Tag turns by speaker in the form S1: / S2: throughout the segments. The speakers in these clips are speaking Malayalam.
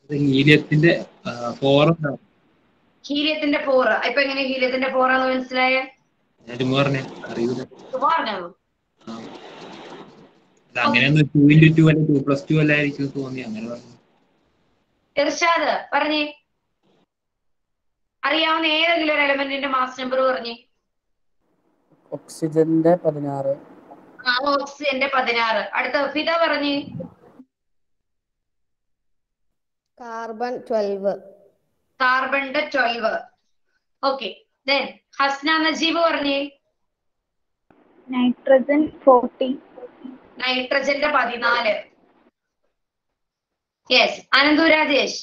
S1: ഹീലിയത്തിന്റെ ഫോർ
S2: ഹീലിയത്തിന്റെ ഫോർ ഇപ്പൊ എങ്ങനെ ഹീലിയത്തിന്റെ ഫോർ ആണെന്ന് മനസ്സിലായേ
S1: ഞാൻ പറഞ്ഞേ അറിയൂല
S2: പറഞ്ഞോ
S1: ആ. അത് അങ്ങനെയൊന്നും ടു ഇൻറ്റു ടു അല്ലെ ടു പ്ലസ് ടു അല്ലായിരിക്കും എന്ന് തോന്നി അങ്ങനെ പറഞ്ഞു
S2: ഇർഷാദ് പറഞ്ഞേ അറിയാവുന്ന ഏതെങ്കിലും ഒരു എലമെന്റിന്റെ മാസ് നമ്പർ പറഞ്ഞേ
S3: ഓക്സിജന്റെ പതിനാറ്
S2: ആ ഓക്സിജന്റെ പതിനാറ് അടുത്ത ഫിദ പറഞ്ഞേ
S4: കാർബൺ ട്വൽവ്
S2: കാർബണിന്റെ twelve okay then Hasna Najeeb പറഞ്ഞേ
S5: നൈട്രജൻ ഫോർട്ടി
S2: നൈട്രജന്റെ പതിനാല് യെസ് അനന്തു രാജേഷ്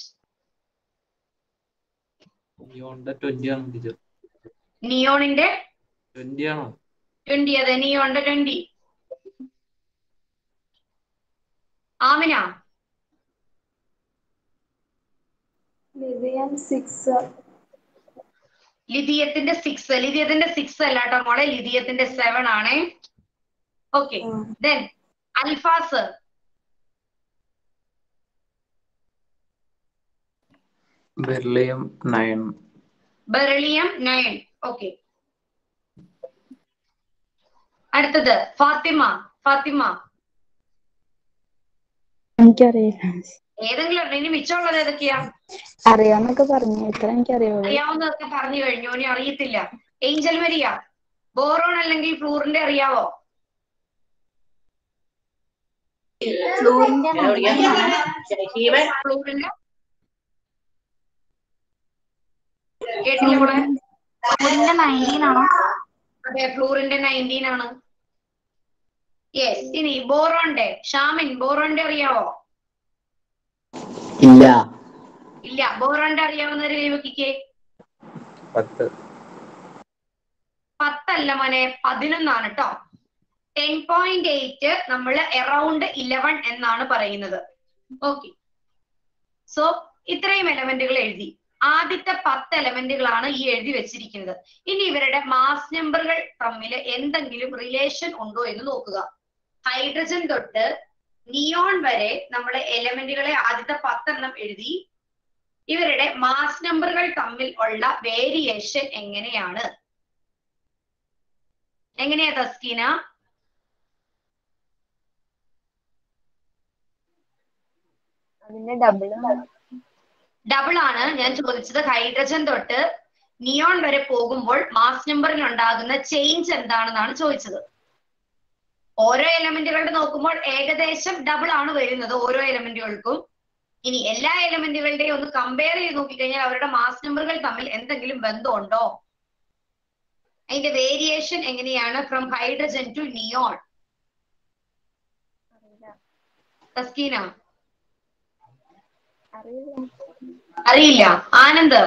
S1: നിയോണിന്റെ ട്വന്റി ആണോ ടീച്ചർ
S2: നിയോണിന്റെ
S1: ട്വന്റി ആണോ
S2: ട്വന്റി അതെ നിയോണിന്റെ ട്വന്റി ആമിന
S5: ലിഥിയം സിക്സ്
S2: ലിഥിയത്തിന്റെ സിക്സ് ലിഥിയത്തിന്റെ സിക്സ് അല്ല കേട്ടോ മോളെ ലിഥിയത്തിന്റെ സെവൻ ആണേ okay then Alfas
S6: beryllium nine
S2: beryllium nine okay അടുത്തത് ഫാത്തിമ ഫാത്തിമ
S5: എനിക്കറിയില്ല
S2: ഏതെങ്കിലും ഒരെണ്ണം. ഇനി മിച്ചമുള്ളത് ഏതൊക്കെയാ
S5: അറിയാന്നൊക്കെ പറഞ്ഞു ഇത്ര എനിക്കറിയുള്ളൂ
S2: അറിയാവുന്നതൊക്കെ പറഞ്ഞു കഴിഞ്ഞു ഇനി അറിയത്തില്ല ഏഞ്ചൽ മരിയ ബോറോൺ അല്ലെങ്കിൽ ഫ്ലൂറിന്റെ അറിയാവോ
S5: ഫ്ലൂറിന്റെ
S2: ഫ്ലൂറിന്റെ കേട്ടില്ല മോളെ
S5: ഫ്ലൂറിന്റെ നയൻറ്റീൻ ആണോ
S2: അതെ ഫ്ലൂറിന്റെ നയൻറ്റീൻ ആണ് യെസ് ഇനി ബോറോന്റെ ഷാമിൻ ബോറോന്റെ അറിയാവോ
S3: ഇല്ല
S2: ഇല്ല ബോറോന്റെ അറിയാവുന്നവര് കൈവക്കിക്കേ
S6: പത്ത്
S2: പത്തല്ല മോനെ പതിനൊന്നാണ് കേട്ടോ ടെൻ പോയിന്റ് എയ്റ്റ് നമ്മൾ എറൗണ്ട് ഇലവൻ എന്നാണ് പറയുന്നത് ഓക്കെ സോ ഇത്രയും എലമെന്റുകൾ എഴുതി ആദ്യത്തെ പത്ത് എലമെന്റുകളാണ് ഈ എഴുതി വെച്ചിരിക്കുന്നത് ഇനി ഇവരുടെ മാസ് നമ്പറുകൾ തമ്മിൽ എന്തെങ്കിലും റിലേഷൻ ഉണ്ടോ എന്ന് നോക്കുക ഹൈഡ്രജൻ തൊട്ട് നിയോൺ വരെ നമ്മുടെ എലമെന്റുകളെ ആദ്യത്തെ പത്തെണ്ണം എഴുതി ഇവരുടെ മാസ് നമ്പറുകൾ തമ്മിൽ ഉള്ള വേരിയേഷൻ എങ്ങനെയാണ് എങ്ങനെയാ തസ്കീന
S5: അതിന്റെ ഡബിൾ
S2: ഡബിൾ ആണ് ഞാൻ ചോദിച്ചത് ഹൈഡ്രജൻ തൊട്ട് നിയോൺ വരെ പോകുമ്പോൾ മാസ് നമ്പറിൽ ഉണ്ടാകുന്ന ചേഞ്ച് എന്താണെന്നാണ് ചോദിച്ചത് ഓരോ എലമെന്റുകളുടെ നോക്കുമ്പോൾ ഏകദേശം ഡബിൾ ആണ് വരുന്നത് ഓരോ എലമെന്റുകൾക്കും ഇനി എല്ലാ എലമെന്റുകളുടെയും ഒന്ന് കമ്പയർ ചെയ്ത് നോക്കിക്കഴിഞ്ഞാൽ അവരുടെ മാസ് നമ്പറുകൾ തമ്മിൽ എന്തെങ്കിലും ബന്ധമുണ്ടോ അതിന്റെ വേരിയേഷൻ എങ്ങനെയാണ് from hydrogen to neon Thaskeena
S5: അറിയില്ല
S2: അറിയില്ല ആനന്ദ്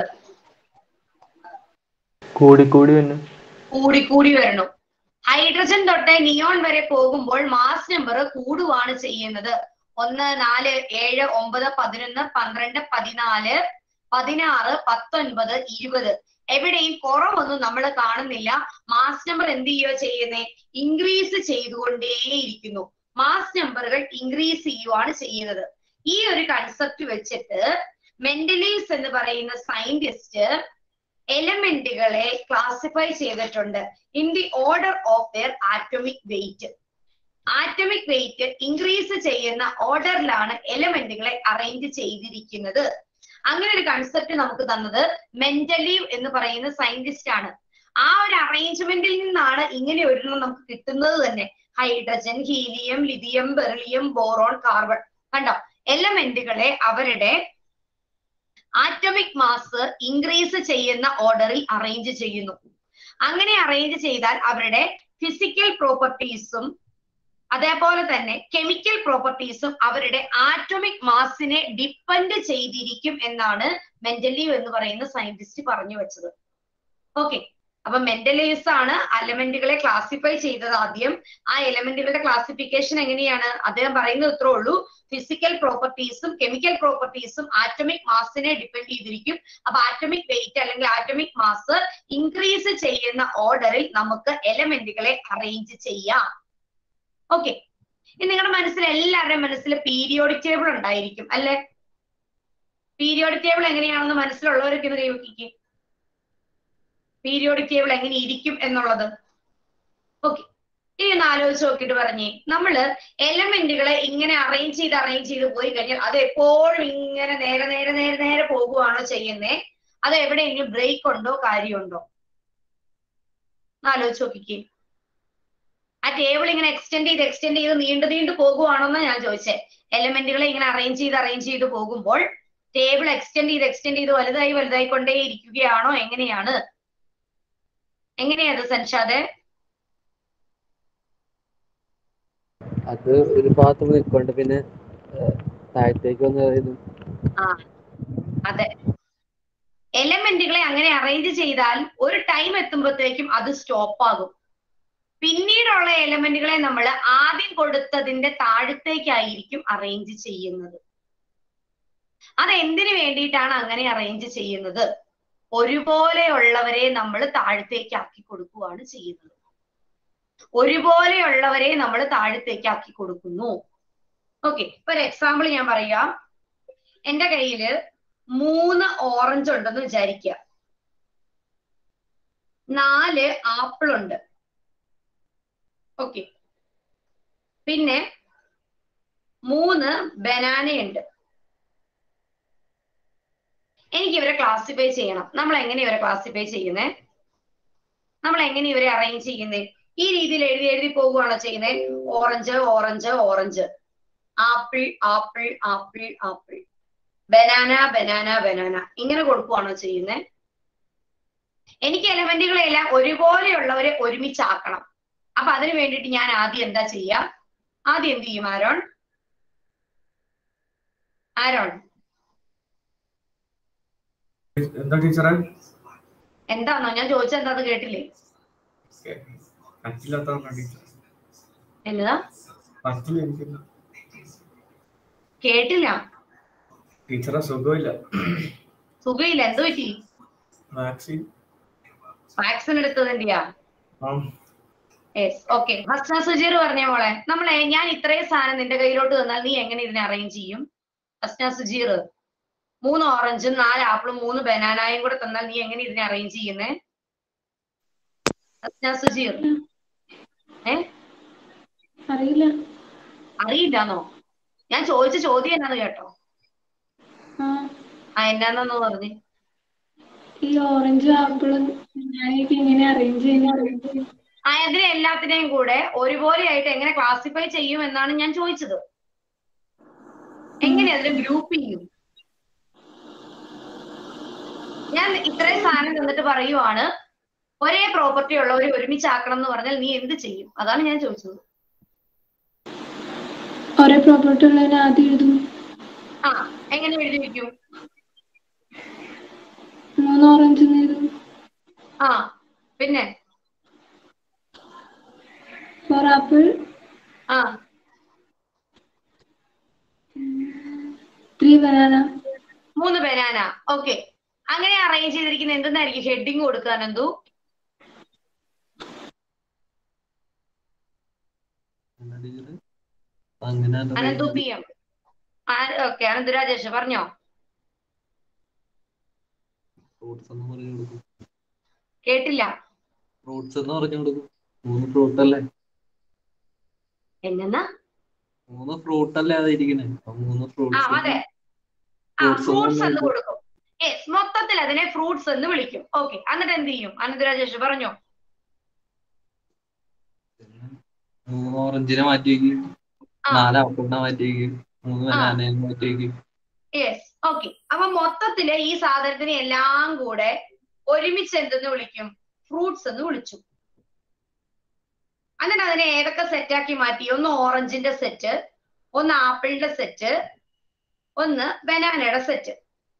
S6: കൂടി കൂടി വന്നു
S2: കൂടി കൂടി വരണം ഹൈഡ്രജൻ തൊട്ട് നിയോൺ വരെ പോകുമ്പോൾ മാസ് നമ്പർ കൂടുകയാണ് ചെയ്യുന്നത് ഒന്ന് നാല് ഏഴ് ഒമ്പത് പതിനൊന്ന് പന്ത്രണ്ട് പതിനാല് പതിനാറ് പത്തൊൻപത് ഇരുപത് എവിടെയും കുറവൊന്നും നമ്മൾ കാണുന്നില്ല മാസ് നമ്പർ എന്ത് ചെയ്യുക ചെയ്യുന്നേ ഇൻക്രീസ് ചെയ്തുകൊണ്ടേയിരിക്കുന്നു മാസ് നമ്പറുകൾ ഇൻക്രീസ് ചെയ്യുവാണ് ചെയ്യുന്നത് ഈ ഒരു കൺസെപ്റ്റ് വെച്ചിട്ട് മെന്റലീവ്സ് എന്ന് പറയുന്ന സയന്റിസ്റ്റ് എലമെന്റുകളെ ക്ലാസിഫൈ ചെയ്തിട്ടുണ്ട് in the order of their atomic weight atomic weight increase ചെയ്യുന്ന ഓർഡറിലാണ് എലമെന്റുകളെ അറേഞ്ച് ചെയ്തിരിക്കുന്നത് അങ്ങനെ ഒരു കൺസെപ്റ്റ് നമുക്ക് തന്നത് മെന്റലീവ് എന്ന് പറയുന്ന സയന്റിസ്റ്റ് ആണ് ആ ഒരു അറേഞ്ച്മെന്റിൽ നിന്നാണ് ഇങ്ങനെ ഒരെണ്ണം നമുക്ക് കിട്ടുന്നത് തന്നെ hydrogen helium lithium beryllium boron carbon കണ്ടോ എലമെന്റുകളെ അവരുടെ ആറ്റോമിക് മാസ് ഇൻക്രീസ് ചെയ്യുന്ന ഓർഡറിൽ അറേഞ്ച് ചെയ്യുന്നു അങ്ങനെ അറേഞ്ച് ചെയ്താൽ അവരുടെ ഫിസിക്കൽ പ്രോപ്പർട്ടീസും അതേപോലെ തന്നെ കെമിക്കൽ പ്രോപ്പർട്ടീസും അവരുടെ ആറ്റോമിക് മാസിനെ ഡിപ്പെൻഡ് ചെയ്തിരിക്കും എന്നാണ് മെന്റലീവ് എന്ന് പറയുന്ന സയന്റിസ്റ്റ് പറഞ്ഞു വെച്ചത് ഓക്കെ അപ്പൊ മെന്റലീവ്സ് ആണ് എലമെന്റുകളെ ക്ലാസിഫൈ ചെയ്തത് ആദ്യം ആ എലമെന്റുകളുടെ ക്ലാസിഫിക്കേഷൻ എങ്ങനെയാണ് അദ്ദേഹം പറയുന്നത് ഇത്രേ ഉള്ളൂ ഫിസിക്കൽ പ്രോപ്പർട്ടീസും കെമിക്കൽ പ്രോപ്പർട്ടീസും ആറ്റോമിക് മാസിനെ ഡിപ്പെൻഡ് ചെയ്തിരിക്കും അപ്പൊ ആറ്റോമിക് വെയിറ്റ് അല്ലെങ്കിൽ ആറ്റോമിക് മാസ് ഇൻക്രീസ് ചെയ്യുന്ന ഓർഡറിൽ നമുക്ക് എലമെന്റുകളെ അറേഞ്ച് ചെയ്യാം ഓക്കെ ഇനി നിങ്ങളുടെ മനസ്സിൽ എല്ലാവരുടെയും മനസ്സിൽ പീരിയോഡിക് ടേബിൾ ഉണ്ടായിരിക്കും അല്ലെ പീരിയോഡിക് ടേബിൾ എങ്ങനെയാണെന്ന് മനസ്സിലുള്ളവരൊക്കെ ഇത് കൈവക്കിക്ക് പീരിയോഡിക് ടേബിൾ എങ്ങനെ ഇരിക്കും എന്നുള്ളത് ഓക്കെ ഇനി ഒന്ന് ആലോചിച്ച് നോക്കിയിട്ട് പറഞ്ഞേ നമ്മള് എലമെന്റുകളെ ഇങ്ങനെ അറേഞ്ച് ചെയ്ത് അറേഞ്ച് ചെയ്ത് പോയി കഴിഞ്ഞാൽ അത് എപ്പോഴും ഇങ്ങനെ നേരെ നേരെ നേരെ നേരെ പോകുവാണോ ചെയ്യുന്നേ അത് എവിടെയെങ്കിലും ബ്രേക്ക് ഉണ്ടോ കാര്യമുണ്ടോ ഒന്ന് ആലോചിച്ച് നോക്കിക്കേ ആ ടേബിൾ ഇങ്ങനെ എക്സ്റ്റെൻഡ് ചെയ്ത് എക്സ്റ്റെൻഡ് ചെയ്ത് നീണ്ടു നീണ്ടു പോകുവാണോന്നാ ഞാൻ ചോദിച്ചേ എലമെന്റുകളെ ഇങ്ങനെ അറേഞ്ച് ചെയ്ത് അറേഞ്ച് ചെയ്ത് പോകുമ്പോൾ ടേബിൾ എക്സ്റ്റെൻഡ് ചെയ്ത് എക്സ്റ്റെൻഡ് ചെയ്ത് വലുതായി വലുതായി കൊണ്ടേ ഇരിക്കുകയാണോ എങ്ങനെയാണ് എങ്ങനെയത് സൻഷാദെ
S3: അത് ഒരു ഭാഗത്ത് നിൽക്കൊണ്ട് പിന്നെ ഏഹ്, താഴത്തേക്ക് വന്ന് ഇത്
S2: ആ അതെ എലമെന്റുകളെ അങ്ങനെ അറേഞ്ച് ചെയ്താൽ ഒരു ടൈം എത്തുമ്പോഴത്തേക്കും അത് സ്റ്റോപ്പ് ആകും പിന്നീടുള്ള എലമെന്റുകളെ നമ്മൾ ആദ്യം കൊടുത്തതിന്റെ താഴത്തേക്കായിരിക്കും അറേഞ്ച് ചെയ്യുന്നത് അത് എന്തിനു വേണ്ടിയിട്ടാണ് അങ്ങനെ അറേഞ്ച് ചെയ്യുന്നത് ഒരുപോലെയുള്ളവരെ നമ്മൾ താഴത്തേക്ക് ആക്കി കൊടുക്കുകയാണ് ചെയ്യുന്നത് ഒരുപോലെയുള്ളവരെ നമ്മൾ താഴത്തേക്ക് ആക്കി കൊടുക്കുന്നു ഓക്കെ ഇപ്പൊ ഒരു എക്സാമ്പിൾ ഞാൻ പറയാം എന്റെ കയ്യില് മൂന്ന് ഓറഞ്ച് ഉണ്ടെന്ന് വിചാരിക്കുക നാല് ആപ്പിൾ ഉണ്ട് ഓക്കെ പിന്നെ മൂന്ന് ബനാനയുണ്ട് എനിക്ക് ഇവരെ ക്ലാസിഫൈ ചെയ്യണം നമ്മൾ എങ്ങനെ ഇവരെ ക്ലാസിഫൈ ചെയ്യുന്നേ നമ്മൾ എങ്ങനെ ഇവരെ അറേഞ്ച് ചെയ്യുന്നേ ഈ രീതിയിൽ എഴുതി എഴുതി പോവുകയാണോ ചെയ്യുന്നത് orange orange orange apple apple apple apple banana banana banana ഇങ്ങനെ കൊടുക്കുവാണോ ചെയ്യുന്നത് എനിക്ക് എലമെന്റുകളെല്ലാം ഒരുപോലെയുള്ളവരെ ഒരുമിച്ചാക്കണം അപ്പൊ അതിന് വേണ്ടിയിട്ട് ഞാൻ ആദ്യം എന്താ ചെയ്യാ ആദ്യം എന്ത് ചെയ്യും ആരോൺ ആരോൺ
S7: എന്താ ടീച്ചറെ
S2: എന്താന്നോ ഞാൻ ചോദിച്ചത് എന്താന്ന് കേട്ടില്ലേ
S7: പറ്റില്ലാത്തതാണ് ടീച്ചർ
S2: എന്നതാ
S7: പറ്റില്ല എനിക്ക്
S2: കേട്ടില്ല
S7: ടീച്ചറെ സുഖമില്ല
S2: സുഖയില്ല എന്ത് പറ്റി
S7: വാക്സിൻ
S2: വാക്സിൻ എടുത്തതിന്റെയാ
S7: ആ
S2: യെസ് ഓക്കെ ഹസ്ന സുജീർ പറഞ്ഞ മോളെ നമ്മളെ ഞാൻ ഇത്രയും സാധനം നിന്റെ കയ്യിലോട്ട് തന്നാൽ നീ എങ്ങനെ ഇതിനെ അറേഞ്ച് ചെയ്യും ഹസ്ന സുജീർ മൂന്ന് ഓറഞ്ചും നാല് ആപ്പിളും മൂന്ന് ബനാനായും കൂടെ തന്നാൽ നീ എങ്ങനെ ഇതിനെ അറേഞ്ച് ചെയ്യുന്നേ ഹസ്ന സുജീർ ഏ
S8: അറിയില്ല
S2: അറിയില്ലാന്നോ ഞാൻ ചോദിച്ച ചോദ്യം എന്നാന്ന് കേട്ടോ
S8: ആ
S2: ആ എന്നാന്നൊന്ന് പറഞ്ഞു
S8: ഈ ഓറഞ്ച് ആപ്പിളും ഞാനിപ്പോ ഇങ്ങനെ അറേഞ്ച് ചെയ്യുന്ന
S2: ആ അതിനെ എല്ലാത്തിനെയും കൂടെ ഒരുപോലെ ആയിട്ട് എങ്ങനെ ക്ലാസിഫൈ ചെയ്യും എന്നാണ് ഞാൻ ചോദിച്ചത് എങ്ങനെ അതിനെ ഗ്രൂപ്പ് ചെയ്യും ഞാൻ ഇത്രയും സാധനം തന്നിട്ട് പറയുവാണ് ഒരേ പ്രോപ്പർട്ടി ഉള്ളവരെ ഒരുമിച്ചാക്കണം എന്ന് പറഞ്ഞാൽ നീ എന്ത് ചെയ്യും അതാണ് ഞാൻ ചോദിച്ചത്
S8: ഒരേ പ്രോപ്പർട്ടി ഉള്ളതിന് ആദ്യം എഴുതും
S2: ആ എങ്ങനെ എഴുതി വെക്കും
S8: മൂന്ന് ഓറഞ്ച് എഴുതും
S2: ആ പിന്നെ
S8: ഫോർ ആപ്പിൾ
S2: ആ
S8: ത്രീ ബനാന
S2: മൂന്ന് ബനാന ഓക്കെ അങ്ങനെ അറേഞ്ച് ചെയ്തിരിക്കുന്ന എന്തെന്നായിരിക്കും ഹെഡിങ് കൊടുക്കാൻ എന്തു
S3: അങ്ങനെ
S2: അനന്തു പി എം ഓക്കെ അനന്തരാജേഷ് പറഞ്ഞോ
S3: ഫ്രൂട്ട്സ് എന്ന് പറഞ്ഞു കൊടുക്കും
S2: കേട്ടില്ല
S3: ഫ്രൂട്ട്സ് എന്ന് പറഞ്ഞു കൊടുക്കും മൂന്ന് ഫ്രൂട്ട് അല്ലേ
S2: എന്നാ
S3: മൂന്ന് ഫ്രൂട്ട് അല്ലേ അത് ഇരിക്കണേ അപ്പൊ മൂന്ന്
S2: ആ
S3: ഫ്രൂട്ട്സ്
S2: അതെ ആ
S3: Fruits
S2: ഫ്രൂട്ട്സ്
S3: എന്ന്
S2: എന്ന് കൊടുക്കും യെസ് മൊത്തത്തിൽ അതിനെ ഫ്രൂട്ട്സ് എന്ന് വിളിക്കും ഓക്കെ എന്നിട്ട് എന്ത് ചെയ്യും അനന്തരാജേഷ് പറഞ്ഞോ
S3: മൂന്ന് ഓറഞ്ചിനെ മാറ്റി വെക്കും
S2: ആ.
S3: നാല് ആപ്പിളിനെ മാറ്റി വെക്കും മൂന്ന് ബനാനയെ മാറ്റി വെക്കും
S2: യെസ് ഓക്കെ അപ്പൊ മൊത്തത്തില് ഈ സാധനത്തിനെ എല്ലാം കൂടെ ഒരുമിച്ച് എന്തെന്ന് വിളിക്കും ഫ്രൂട്ട്സ് എന്ന് വിളിച്ചു എന്നിട്ട് അതിനെ ഏതൊക്കെ സെറ്റാക്കി മാറ്റി ഒന്ന് ഓറഞ്ചിന്റെ സെറ്റ് ഒന്ന് ആപ്പിളിന്റെ സെറ്റ് ഒന്ന് ബനാനയുടെ സെറ്റ്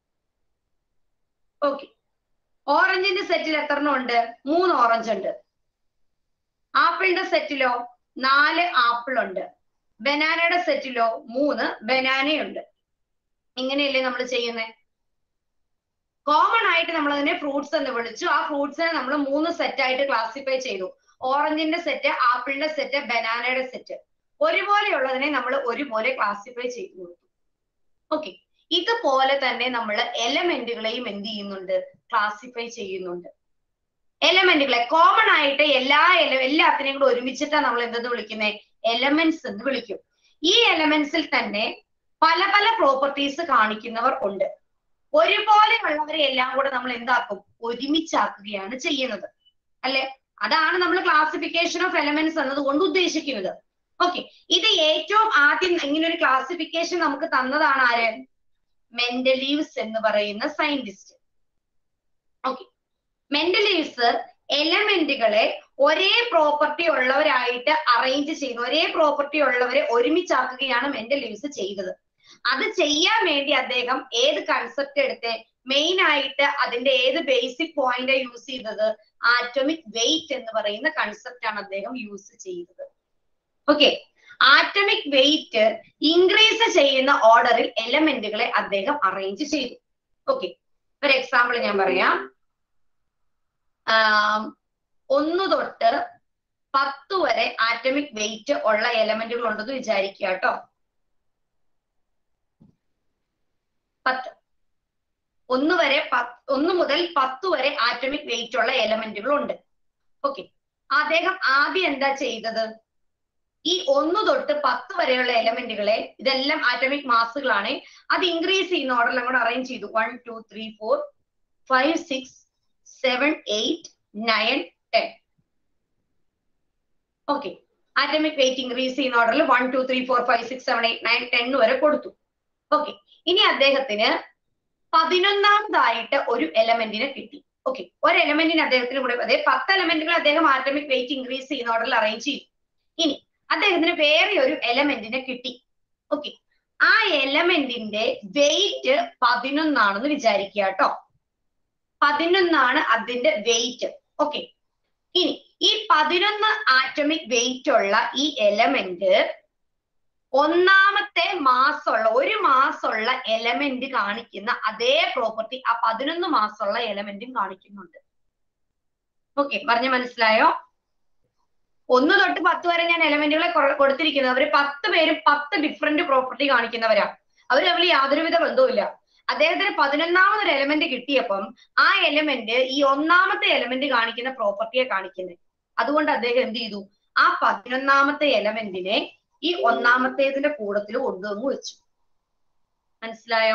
S2: ഓക്കെ ഓറഞ്ചിന്റെ സെറ്റിൽ എത്ര എണ്ണം ഉണ്ട് മൂന്ന് ഓറഞ്ച് ഉണ്ട് ആപ്പിളിന്റെ സെറ്റിലോ നാല് ആപ്പിൾ ഉണ്ട് ബനാനയുടെ സെറ്റിലോ മൂന്ന് ബനാനയുണ്ട് ഇങ്ങനെയല്ലേ നമ്മൾ ചെയ്യുന്നത് കോമൺ ആയിട്ട് നമ്മൾ അതിനെ ഫ്രൂട്ട്സ് എന്ന് വിളിച്ചു ആ ഫ്രൂട്ട്സിനെ നമ്മൾ മൂന്ന് സെറ്റ് ആയിട്ട് ക്ലാസിഫൈ ചെയ്തു ഓറഞ്ചിന്റെ സെറ്റ് ആപ്പിളിന്റെ സെറ്റ് ബനാനയുടെ സെറ്റ് ഒരുപോലെയുള്ളതിനെ നമ്മൾ ഒരുപോലെ ക്ലാസിഫൈ ചെയ്തു കൊടുത്തു ഓക്കെ ഇതുപോലെ തന്നെ നമ്മൾ എലമെന്റുകളെയും എന്ത് ചെയ്യുന്നുണ്ട് ക്ലാസിഫൈ ചെയ്യുന്നുണ്ട് എലമെന്റുകളെ കോമൺ ആയിട്ട് എല്ലാ ele- എല്ലാത്തിനെയും കൂടെ ഒരുമിച്ചിട്ടാണ് നമ്മൾ എന്തെന്ന് വിളിക്കുന്നത് എലമെന്റ്സ് എന്ന് വിളിക്കും ഈ എലമെന്റ്സിൽ തന്നെ പല പല പ്രോപ്പർട്ടീസ് കാണിക്കുന്നവർ ഉണ്ട് ഒരുപോലെയുള്ളവരെ എല്ലാം കൂടെ നമ്മൾ എന്താക്കും ഒരുമിച്ചാക്കുകയാണ് ചെയ്യുന്നത് അല്ലെ അതാണ് നമ്മൾ ക്ലാസിഫിക്കേഷൻ ഓഫ് എലമെന്റ്സ് എന്നതുകൊണ്ട് ഉദ്ദേശിക്കുന്നത് ഓക്കെ ഇത് ഏറ്റവും ആദ്യം ഇങ്ങനെ ഒരു ക്ലാസിഫിക്കേഷൻ നമുക്ക് തന്നതാണ് ആര് മെന്റലീവ്സ് എന്ന് പറയുന്ന സയന്റിസ്റ്റ് ഓക്കെ മെന്റലീവ്സ് എലമെന്റുകളെ ഒരേ പ്രോപ്പർട്ടി ഉള്ളവരായിട്ട് അറേഞ്ച് ചെയ്യുന്നു ഒരേ പ്രോപ്പർട്ടി ഉള്ളവരെ ഒരുമിച്ചാക്കുകയാണ് മെന്റലീവ്സ് ചെയ്തത് അത് ചെയ്യാൻ വേണ്ടി അദ്ദേഹം ഏത് കൺസെപ്റ്റ് എടുത്ത് മെയിൻ ആയിട്ട് അതിന്റെ ഏത് ബേസിക് പോയിന്റ് യൂസ് ചെയ്തത് ആറ്റോമിക് വെയിറ്റ് എന്ന് പറയുന്ന കൺസെപ്റ്റ് ആണ് അദ്ദേഹം യൂസ് ചെയ്തത് ഓക്കെ ആറ്റമിക് വെയിറ്റ് ഇൻക്രീസ് ചെയ്യുന്ന ഓർഡറിൽ എലമെന്റുകളെ അദ്ദേഹം അറേഞ്ച് ചെയ്തു ഓക്കെ ഒരു എക്സാമ്പിൾ ഞാൻ പറയാം ആം, ഒന്ന് തൊട്ട് പത്ത് വരെ ആറ്റമിക് വെയിറ്റ് ഉള്ള എലമെന്റുകൾ ഉണ്ടെന്ന് വിചാരിക്കുക കേട്ടോ പത്ത് ഒന്ന് വരെ പത്ത് ഒന്ന് മുതൽ പത്ത് വരെ ആറ്റമിക് വെയിറ്റ് ഉള്ള എലമെന്റുകൾ ഉണ്ട് ഓക്കെ അദ്ദേഹം ആദ്യം എന്താ ചെയ്തത് ഈ ഒന്ന് തൊട്ട് പത്ത് വരെയുള്ള എലമെന്റുകളെ ഇതെല്ലാം ആറ്റമിക് മാസുകളാണ് അത് ഇൻക്രീസ് ചെയ്യുന്ന ഓർഡറിൽ അങ്ങോട്ട് അറേഞ്ച് ചെയ്തു one two three four five six seven eight nine ten okay atomic weight increase ചെയ്യുന്ന ഓർഡറിൽ one two three four five six seven eight nine ten വരെ കൊടുത്തു ഓക്കെ ഇനി അദ്ദേഹത്തിന് പതിനൊന്നാമതായിട്ട് ഒരു എലമെന്റിനെ കിട്ടി ഓക്കെ ഒരു എലമെന്റിന് അദ്ദേഹത്തിന് കൂടെ അതായത് പത്ത് എലമെന്റുകൾ അദ്ദേഹം ആറ്റമിക് വെയിറ്റ് ഇൻക്രീസ് ചെയ്യുന്ന ഓർഡറിൽ അറേഞ്ച് ചെയ്തു ഇനി അദ്ദേഹത്തിന് വേറെ ഒരു എലമെന്റിനെ കിട്ടി ഓക്കെ ആ എലമെന്റിന്റെ വെയിറ്റ് പതിനൊന്നാണെന്ന് വിചാരിക്കുക കേട്ടോ പതിനൊന്നാണ് അതിന്റെ വെയിറ്റ് ഓക്കെ ഇനി ഈ പതിനൊന്ന് ആറ്റമിക് വെയിറ്റ് ഉള്ള ഈ എലമെന്റ് ഒന്നാമത്തെ മാസമുള്ള ഒരു മാസമുള്ള എലമെന്റ് കാണിക്കുന്ന അതേ പ്രോപ്പർട്ടി ആ പതിനൊന്ന് മാസമുള്ള എലമെന്റും കാണിക്കുന്നുണ്ട് ഓക്കെ പറഞ്ഞ മനസ്സിലായോ ഒന്ന് തൊട്ട് പത്ത് വരെ ഞാൻ എലമെന്റുകളെ കൊടുത്തിരിക്കുന്നത് അവര് പത്ത് പേരും പത്ത് ഡിഫറെന്റ് പ്രോപ്പർട്ടി കാണിക്കുന്നവരാണ് അവർ തമ്മിൽ യാതൊരുവിധ ബന്ധവുമില്ല അദ്ദേഹത്തിന് പതിനൊന്നാമതൊരു എലമെന്റ് കിട്ടിയപ്പം ആ എലമെന്റ് ഈ ഒന്നാമത്തെ എലമെന്റ് കാണിക്കുന്ന പ്രോപ്പർട്ടിയെ കാണിക്കുന്നത് അതുകൊണ്ട് അദ്ദേഹം എന്ത് ചെയ്തു ആ പതിനൊന്നാമത്തെ എലമെന്റിനെ ഈ ഒന്നാമത്തേതിന്റെ കൂടത്തിൽ കൊണ്ടുവന്ന് വെച്ചു മനസ്സിലായോ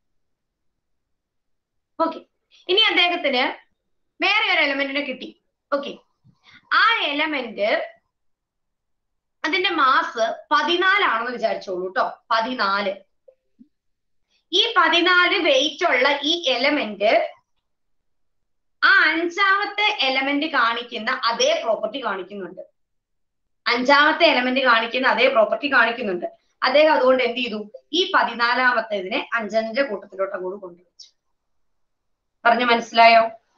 S2: ഓക്കെ ഇനി അദ്ദേഹത്തിന് വേറെ ഒരു എലമെന്റിനെ കിട്ടി ഓക്കെ ആ എലമെന്റ് അതിന്റെ മാസ് പതിനാലാണെന്ന് വിചാരിച്ചോളൂ കേട്ടോ പതിനാല് ഈ പതിനാല് വെയിറ്റ് ഉള്ള ഈ എലമെന്റ് ആ അഞ്ചാമത്തെ എലമെന്റ് കാണിക്കുന്ന അതേ പ്രോപ്പർട്ടി കാണിക്കുന്നുണ്ട് അഞ്ചാമത്തെ എലമെന്റ് കാണിക്കുന്ന അതേ പ്രോപ്പർട്ടി കാണിക്കുന്നുണ്ട് അദ്ദേഹം അതുകൊണ്ട് എന്ത് ചെയ്തു ഈ പതിനാലാമത്തേതിനെ അഞ്ചഞ്ച കൂട്ടത്തിലോട്ട് അങ്ങോട്ട് കൊണ്ടുവച്ചു പറഞ്ഞു മനസ്സിലായോ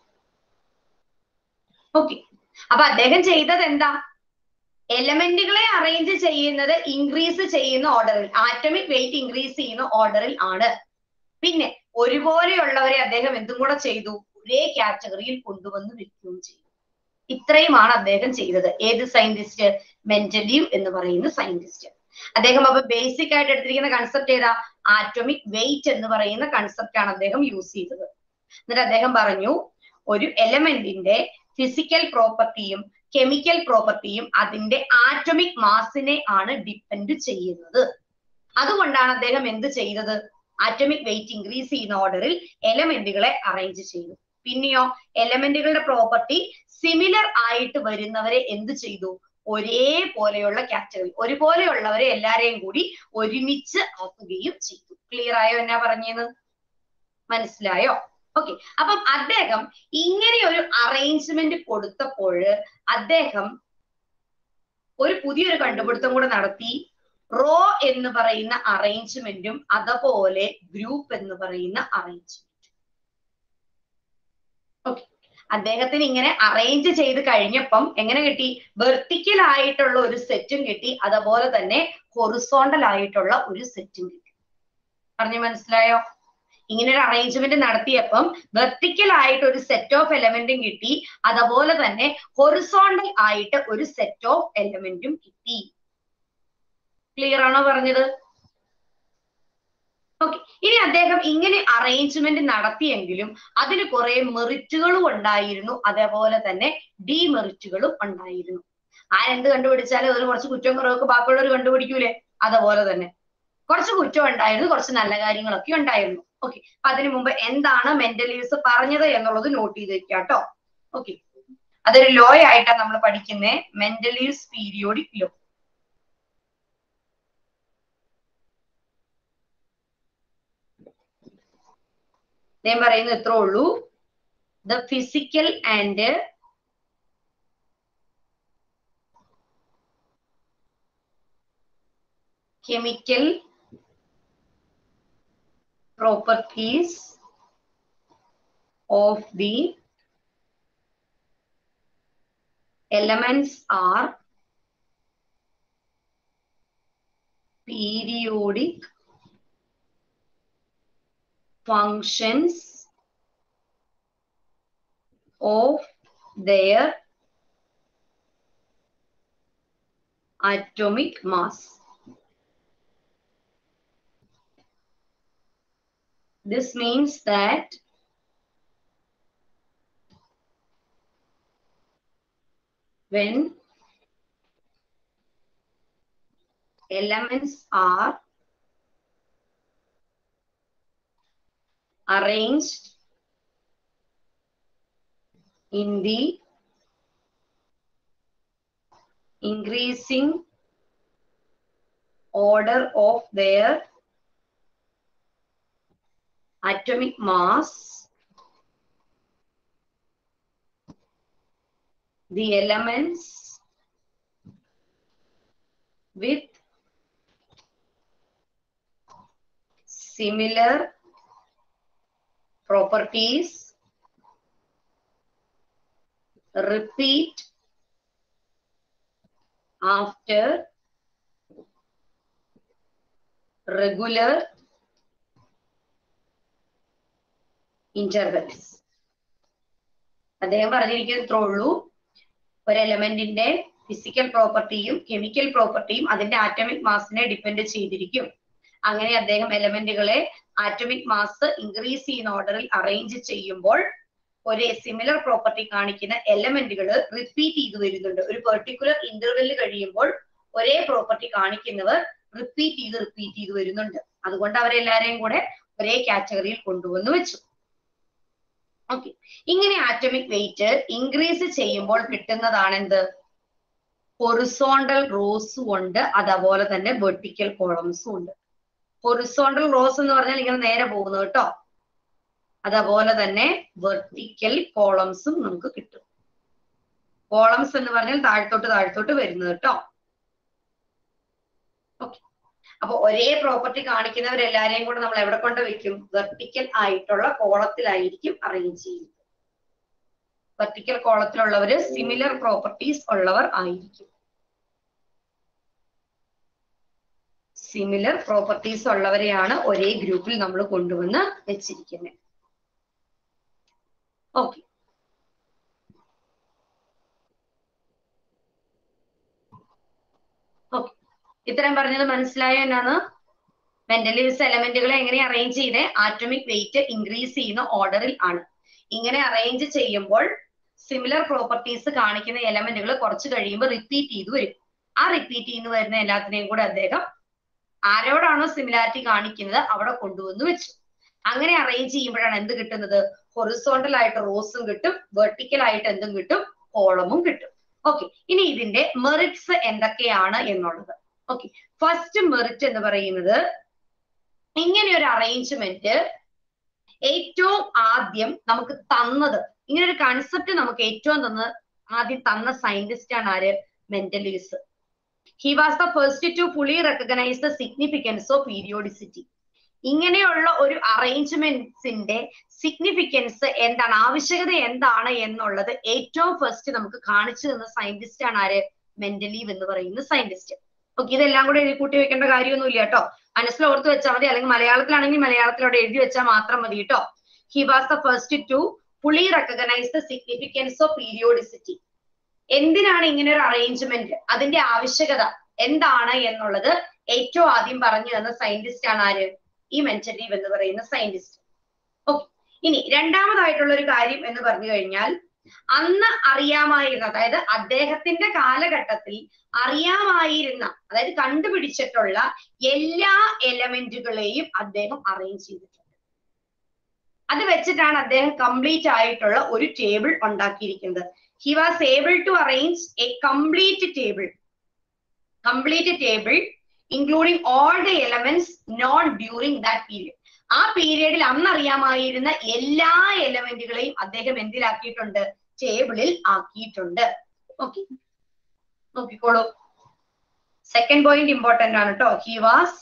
S2: ഓക്കെ അപ്പൊ അദ്ദേഹം ചെയ്തത് എന്താ എലമെന്റുകളെ അറേഞ്ച് ചെയ്യുന്നത് ഇൻക്രീസ് ചെയ്യുന്ന ഓർഡറിൽ ആറ്റമിക് വെയിറ്റ് ഇൻക്രീസ് ചെയ്യുന്ന ഓർഡറിൽ ആണ് പിന്നെ ഒരുപോലെയുള്ളവരെ അദ്ദേഹം എന്തും കൂടെ ചെയ്തു ഒരേ കാറ്റഗറിയിൽ കൊണ്ടുവന്ന് വെക്കുകയും ചെയ്തു ഇത്രയുമാണ് അദ്ദേഹം ചെയ്തത് ഏത് സയന്റിസ്റ്റ് മെന്റലീവ് എന്ന് പറയുന്ന സയന്റിസ്റ്റ് അദ്ദേഹം അപ്പൊ ബേസിക് ആയിട്ട് എടുത്തിരിക്കുന്ന കൺസെപ്റ്റ് ഏതാ ആറ്റോമിക് വെയിറ്റ് എന്ന് പറയുന്ന കൺസെപ്റ്റ് ആണ് അദ്ദേഹം യൂസ് ചെയ്തത് എന്നിട്ട് അദ്ദേഹം പറഞ്ഞു ഒരു എലമെന്റിന്റെ ഫിസിക്കൽ പ്രോപ്പർട്ടിയും കെമിക്കൽ പ്രോപ്പർട്ടിയും അതിന്റെ ആറ്റോമിക് മാസിനെ ആണ് ഡിപ്പെൻഡ് ചെയ്യുന്നത് അതുകൊണ്ടാണ് അദ്ദേഹം എന്ത് ചെയ്തത് ആറ്റോമിക് വെയിറ്റ് ഇൻക്രീസ് ചെയ്യുന്ന ഓർഡറിൽ എലമെന്റുകളെ അറേഞ്ച് ചെയ്തു പിന്നെയോ എലമെന്റുകളുടെ പ്രോപ്പർട്ടി സിമിലർ ആയിട്ട് വരുന്നവരെ എന്ത് ചെയ്തു ഒരേപോലെയുള്ള കാറ്റഗറി ഒരുപോലെയുള്ളവരെ എല്ലാരെയും കൂടി ഒരുമിച്ച് ആക്കുകയും ചെയ്തു ക്ലിയർ ആയോ എന്നാ പറഞ്ഞത് മനസ്സിലായോ ഓക്കെ അപ്പം അദ്ദേഹം ഇങ്ങനെ ഒരു അറേഞ്ച്മെന്റ് കൊടുത്തപ്പോൾ അദ്ദേഹം ഒരു പുതിയൊരു കണ്ടുപിടുത്തം കൂടെ നടത്തി റോ എന്ന് പറയുന്ന അറേഞ്ച്മെന്റും അതുപോലെ ഗ്രൂപ്പ് എന്ന് പറയുന്ന അറേഞ്ച്മെന്റ് ഓക്കെ അദ്ദേഹത്തിന് ഇങ്ങനെ അറേഞ്ച് ചെയ്ത് കഴിഞ്ഞപ്പം എങ്ങനെ കിട്ടി വെർട്ടിക്കൽ ആയിട്ടുള്ള ഒരു സെറ്റും കിട്ടി അതുപോലെ തന്നെ ഹൊറിസോണ്ടൽ ആയിട്ടുള്ള ഒരു സെറ്റും കിട്ടി പറഞ്ഞു മനസ്സിലായോ ഇങ്ങനെ ഒരു അറേഞ്ച്മെന്റ് നടത്തിയപ്പം വെർട്ടിക്കൽ ആയിട്ട് ഒരു സെറ്റ് ഓഫ് എലമെന്റും കിട്ടി അതുപോലെ തന്നെ ഹൊറിസോണ്ടൽ ആയിട്ട് ഒരു സെറ്റ് ഓഫ് എലമെന്റും കിട്ടി ക്ലിയർ ആണോ പറഞ്ഞത് ഓക്കെ ഇനി അദ്ദേഹം ഇങ്ങനെ അറേഞ്ച്മെന്റ് നടത്തിയെങ്കിലും അതിന് കുറെ മെറിറ്റുകളും ഉണ്ടായിരുന്നു അതേപോലെ തന്നെ ഡിമെറിറ്റുകളും ഉണ്ടായിരുന്നു ആരെന്ത് കണ്ടുപിടിച്ചാലും അതിന് കുറച്ച് കുറ്റവും കുറവൊക്കെ ബാക്കിയുള്ളവർ കണ്ടുപിടിക്കൂലേ അതുപോലെ തന്നെ കുറച്ച് കുറ്റം ഉണ്ടായിരുന്നു കുറച്ച് നല്ല കാര്യങ്ങളൊക്കെ ഉണ്ടായിരുന്നു ഓക്കെ അപ്പൊ അതിനു മുമ്പ് എന്താണ് മെന്റലീവ്സ് പറഞ്ഞത് എന്നുള്ളത് നോട്ട് ചെയ്ത് വെക്കുക കേട്ടോ ഓക്കെ അതൊരു ലോ ആയിട്ടാണ് നമ്മൾ പഠിക്കുന്നത് മെന്റലീവ്സ് പീരിയോഡിക് ലോ ഞാൻ പറയുന്നത് ഇത്രേ ഉള്ളൂ the physical and chemical properties of the elements are periodic functions of their atomic mass. This means that when elements are arranged in the increasing order of their atomic mass, the elements with similar properties repeat after regular intervals. അദ്ദേഹം പറഞ്ഞിരിക്കുന്നത് ഇത്രേ ഉള്ളൂ ഒരു എലമെന്റിന്റെ ഫിസിക്കൽ പ്രോപ്പർട്ടിയും കെമിക്കൽ പ്രോപ്പർട്ടിയും അതിന്റെ ആറ്റമിക് മാസിനെ ഡിപ്പെൻഡ് ചെയ്തിരിക്കും അങ്ങനെ അദ്ദേഹം എലമെന്റുകളെ ആറ്റമിക് മാസ് ഇൻക്രീസ് ചെയ്യുന്ന ഓർഡറിൽ അറേഞ്ച് ചെയ്യുമ്പോൾ ഒരേ സിമിലർ പ്രോപ്പർട്ടി കാണിക്കുന്ന എലമെന്റുകൾ റിപ്പീറ്റ് ചെയ്തു വരുന്നുണ്ട് ഒരു പെർട്ടിക്കുലർ ഇന്റർവെല്ലിൽ കഴിയുമ്പോൾ ഒരേ പ്രോപ്പർട്ടി കാണിക്കുന്നവർ റിപ്പീറ്റ് ചെയ്ത് റിപ്പീറ്റ് ചെയ്ത് വരുന്നുണ്ട് അതുകൊണ്ട് അവരെല്ലാരെയും കൂടെ ഒരേ കാറ്റഗറിയിൽ കൊണ്ടുവന്ന് വെച്ചു ഓക്കെ ഇങ്ങനെ ആറ്റമിക് വെയിറ്റ് ഇൻക്രീസ് ചെയ്യുമ്പോൾ കിട്ടുന്നതാണ് എന്ത് ഹൊറിസോണ്ടൽ റോസും ഉണ്ട് അതേപോലെ തന്നെ വെർട്ടിക്കൽ കോളംസും ഉണ്ട് ഹൊറിസോണ്ടൽ റോസ് എന്ന് പറഞ്ഞാൽ ഇങ്ങനെ നേരെ പോകുന്നു കേട്ടോ അതേപോലെ തന്നെ വെർട്ടിക്കൽ കോളംസും നമുക്ക് കിട്ടും കോളംസ് എന്ന് പറഞ്ഞാൽ താഴ്ത്തോട്ട് താഴ്ത്തോട്ട് വരുന്നത് കേട്ടോ ഓക്കെ അപ്പൊ ഒരേ പ്രോപ്പർട്ടി കാണിക്കുന്നവരെല്ലാരെയും കൂടെ നമ്മൾ എവിടെ കൊണ്ട് വെക്കും വെർട്ടിക്കൽ ആയിട്ടുള്ള കോളത്തിലായിരിക്കും അറേഞ്ച് ചെയ്യുന്നത് വെർട്ടിക്കൽ കോളത്തിലുള്ളവര് സിമിലർ പ്രോപ്പർട്ടീസ് ഉള്ളവർ ആയിരിക്കും സിമിലർ പ്രോപ്പർട്ടീസ് ഉള്ളവരെയാണ് ഒരേ ഗ്രൂപ്പിൽ നമ്മൾ കൊണ്ടുവന്ന് വെച്ചിരിക്കുന്നത് ഓക്കെ ഓക്കെ ഇത്രയും പറഞ്ഞത് മനസ്സിലായോ എന്നാണ് മെന്റലിവ്സ് എലമെന്റുകളെ എങ്ങനെ അറേഞ്ച് ചെയ്തേ ആറ്റമിക് വെയിറ്റ് ഇൻക്രീസ് ചെയ്യുന്ന ഓർഡറിൽ ആണ് ഇങ്ങനെ അറേഞ്ച് ചെയ്യുമ്പോൾ സിമിലർ പ്രോപ്പർട്ടീസ് കാണിക്കുന്ന എലമെന്റുകൾ കുറച്ച് കഴിയുമ്പോൾ റിപ്പീറ്റ് ചെയ്തു വരും ആ റിപ്പീറ്റ് ചെയ്യുന്ന വരുന്ന എല്ലാത്തിനെയും കൂടെ അദ്ദേഹം ആരോടാണോ സിമിലാരിറ്റി കാണിക്കുന്നത് അവിടെ കൊണ്ടുവന്ന് വെച്ചു അങ്ങനെ അറേഞ്ച് ചെയ്യുമ്പോഴാണ് എന്ത് കിട്ടുന്നത് ഹൊറിസോണ്ടൽ ആയിട്ട് റോസും കിട്ടും വെർട്ടിക്കൽ ആയിട്ട് എന്തും കിട്ടും കോളമും കിട്ടും ഓക്കെ ഇനി ഇതിന്റെ മെറിറ്റ്സ് എന്തൊക്കെയാണ് എന്നുള്ളത് ഓക്കെ ഫസ്റ്റ് മെറിറ്റ് എന്ന് പറയുന്നത് ഇങ്ങനെ ഒരു അറേഞ്ച്മെന്റ് ഏറ്റവും ആദ്യം നമുക്ക് തന്നത് ഇങ്ങനെ ഒരു കൺസെപ്റ്റ് നമുക്ക് ഏറ്റവും തന്ന് ആദ്യം തന്ന സയന്റിസ്റ്റ് ആണ് ആര് മെന്റലിസ് he was the first to fully recognise the significance of periodicity ഇങ്ങനെയുള്ള ഒരു അറേഞ്ച്മെന്റ്സിന്റെ സിഗ്നിഫിക്കൻസ് എന്താണ് ആവശ്യകത എന്താണ് എന്നുള്ളത് ഏറ്റവും ഫസ്റ്റ് നമുക്ക് കാണിച്ചു തന്ന സയന്റിസ്റ്റ് ആണ് ആര് മെന്റലീവ് എന്ന് പറയുന്ന സയന്റിസ്റ്റ് ഓക്കെ ഇതെല്ലാം കൂടെ എഴുതി കൂട്ടി വെക്കേണ്ട കാര്യമൊന്നുമില്ല കേട്ടോ മനസ്സിൽ ഓർത്ത് വെച്ചാൽ മതി അല്ലെങ്കിൽ മലയാളത്തിലാണെങ്കിൽ മലയാളത്തിലൂടെ എഴുതി വെച്ചാൽ മാത്രം മതി കേട്ടോ he was the first to fully recognise the significance of periodicity എന്തിനാണ് ഇങ്ങനെ ഒരു അറേഞ്ച്മെന്റ് അതിന്റെ ആവശ്യകത എന്താണ് എന്നുള്ളത് ഏറ്റവും ആദ്യം പറഞ്ഞു തന്ന സയന്റിസ്റ്റ് ആണ് ആര് ഈ മെൻറ്റലീവ് എന്ന് പറയുന്ന സയന്റിസ്റ്റ് ഓക്കെ ഇനി രണ്ടാമതായിട്ടുള്ള ഒരു കാര്യം എന്ന് പറഞ്ഞു കഴിഞ്ഞാൽ അന്ന് അറിയാമായിരുന്ന അതായത് അദ്ദേഹത്തിന്റെ കാലഘട്ടത്തിൽ അറിയാമായിരുന്ന അതായത് കണ്ടുപിടിച്ചിട്ടുള്ള എല്ലാ എലമെന്റുകളെയും അദ്ദേഹം അറേഞ്ച് ചെയ്തിട്ടുണ്ട് അത് വെച്ചിട്ടാണ് അദ്ദേഹം കംപ്ലീറ്റ് ആയിട്ടുള്ള ഒരു ടേബിൾ ഉണ്ടാക്കിയിരിക്കുന്നത് he was able to arrange a complete table complete table including all the elements not during that period ആ പീരീഡിൽ അന്നറിയാമായിരുന്ന എല്ലാ എലമെന്റുകളെയും അദ്ദേഹം എന്തിലാക്കിയിട്ടുണ്ട് ടേബിളിൽ ആക്കിയിട്ടുണ്ട് ഓക്കെ നോക്കിക്കോളൂ സെക്കൻഡ് പോയിന്റ് ഇമ്പോർട്ടന്റ് ആണ് കേട്ടോ he was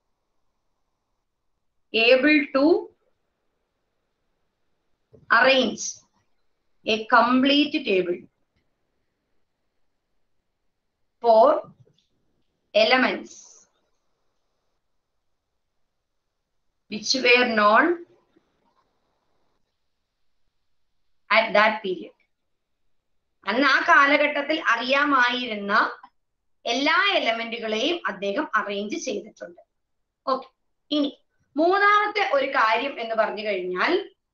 S2: able to arrange a complete table for elements which were known at that period. അന്ന് ആ കാലഘട്ടത്തിൽ അറിയാമായിരുന്ന എല്ലാ എലമെന്റുകളെയും അദ്ദേഹം അറേഞ്ച് ചെയ്തിട്ടുണ്ട് ഓക്കെ ഇനി മൂന്നാമത്തെ ഒരു കാര്യം എന്ന് പറഞ്ഞു കഴിഞ്ഞാൽ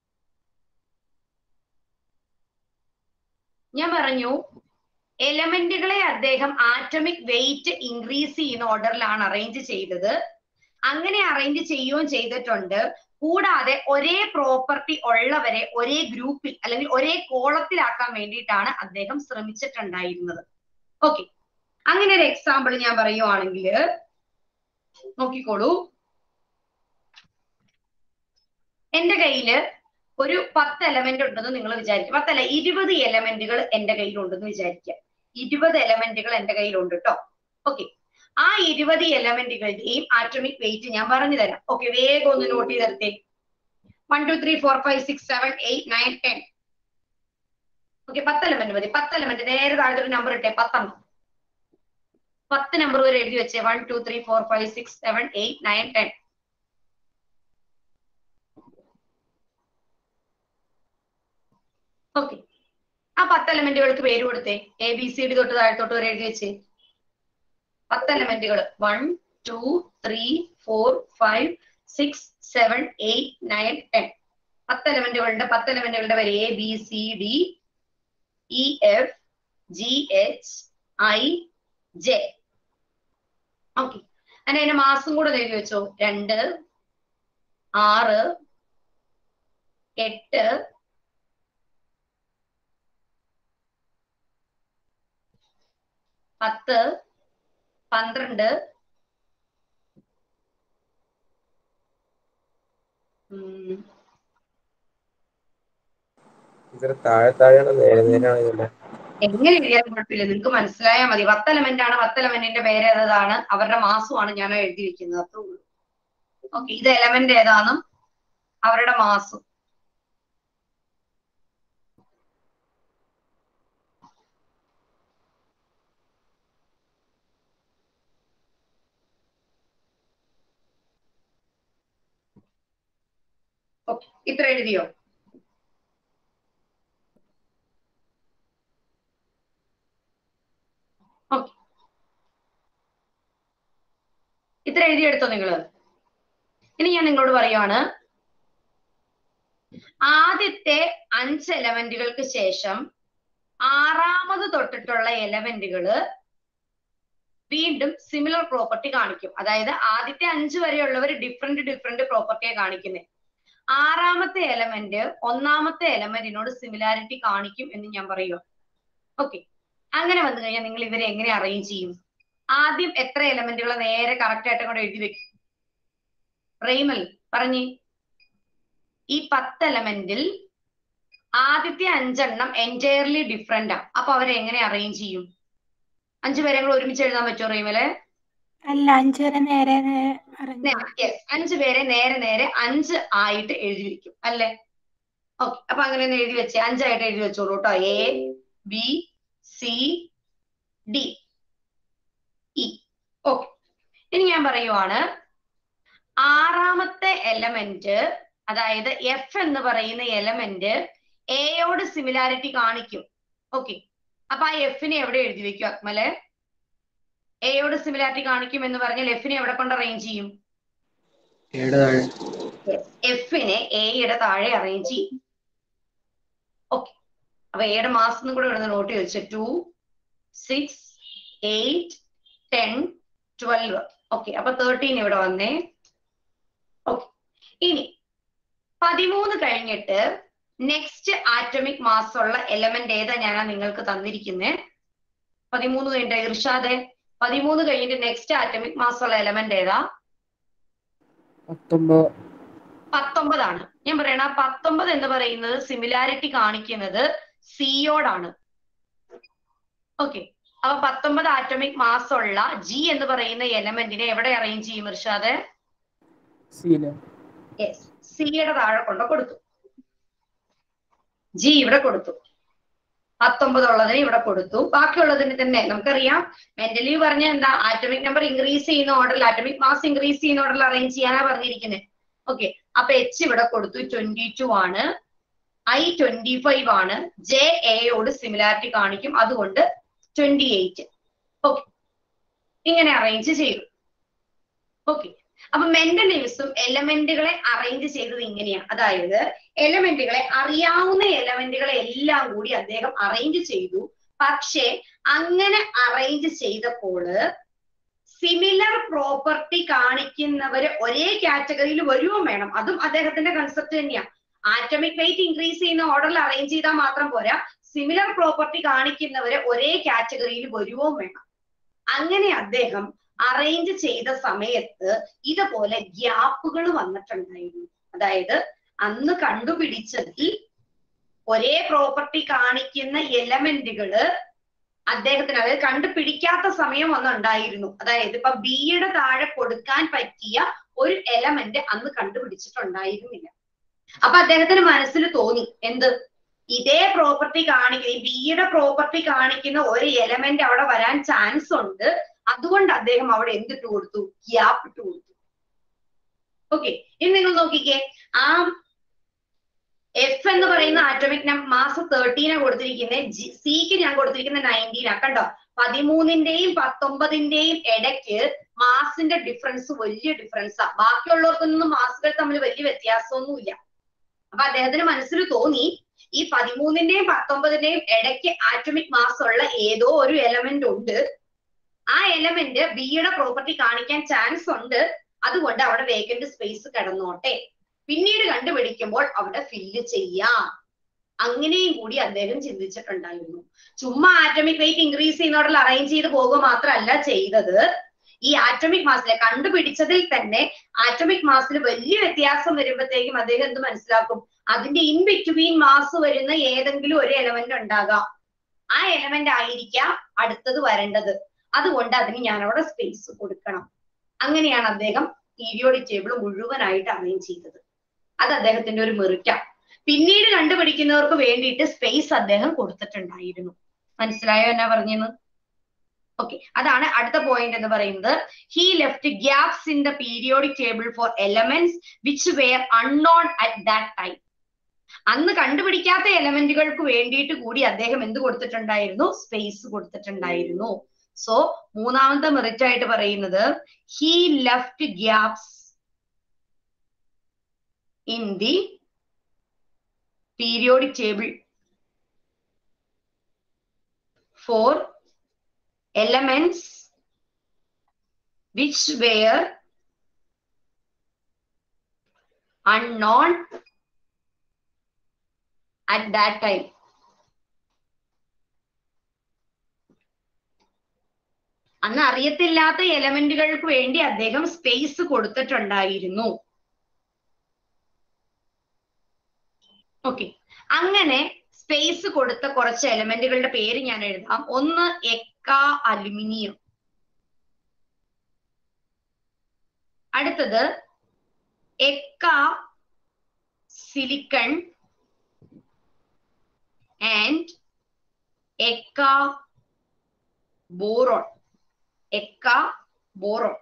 S2: ഞാൻ പറഞ്ഞു എലമെന്റുകളെ അദ്ദേഹം ആറ്റമിക് വെയിറ്റ് ഇൻക്രീസ് ചെയ്യുന്ന ഓർഡറിലാണ് അറേഞ്ച് ചെയ്തത് അങ്ങനെ അറേഞ്ച് ചെയ്യുകയും ചെയ്തിട്ടുണ്ട് കൂടാതെ ഒരേ പ്രോപ്പർട്ടി ഉള്ളവരെ ഒരേ ഗ്രൂപ്പിൽ അല്ലെങ്കിൽ ഒരേ കോളത്തിലാക്കാൻ വേണ്ടിയിട്ടാണ് അദ്ദേഹം ശ്രമിച്ചിട്ടുണ്ടായിരുന്നത് ഓക്കെ അങ്ങനെ ഒരു എക്സാമ്പിൾ ഞാൻ പറയുവാണെങ്കിൽ നോക്കിക്കോളൂ എന്റെ കയ്യില് ഒരു പത്ത് എലമെന്റ് ഉണ്ടെന്ന് നിങ്ങൾ വിചാരിക്കും പത്തല്ല ഇരുപത് എലമെന്റുകൾ എന്റെ കയ്യിലുണ്ടെന്ന് വിചാരിക്കുക ഇരുപത് എലമെന്റുകൾ എന്റെ കയ്യിലുണ്ട് കേട്ടോ ഓക്കെ ആ ഇരുപത് എലമെന്റുകളുടെയും ആറ്റോമിക് വെയിറ്റ് ഞാൻ പറഞ്ഞു തരാം ഓക്കെ വേഗം ഒന്ന് നോട്ട് ചെയ്തെടുത്തേ one two three four five six seven eight nine ten okay പത്ത് എലമെന്റ് മതി പത്ത് എലമെന്റ് നേരെ താഴത്തെ ഒരു നമ്പർ ഇട്ടേ പത്തെണ്ണം പത്ത് നമ്പർ വരെ എഴുതി വെച്ചേ one two three four five six seven eight nine ten okay ആ പത്ത് എലമെന്റുകൾക്ക് പേര് കൊടുത്തേ എ ബി സി ഡി തൊട്ട് താഴത്തോട്ട് വരെ എഴുതി വെച്ച് പത്ത് എലമെന്റുകൾ one two three four five six seven eight nine ten പത്ത് എലമെന്റുകളുടെ പത്ത് എലമെന്റുകളുടെ പേര് A B C D E F G H I J okay അങ്ങനെ അതിന്റെ മാസം കൂടെ എഴുതി വെച്ചോ രണ്ട് ആറ് എട്ട് പത്ത് പന്ത്രണ്ട് ഉം,
S6: ഇതിന് താഴെ താഴെയാണ് നേരെ നേരെയാണ് ഇതിന്റെ
S2: എങ്ങനെ എഴുതിയാലും കുഴപ്പമില്ല നിങ്ങൾക്ക് മനസ്സിലായാൽ മതി പത്ത് എലമെന്റ് ആണ് പത്ത് എലമെന്റിന്റെ പേര് ഏതാണ് അവരുടെ മാസമാണ് ഞാൻ എഴുതി വെക്കുന്നത് അത്രേ ഉള്ളൂ ഓക്കെ ഇത് എലമെന്റ് ഏതാണെന്നും അവരുടെ മാസം ഓക്കെ ഇത്ര എഴുതിയോ ഓക്കെ ഇത്ര എഴുതിയെടുത്തോ നിങ്ങള് ഇനി ഞാൻ നിങ്ങളോട് പറയുവാണ് ആദ്യത്തെ അഞ്ച് എലമെന്റുകൾക്ക് ശേഷം ആറാമത് തൊട്ടിട്ടുള്ള എലമെന്റുകള് വീണ്ടും സിമിലർ പ്രോപ്പർട്ടി കാണിക്കും അതായത് ആദ്യത്തെ അഞ്ച് വരെയുള്ളവർ ഡിഫറെന്റ് ഡിഫറെന്റ് പ്രോപ്പർട്ടിയെ കാണിക്കുന്നത് ആറാമത്തെ എലമെന്റ് ഒന്നാമത്തെ എലമെന്റിനോട് സിമിലാരിറ്റി കാണിക്കും എന്ന് ഞാൻ പറയുക ഓക്കെ അങ്ങനെ വന്നു കഴിഞ്ഞാൽ നിങ്ങൾ ഇവരെ എങ്ങനെ അറേഞ്ച് ചെയ്യും ആദ്യം എത്ര എലമെന്റുകൾ നേരെ കറക്റ്റ് ആയിട്ട് കൂടെ എഴുതി വെക്കും റെയ്മൽ പറഞ്ഞേ ഈ പത്ത് എലമെന്റിൽ ആദ്യത്തെ അഞ്ചെണ്ണം എൻറ്റയർലി ഡിഫറെന്റ് ആ അപ്പൊ അവരെ എങ്ങനെ അറേഞ്ച് ചെയ്യും അഞ്ചു പേരെ കൂടെ ഒരുമിച്ച് എഴുതാൻ പറ്റുമോ റെയ്മലെ
S5: അല്ല അഞ്ചു വരെ നേരെ അറിഞ്ഞു
S2: യെസ് അഞ്ചു പേരെ നേരെ നേരെ അഞ്ച് ആയിട്ട് എഴുതി വെക്കും അല്ലേ ഓക്കെ അപ്പൊ അങ്ങനെ ഒന്ന് എഴുതി വെച്ചേ അഞ്ചായിട്ട് എഴുതി വെച്ചോളൂ കേട്ടോ A B C D E okay ഇനി ഞാൻ പറയുവാണ് ആറാമത്തെ എലമെന്റ് അതായത് എഫ് എന്ന് പറയുന്ന എലമെന്റ് എയോട് സിമിലാരിറ്റി കാണിക്കും ഓക്കെ അപ്പൊ ആ എഫിനെ എവിടെ എഴുതി വെക്കും അക്മല് എയോട് സിമിലാരിറ്റി കാണിക്കും എന്ന് പറഞ്ഞാൽ എഫിനെ എവിടെ കൊണ്ട് അറേഞ്ച് ചെയ്യും
S3: എയുടെ താഴെ
S2: എഫിനെ എയുടെ താഴെ അറേഞ്ച് ചെയ്യും ഓക്കെ അപ്പൊ എയുടെ മാസം കൂടെ ഇവിടെ നോട്ട് ചെയ്ത് വെച്ച് two six eight ten twelve okay അപ്പൊ തേർട്ടീൻ ഇവിടെ വന്നേ ഓക്കെ ഇനി പതിമൂന്ന് കഴിഞ്ഞിട്ട് നെക്സ്റ്റ് ആറ്റമിക് മാസ് ഉള്ള എലമെന്റ് ഏതാ ഞാനാ നിങ്ങൾക്ക് തന്നിരിക്കുന്നത് പതിമൂന്ന് കഴിഞ്ഞിട്ട് ഇർഷാദെ പതിമൂന്ന് കഴിഞ്ഞിട്ട് നെക്സ്റ്റ് ആറ്റമിക് മാസ് ഉള്ള എലമെന്റ് ഏതാ
S3: പത്തൊമ്പത്
S2: പത്തൊമ്പതാണ് ഞാൻ പറയണ പത്തൊമ്പത് എന്ന് പറയുന്നത് സിമിലാരിറ്റി കാണിക്കുന്നത് സിയോടാണ് ഓക്കെ അപ്പൊ പത്തൊമ്പത് ആറ്റമിക് മാസ് ഉള്ള ജി എന്ന് പറയുന്ന എലമെന്റിനെ എവിടെ അറേഞ്ച് ചെയ്യും ഇർഷാദ്
S3: സീല
S2: യെസ് സിയുടെ താഴെ കൊണ്ട് കൊടുത്തു ജി ഇവിടെ കൊടുത്തു പത്തൊമ്പത് ഉള്ളതിന് ഇവിടെ കൊടുത്തു ബാക്കിയുള്ളതിന് തന്നെ നമുക്കറിയാം മെന്റലി പറഞ്ഞ എന്താ ആറ്റമിക് നമ്പർ ഇൻക്രീസ് ചെയ്യുന്ന ഓർഡറിൽ ആറ്റമിക് മാസ് ഇൻക്രീസ് ചെയ്യുന്ന ഓർഡറിൽ അറേഞ്ച് ചെയ്യാനാ പറഞ്ഞിരിക്കുന്നത് ഓക്കെ അപ്പൊ എച്ച് ഇവിടെ കൊടുത്തു ട്വന്റി ടു ആണ് ഐ ട്വന്റി ഫൈവ് ആണ് ജെ എയോട് സിമിലാരിറ്റി കാണിക്കും അതുകൊണ്ട് ട്വന്റി എയ്റ്റ് ഓക്കെ ഇങ്ങനെ അറേഞ്ച് ചെയ്തു ഓക്കെ അപ്പൊ മെന്റലിവ്സും എലമെന്റുകളെ അറേഞ്ച് ചെയ്തത് ഇങ്ങനെയാണ് അതായത് എലമെന്റുകളെ അറിയാവുന്ന എലമെന്റുകളെ എല്ലാം കൂടി അദ്ദേഹം അറേഞ്ച് ചെയ്തു പക്ഷേ അങ്ങനെ അറേഞ്ച് ചെയ്തപ്പോൾ സിമിലർ പ്രോപ്പർട്ടി കാണിക്കുന്നവര് ഒരേ കാറ്റഗറിയിൽ വരുവും വേണം അതും അദ്ദേഹത്തിന്റെ കൺസെപ്റ്റ് തന്നെയാണ് ആറ്റമിക് വെയിറ്റ് ഇൻക്രീസ് ചെയ്യുന്ന ഓർഡറിൽ അറേഞ്ച് ചെയ്താൽ മാത്രം പോരാ സിമിലർ പ്രോപ്പർട്ടി കാണിക്കുന്നവരെ ഒരേ കാറ്റഗറിയിൽ വരുവും വേണം അങ്ങനെ അദ്ദേഹം അറേഞ്ച് ചെയ്ത സമയത്ത് ഇതുപോലെ ഗ്യാപ്പുകൾ വന്നിട്ടുണ്ടായിരുന്നു അതായത് അന്ന് കണ്ടുപിടിച്ചതിൽ ഒരേ പ്രോപ്പർട്ടി കാണിക്കുന്ന എലമെന്റുകള് അദ്ദേഹത്തിന് അതായത് കണ്ടുപിടിക്കാത്ത സമയം ഒന്നുണ്ടായിരുന്നു അതായത് ഇപ്പൊ ബിയുടെ താഴെ കൊടുക്കാൻ പറ്റിയ ഒരു എലമെന്റ് അന്ന് കണ്ടുപിടിച്ചിട്ടുണ്ടായിരുന്നില്ല അപ്പൊ അദ്ദേഹത്തിന് മനസ്സിൽ തോന്നി എന്ത് ഇതേ പ്രോപ്പർട്ടി കാണിക്കുന്ന ഈ ബിയുടെ പ്രോപ്പർട്ടി കാണിക്കുന്ന ഒരു എലമെന്റ് അവിടെ വരാൻ ചാൻസ് ഉണ്ട് അതുകൊണ്ട് അദ്ദേഹം അവിടെ എന്തിട്ട് കൊടുത്തു ഗ്യാപ്പ് ഇട്ട് കൊടുത്തു ഓക്കെ ഇനി നിങ്ങൾ നോക്കിക്കേ ആ എഫ് എന്ന് പറയുന്ന ആറ്റോമിക് മാസ് തേർട്ടീനെ കൊടുത്തിരിക്കുന്നത് സിക്ക് ഞാൻ കൊടുത്തിരിക്കുന്ന നയൻറ്റീനാ കണ്ടോ പതിമൂന്നിന്റെയും പത്തൊമ്പതിന്റെയും ഇടയ്ക്ക് മാസിന്റെ ഡിഫറൻസ് വലിയ ഡിഫറൻസാ ബാക്കിയുള്ളവർക്കൊന്നും മാസുകൾ തമ്മിൽ വലിയ വ്യത്യാസമൊന്നുമില്ല അപ്പൊ അദ്ദേഹത്തിന് മനസ്സിൽ തോന്നി ഈ പതിമൂന്നിന്റെയും പത്തൊമ്പതിന്റെയും ഇടയ്ക്ക് ആറ്റോമിക് മാസ് ഉള്ള ഏതോ ഒരു എലമെന്റ് ഉണ്ട് ആ എലമെന്റ് ബിയുടെ പ്രോപ്പർട്ടി കാണിക്കാൻ ചാൻസ് ഉണ്ട് അതുകൊണ്ട് അവിടെ വേക്കന്റ് സ്പേസ് കിടന്നോട്ടെ പിന്നീട് കണ്ടുപിടിക്കുമ്പോൾ അവിടെ ഫില്ല് ചെയ്യാം അങ്ങനെയും കൂടി അദ്ദേഹം ചിന്തിച്ചിട്ടുണ്ടായിരുന്നു ചുമ്മാ ആറ്റമിക് വെയിറ്റ് ഇൻക്രീസ് ചെയ്യുന്നതോടെ അറേഞ്ച് ചെയ്ത് പോകുക മാത്രമല്ല ചെയ്തത് ഈ ആറ്റമിക് മാസിലെ കണ്ടുപിടിച്ചതിൽ തന്നെ ആറ്റമിക് മാസിൽ വലിയ വ്യത്യാസം വരുമ്പോഴത്തേക്കും അദ്ദേഹം എന്ത് മനസ്സിലാക്കും അതിന്റെ ഇൻ ബിറ്റ്വീൻ മാസ് വരുന്ന ഏതെങ്കിലും ഒരു എലമെന്റ് ഉണ്ടാകാം ആ എലമെന്റ് ആയിരിക്കാം അടുത്തത് വരേണ്ടത് അതുകൊണ്ട് അതിന് ഞാൻ അവിടെ സ്പേസ് കൊടുക്കണം അങ്ങനെയാണ് അദ്ദേഹം പീരിയോഡിക് ടേബിൾ മുഴുവനായിട്ട് അറേഞ്ച് ചെയ്തത് അത് അദ്ദേഹത്തിന്റെ ഒരു മെറിറ്റാണ് പിന്നീട് കണ്ടുപിടിക്കുന്നവർക്ക് വേണ്ടിയിട്ട് സ്പേസ് അദ്ദേഹം കൊടുത്തിട്ടുണ്ടായിരുന്നു മനസ്സിലായോ എന്നാ പറഞ്ഞെന്ന് ഓക്കെ അതാണ് അടുത്ത പോയിന്റ് എന്ന് പറയുന്നത് he left gaps in the periodic table for elements which were unknown at that time അന്ന് കണ്ടുപിടിക്കാത്ത എലമെന്റുകൾക്ക് വേണ്ടിയിട്ട് കൂടി അദ്ദേഹം എന്ത് കൊടുത്തിട്ടുണ്ടായിരുന്നു സ്പേസ് കൊടുത്തിട്ടുണ്ടായിരുന്നു സോ മൂന്നാമത്തെ മെറിറ്റ് ആയിട്ട് പറയുന്നത് he left gaps in the periodic table for elements which were unknown at that time. അന്ന് അറിയത്തില്ലാത്ത എലമെന്റുകൾക്ക് വേണ്ടി അദ്ദേഹം സ്പേസ് കൊടുത്തിട്ടുണ്ടായിരുന്നു ഓക്കെ അങ്ങനെ സ്പേസ് കൊടുത്ത കുറച്ച് എലമെന്റുകളുടെ പേര് ഞാൻ എഴുതാം ഒന്ന് എക്ക അലുമിനിയം അടുത്തത് എക്ക സിലിക്കൺ ആൻഡ് എക്ക ബോറോൺ എക്ക ബോറോൺ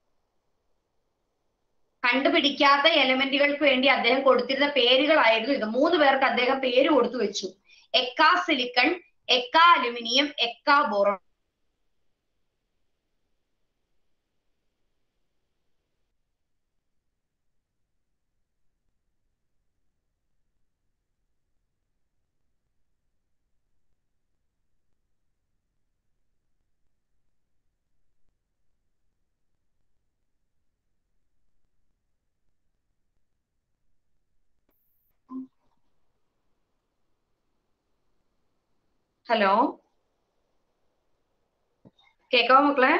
S2: കണ്ടുപിടിക്കാത്ത എലമെന്റുകൾക്ക് വേണ്ടി അദ്ദേഹം കൊടുത്തിരുന്ന പേരുകളായിരുന്നു ഇത് മൂന്ന് പേർക്ക് അദ്ദേഹം പേര് കൊടുത്തു വെച്ചു എക്ക സിലിക്കൺ എക്ക അലുമിനിയം എക്ക ബോറോൺ ഹലോ കേക്കാവോ മക്കളെ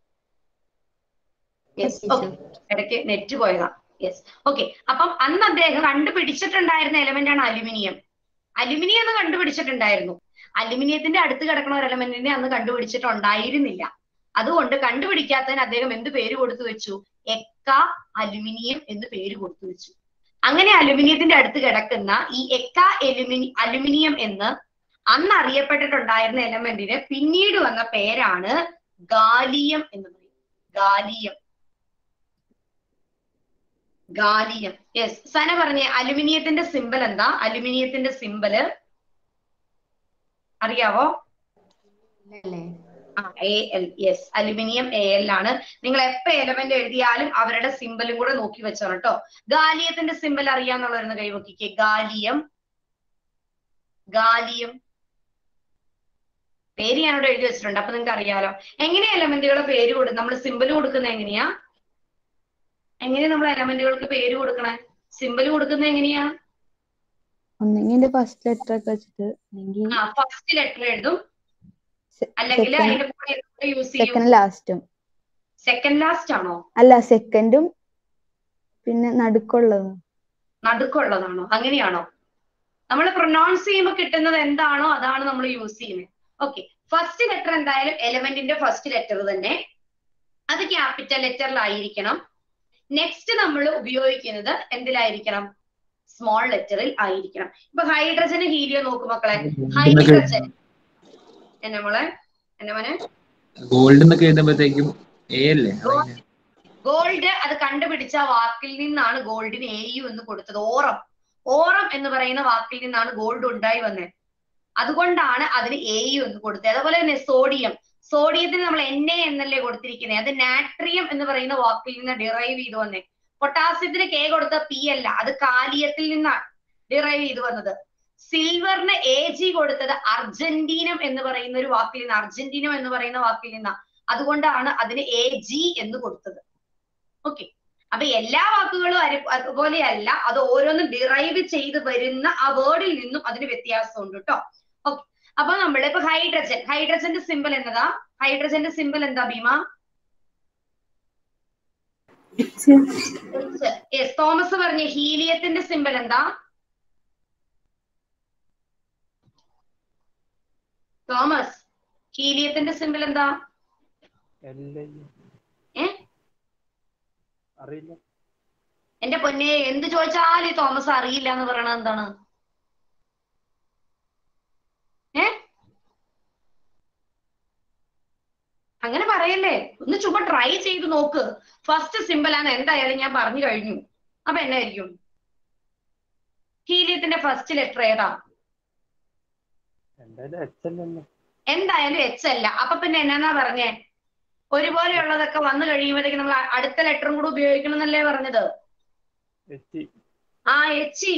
S2: യെസ് ഓക്കെ ഇടയ്ക്ക് നെറ്റ് പോയതാ യെസ് ഓക്കെ അപ്പം അന്ന് അദ്ദേഹം കണ്ടുപിടിച്ചിട്ടുണ്ടായിരുന്ന എലമെന്റ് ആണ് അലുമിനിയം അലുമിനിയം എന്ന് കണ്ടുപിടിച്ചിട്ടുണ്ടായിരുന്നു അലുമിനിയത്തിന്റെ അടുത്ത് കിടക്കുന്ന ഒരു എലമെന്റിനെ അന്ന് കണ്ടുപിടിച്ചിട്ടുണ്ടായിരുന്നില്ല അതുകൊണ്ട് കണ്ടുപിടിക്കാത്തതിന് അദ്ദേഹം എന്ത് പേര് കൊടുത്തു വെച്ചു എക്ക അലുമിനിയം എന്ന് പേര് കൊടുത്തു വെച്ചു അങ്ങനെ അലുമിനിയത്തിന്റെ അടുത്ത് കിടക്കുന്ന ഈ എക്ക എലുമിനി അലുമിനിയം എന്ന് അന്ന് അറിയപ്പെട്ടിട്ടുണ്ടായിരുന്ന എലമെന്റിന് പിന്നീട് വന്ന പേരാണ് ഗാലിയം എന്ന് പറയും ഗാലിയം ഗാലിയം യെസ് സന പറഞ്ഞേ അലുമിനിയത്തിന്റെ സിമ്പൽ എന്താ അലുമിനിയത്തിന്റെ സിമ്പല് അറിയാവോ ആ A L yes aluminium A L ആണ് നിങ്ങൾ എപ്പോ എലമെന്റ് എഴുതിയാലും അവരുടെ സിമ്പലും കൂടെ നോക്കി വെച്ചോ കേട്ടോ ഗാലിയത്തിന്റെ സിമ്പൽ അറിയാന്നുള്ളവരുന്ന് കൈവക്കിക്കേ ഗാലിയം ഗാലിയം പേര് ഞാനിവിടെ എഴുതി വെച്ചിട്ടുണ്ട് അപ്പൊ നിങ്ങൾക്ക് അറിയാലോ എങ്ങനെയാ എലമെന്റുകളെ പേര് കൊടുക്കും നമ്മൾ സിമ്പൽ കൊടുക്കുന്നത് എങ്ങനെയാ എങ്ങനെയാ നമ്മൾ എലമെന്റുകൾക്ക് പേര് കൊടുക്കണേ സിമ്പൽ കൊടുക്കുന്നത് എങ്ങനെയാ
S9: ഒന്നെങ്കിൽ ഫസ്റ്റ് ലെറ്റർ ഒക്കെ വെച്ചിട്ട് അല്ലെങ്കിൽ
S2: ആ ഫസ്റ്റ് ലെറ്റർ എഴുതും അല്ലെങ്കിൽ അതിന്റെ കൂടെ യൂസ് ചെയ്യും
S9: സെക്കൻഡ് ലാസ്റ്റും
S2: സെക്കൻഡ് ലാസ്റ്റ് ആണോ
S9: അല്ല സെക്കൻഡും പിന്നെ നടുക്കുള്ളത്
S2: നടുക്കുള്ളതാണോ അങ്ങനെയാണോ നമ്മൾ പ്രൊനൗൺസ് ചെയ്യുമ്പോൾ കിട്ടുന്നത് എന്താണോ അതാണ് നമ്മൾ യൂസ് ചെയ്യുന്നത് ഓക്കെ ഫസ്റ്റ് ലെറ്റർ എന്തായാലും എലമെന്റിന്റെ ഫസ്റ്റ് ലെറ്റർ തന്നെ അത് ക്യാപിറ്റൽ ലെറ്ററിലായിരിക്കണം നെക്സ്റ്റ് നമ്മൾ ഉപയോഗിക്കുന്നത് എന്തിലായിരിക്കണം സ്മോൾ ലെറ്ററിൽ ആയിരിക്കണം ഇപ്പൊ ഹൈഡ്രജന് ഹീലിയോ നോക്കും മക്കളെ ഹൈഡ്രജൻ എന്നെ മോളെ എന്നെ മോനെ
S1: ഗോൾഡ് എന്നൊക്കെ എഴുതുമ്പോഴത്തേക്കും എ അല്ലേ അതിന്
S2: ഗോൾഡ് അത് കണ്ടുപിടിച്ച വാക്കിൽ നിന്നാണ് ഗോൾഡിന് എ യു എന്ന് കൊടുത്തത് ഓറം ഓറം എന്ന് പറയുന്ന വാക്കിൽ നിന്നാണ് ഗോൾഡ് ഉണ്ടായി വന്നത് അതുകൊണ്ടാണ് അതിന് എ യു എന്ന് കൊടുത്തത് അതുപോലെ തന്നെ സോഡിയം സോഡിയത്തിന് നമ്മൾ എൻ എ എന്നല്ലേ കൊടുത്തിരിക്കുന്നത് അത് നാട്രിയം എന്ന് പറയുന്ന വാക്കിൽ നിന്ന് ഡിറൈവ് ചെയ്ത് വന്നേ പൊട്ടാസ്യത്തിന് കെ കൊടുത്ത പി അല്ല അത് കാലിയത്തിൽ നിന്നാണ് ഡിറൈവ് ചെയ്ത് വന്നത് സിൽവറിന് എ ജി കൊടുത്തത് അർജന്റീനം എന്ന് പറയുന്ന ഒരു വാക്കിൽ നിന്ന് അർജന്റീനം എന്ന് പറയുന്ന വാക്കിൽ നിന്നാണ് അതുകൊണ്ടാണ് അതിന് എ ജി എന്ന് കൊടുത്തത് ഓക്കെ അപ്പൊ എല്ലാ വാക്കുകളും അരി- അതുപോലെയല്ല അത് ഓരോന്നും ഡിറൈവ് ചെയ്ത് വരുന്ന ആ വേർഡിൽ നിന്നും അതിന് വ്യത്യാസമുണ്ട് കേട്ടോ ഓക്കെ അപ്പൊ നമ്മൾ ഇപ്പൊ ഹൈഡ്രജൻ ഹൈഡ്രജന്റെ സിമ്പൽ എന്നതാ ഹൈഡ്രജന്റെ സിമ്പൽ എന്താ ഭീമ യെസ് തോമസ് പറഞ്ഞ ഹീലിയത്തിന്റെ സിമ്പൽ എന്താ തോമസ് ഹീലിയത്തിന്റെ സിമ്പൽ എന്താ ഏ
S3: അറിയില്ല
S2: എന്റെ പൊന്നെ എന്ത് ചോദിച്ചാലും ഈ തോമസ് അറിയില്ല എന്ന് പറയണത് എന്താണ് ഏ അങ്ങനെ പറയല്ലേ ഒന്ന് ചുമ്മാ ട്രൈ ചെയ്ത് നോക്ക് ഫസ്റ്റ് സിമ്പിൾ ആണ് എന്തായാലും ഞാൻ പറഞ്ഞു കഴിഞ്ഞു അപ്പൊ എന്നായിരിക്കും ഹീലിയത്തിന്റെ ഫസ്റ്റ് ലെറ്റർ ഏതാ
S3: എന്തായാലും എച്ച് അല്ലല്ലോ
S2: എന്തായാലും എച്ച് അല്ല അപ്പൊ പിന്നെ എന്നാന്നാ പറഞ്ഞേ ഒരുപോലെയുള്ളതൊക്കെ വന്നു കഴിയുമ്പോഴത്തേക്ക് നമ്മൾ അടുത്ത ലെറ്ററും കൂടെ ഉപയോഗിക്കണം എന്നല്ലേ പറഞ്ഞത്
S3: എച്ച്
S2: ആ എച്ചി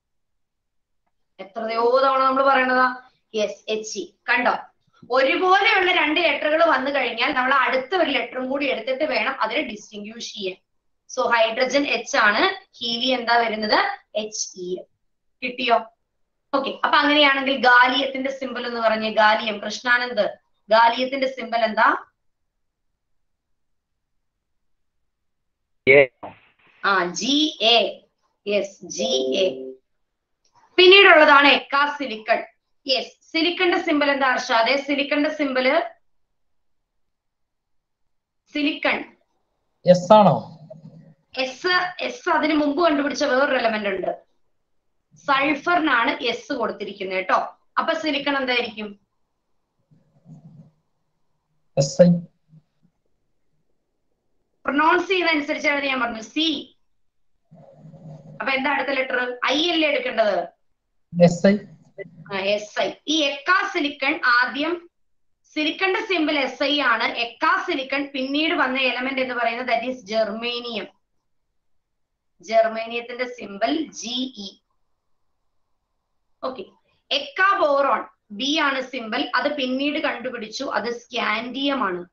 S2: എത്രയോ തവണ നമ്മൾ പറയണതാ യെസ് എച്ചി കണ്ടോ ഒരുപോലെയുള്ള രണ്ട് ലെറ്ററുകൾ വന്നു കഴിഞ്ഞാൽ നമ്മൾ അടുത്ത ഒരു ലെറ്ററും കൂടി എടുത്തിട്ട് വേണം അതിനെ ഡിസ്റ്റിങ്ക്യൂഷ് ചെയ്യാൻ സോ ഹൈഡ്രജൻ എച്ച് ആണ് ഹീലി എന്താ വരുന്നത് എച്ച് ഇ കിട്ടിയോ ഓക്കെ അപ്പൊ അങ്ങനെയാണെങ്കിൽ ഗാലിയത്തിന്റെ സിമ്പൽ എന്ന് പറഞ്ഞ ഗാലിയം കൃഷ്ണാനന്ദ് ഗാലിയത്തിന്റെ സിമ്പൽ എന്താ ആ G A yes G A പിന്നീടുള്ളതാണ് എക്കാ സിലിക്കൺ യെസ് സിലിക്കന്റെ സിമ്പൽ എന്താ അർഷാദെ സിലിക്കന്റെ സിമ്പല് സിലിക്കൺ
S10: എസ് ആണോ
S2: എസ് എസ് അതിന് മുമ്പ് കണ്ടുപിടിച്ച വേറൊരു എലമെന്റ് ഉണ്ട് സൾഫറിനാണ് എസ് കൊടുത്തിരിക്കുന്നത് കേട്ടോ അപ്പൊ സിലിക്കൺ എന്തായിരിക്കും
S10: എസ് ഐ
S2: പ്രൊനൗൺസ് ചെയ്യുന്ന അനുസരിച്ചാണ് ഞാൻ പറഞ്ഞു സി അപ്പൊ എന്താ അടുത്ത ലെറ്റർ ഐ അല്ലേ എടുക്കേണ്ടത്
S10: എസ് ഐ
S2: എസ് ഐ ഈ എക്കാ സിലിക്കൺ ആദ്യം സിലിക്കന്റെ സിമ്പിൾ എസ് ഐ ആണ് എക്കാ സിലിക്കൺ പിന്നീട് വന്ന എലമെന്റ് എന്ന് പറയുന്നത് ദാറ്റ് ഈസ് ജെർമേനിയം ജെർമേനിയത്തിന്റെ സിമ്പിൾ ജി ഇ ഓക്കെ എക്കാ ബോറോൺ ബി ആണ് സിമ്പിൾ അത് പിന്നീട് കണ്ടുപിടിച്ചു അത് സ്കാൻഡിയം ആണ്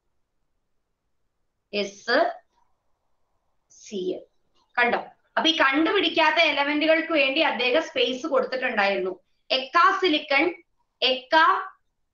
S2: എസ് സി കണ്ടോ അപ്പൊ ഈ കണ്ടുപിടിക്കാത്ത എലമെന്റുകൾക്ക് വേണ്ടി അദ്ദേഹം സ്പേസ് കൊടുത്തിട്ടുണ്ടായിരുന്നു എക്കാ സിലിക്കൺ എക്ക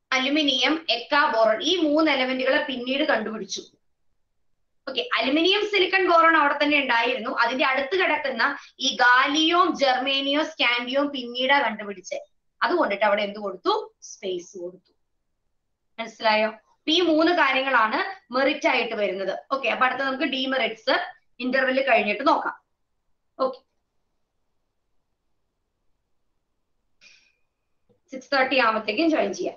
S2: അലുമിനിയം എക്ക ബോറോൺ ഈ മൂന്ന് എലമെന്റുകളെ പിന്നീട് കണ്ടുപിടിച്ചു ഓക്കെ അലുമിനിയം സിലിക്കൺ ബോറോൺ അവിടെ തന്നെ ഉണ്ടായിരുന്നു അതിന്റെ അടുത്ത് കിടക്കുന്ന ഈ ഗാലിയോം ജെർമേനിയോ സ്കാൻഡിയോം പിന്നീടാ കണ്ടുപിടിച്ചത് അതുകൊണ്ടിട്ട് അവിടെ എന്ത് കൊടുത്തു സ്പേസ് കൊടുത്തു മനസ്സിലായോ അപ്പൊ ഈ മൂന്ന് കാര്യങ്ങളാണ് മെറിറ്റ് ആയിട്ട് വരുന്നത് ഓക്കെ അപ്പൊ അടുത്ത നമുക്ക് ഡിമെറിറ്റ്സ് ഇന്റർവെല് കഴിഞ്ഞിട്ട് നോക്കാം ഓക്കെ സിക്സ് തേർട്ടി ആവുമ്പത്തേക്കും ജോയിൻ ചെയ്യാം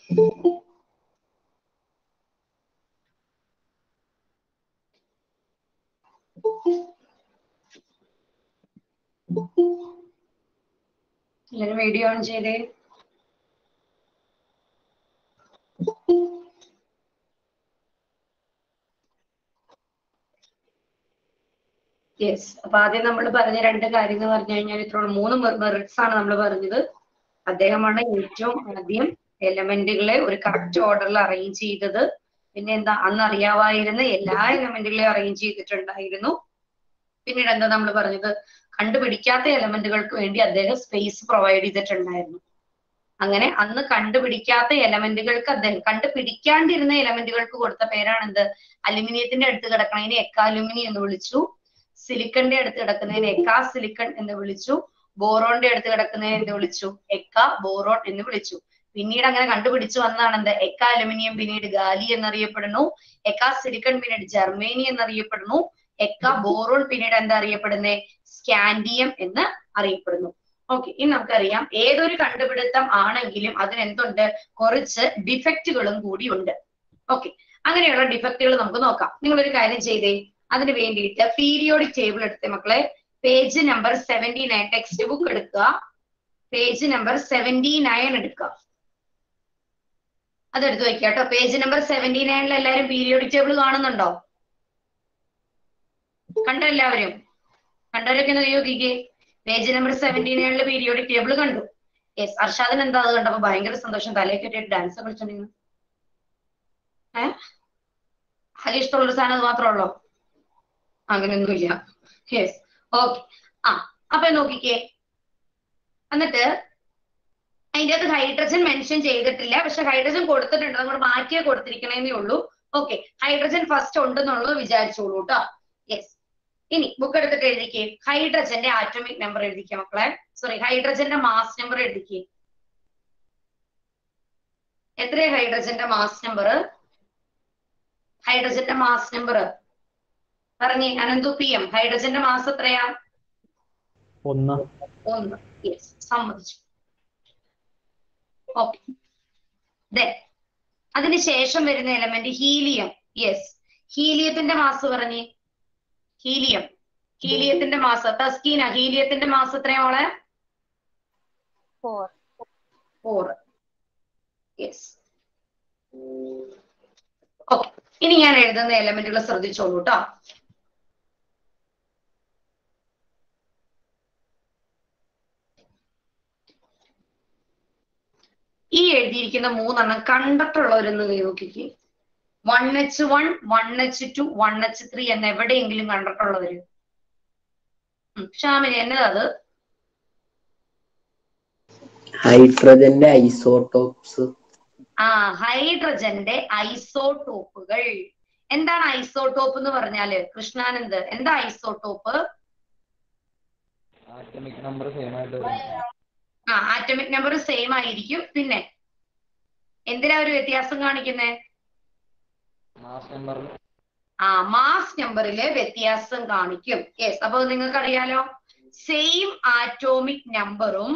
S2: എല്ലാരും വീഡിയോ ഓൺ ചെയ്തേ യെസ് അപ്പൊ ആദ്യം നമ്മൾ പറഞ്ഞ രണ്ട് കാര്യങ്ങൾ പറഞ്ഞു കഴിഞ്ഞാൽ ഇത്ര മൂന്ന് മെറിറ്റ്സ് ആണ് നമ്മൾ പറഞ്ഞത് അദ്ദേഹമാണ് ഏറ്റവും ആദ്യം എലമെന്റുകളെ ഒരു കറക്റ്റ് ഓർഡറിൽ അറേഞ്ച് ചെയ്തത് പിന്നെ എന്താ അന്ന് അറിയാവായിരുന്ന എല്ലാ എലമെന്റുകളെയും അറേഞ്ച് ചെയ്തിട്ടുണ്ടായിരുന്നു പിന്നീട് എന്താ നമ്മൾ പറഞ്ഞത് കണ്ടുപിടിക്കാത്ത എലമെന്റുകൾക്ക് വേണ്ടി അദ്ദേഹം സ്പേസ് പ്രൊവൈഡ് ചെയ്തിട്ടുണ്ടായിരുന്നു അങ്ങനെ അന്ന് കണ്ടുപിടിക്കാത്ത എലമെന്റുകൾക്ക് അദ്ദേഹം കണ്ടുപിടിക്കാണ്ടിരുന്ന എലമെന്റുകൾക്ക് കൊടുത്ത പേരാണ് എന്ത് അലുമിനിയത്തിന്റെ അടുത്ത് കിടക്കുന്നതിനെ എക്കാലുമിനി എന്ന് വിളിച്ചു സിലിക്കന്റെ അടുത്ത് കിടക്കുന്നതിനെ എക്കാ സിലിക്കൺ എന്ന് വിളിച്ചു ബോറോണിന്റെ അടുത്ത് കിടക്കുന്നതിനെ എന്ത് വിളിച്ചു എക്ക ബോറോൺ എന്ന് വിളിച്ചു പിന്നീട് അങ്ങനെ കണ്ടുപിടിച്ചു വന്നതാണ് എന്ത് എക്ക അലുമിനിയം പിന്നീട് ഗാലി എന്നറിയപ്പെടുന്നു എക്ക സിലിക്കൺ പിന്നീട് ജർമ്മേനി എന്നറിയപ്പെടുന്നു എക്ക ബോറോൺ പിന്നീട് എന്താ അറിയപ്പെടുന്നത് സ്കാൻഡിയം എന്ന് അറിയപ്പെടുന്നു ഓക്കെ ഇനി നമുക്കറിയാം ഏതൊരു കണ്ടുപിടുത്തം ആണെങ്കിലും അതിനെന്തുണ്ട് കുറച്ച് ഡിഫക്റ്റുകളും കൂടി ഉണ്ട് ഓക്കെ അങ്ങനെയുള്ള ഡിഫക്റ്റുകൾ നമുക്ക് നോക്കാം നിങ്ങൾ ഒരു കാര്യം ചെയ്തേ അതിന് വേണ്ടിയിട്ട് പീരിയോഡിക് ടേബിൾ എടുത്തേ മക്കളെ page number seventy nine text book എടുക്കുക പേജ് നമ്പർ സെവന്റി നയൻ എടുക്കുക അതെടുത്ത് വെക്കുക കേട്ടോ പേജ് നമ്പർ സെവന്റി നയനിൽ എല്ലാവരും പീരിയോഡിക് ടേബിൾ കാണുന്നുണ്ടോ കണ്ടോ എല്ലാവരും കണ്ടവരൊക്കെ ഒന്ന് നോക്കിക്കേ പേജ് നമ്പർ സെവന്റി നയനിൽ പീരിയോഡിക് ടേബിൾ കണ്ടു യെസ് അർഷാദിന് എന്താ അത് കണ്ടപ്പോ ഭയങ്കര സന്തോഷം തലയിൽ കെട്ടിയിട്ട് ഡാൻസ് കളിച്ചോണ്ടിരുന്നു ഏഹ് ആകെ ഇഷ്ടമുള്ളൊരു സാധനം അത് മാത്രമേ ഉള്ളോ അങ്ങനെയൊന്നുമില്ല യെസ് ഓക്കെ ആ അപ്പൊ നോക്കിക്കേ എന്നിട്ട് അതിന്റെ അകത്ത് ഹൈഡ്രജൻ മെൻഷൻ ചെയ്തിട്ടില്ല പക്ഷെ ഹൈഡ്രജൻ കൊടുത്തിട്ടുണ്ട് നമ്മൾ മാറ്റിയേ കൊടുത്തിരിക്കണേന്നേ ഉള്ളൂ ഓക്കെ ഹൈഡ്രജൻ ഫസ്റ്റ് ഉണ്ടെന്നുള്ളത് വിചാരിച്ചോളൂ കേട്ടോ യെസ് ഇനി ബുക്ക് എടുത്തിട്ട് എഴുതിക്കേ ഹൈഡ്രജന്റെ ആറ്റോമിക് നമ്പർ എഴുതിക്കേ മക്കളെ സോറി ഹൈഡ്രജന്റെ മാസ് നമ്പർ എഴുതിക്കേ എത്രയാ ഹൈഡ്രജന്റെ മാസ് നമ്പർ ഹൈഡ്രജന്റെ മാസ് നമ്പർ പറഞ്ഞേ അനന്തു പി എം ഹൈഡ്രജന്റെ മാസ് എത്രയാ
S3: ഒന്ന്
S2: ഒന്ന് യെസ് സമ്മതിച്ചു ഓക്കെ ദെൻ അതിന് ശേഷം വരുന്ന എലമെന്റ് ഹീലിയം യെസ് ഹീലിയത്തിന്റെ മാസ് പറഞ്ഞേ ഹീലിയം ഹീലിയത്തിന്റെ മാസ് തസ്കീന ഹീലിയത്തിന്റെ മാസ് എത്രയാ മോളെ
S9: ഫോർ
S2: ഫോർ യെസ് ഓക്കെ ഇനി ഞാൻ എഴുതുന്ന എലമെന്റുകൾ ശ്രദ്ധിച്ചോളൂ കേട്ടോ ഈ എഴുതിയിരിക്കുന്ന മൂന്നെണ്ണം കണ്ടിട്ടുള്ളവരൊന്ന് നോക്കിക്കേ one H one one H two one H three എന്ന് എവിടെയെങ്കിലും കണ്ടിട്ടുള്ളവര് ഉം, ഷാമിനി എന്നതാ അത്
S11: ഹൈഡ്രജന്റെ ഐസോട്ടോപ്സ്
S2: ആ ഹൈഡ്രജന്റെ ഐസോട്ടോപ്പുകൾ എന്താണ് ഐസോട്ടോപ്പ് എന്ന് പറഞ്ഞാല് കൃഷ്ണാനന്ദ് എന്താ ഐസോട്ടോപ്പ്
S3: ആറ്റമിക് നമ്പർ സെയിം ആയിട്ട് വരും
S2: ആ ആറ്റമിക് നമ്പർ സെയിം ആയിരിക്കും പിന്നെ എന്തിനാ ഒരു വ്യത്യാസം കാണിക്കുന്നേ
S3: മാസ് നമ്പറിൽ
S2: ആ മാസ് നമ്പറിലെ വ്യത്യാസം കാണിക്കും യെസ് അപ്പൊ നിങ്ങൾക്ക് അറിയാലോ സെയിം ആറ്റോമിക് നമ്പറും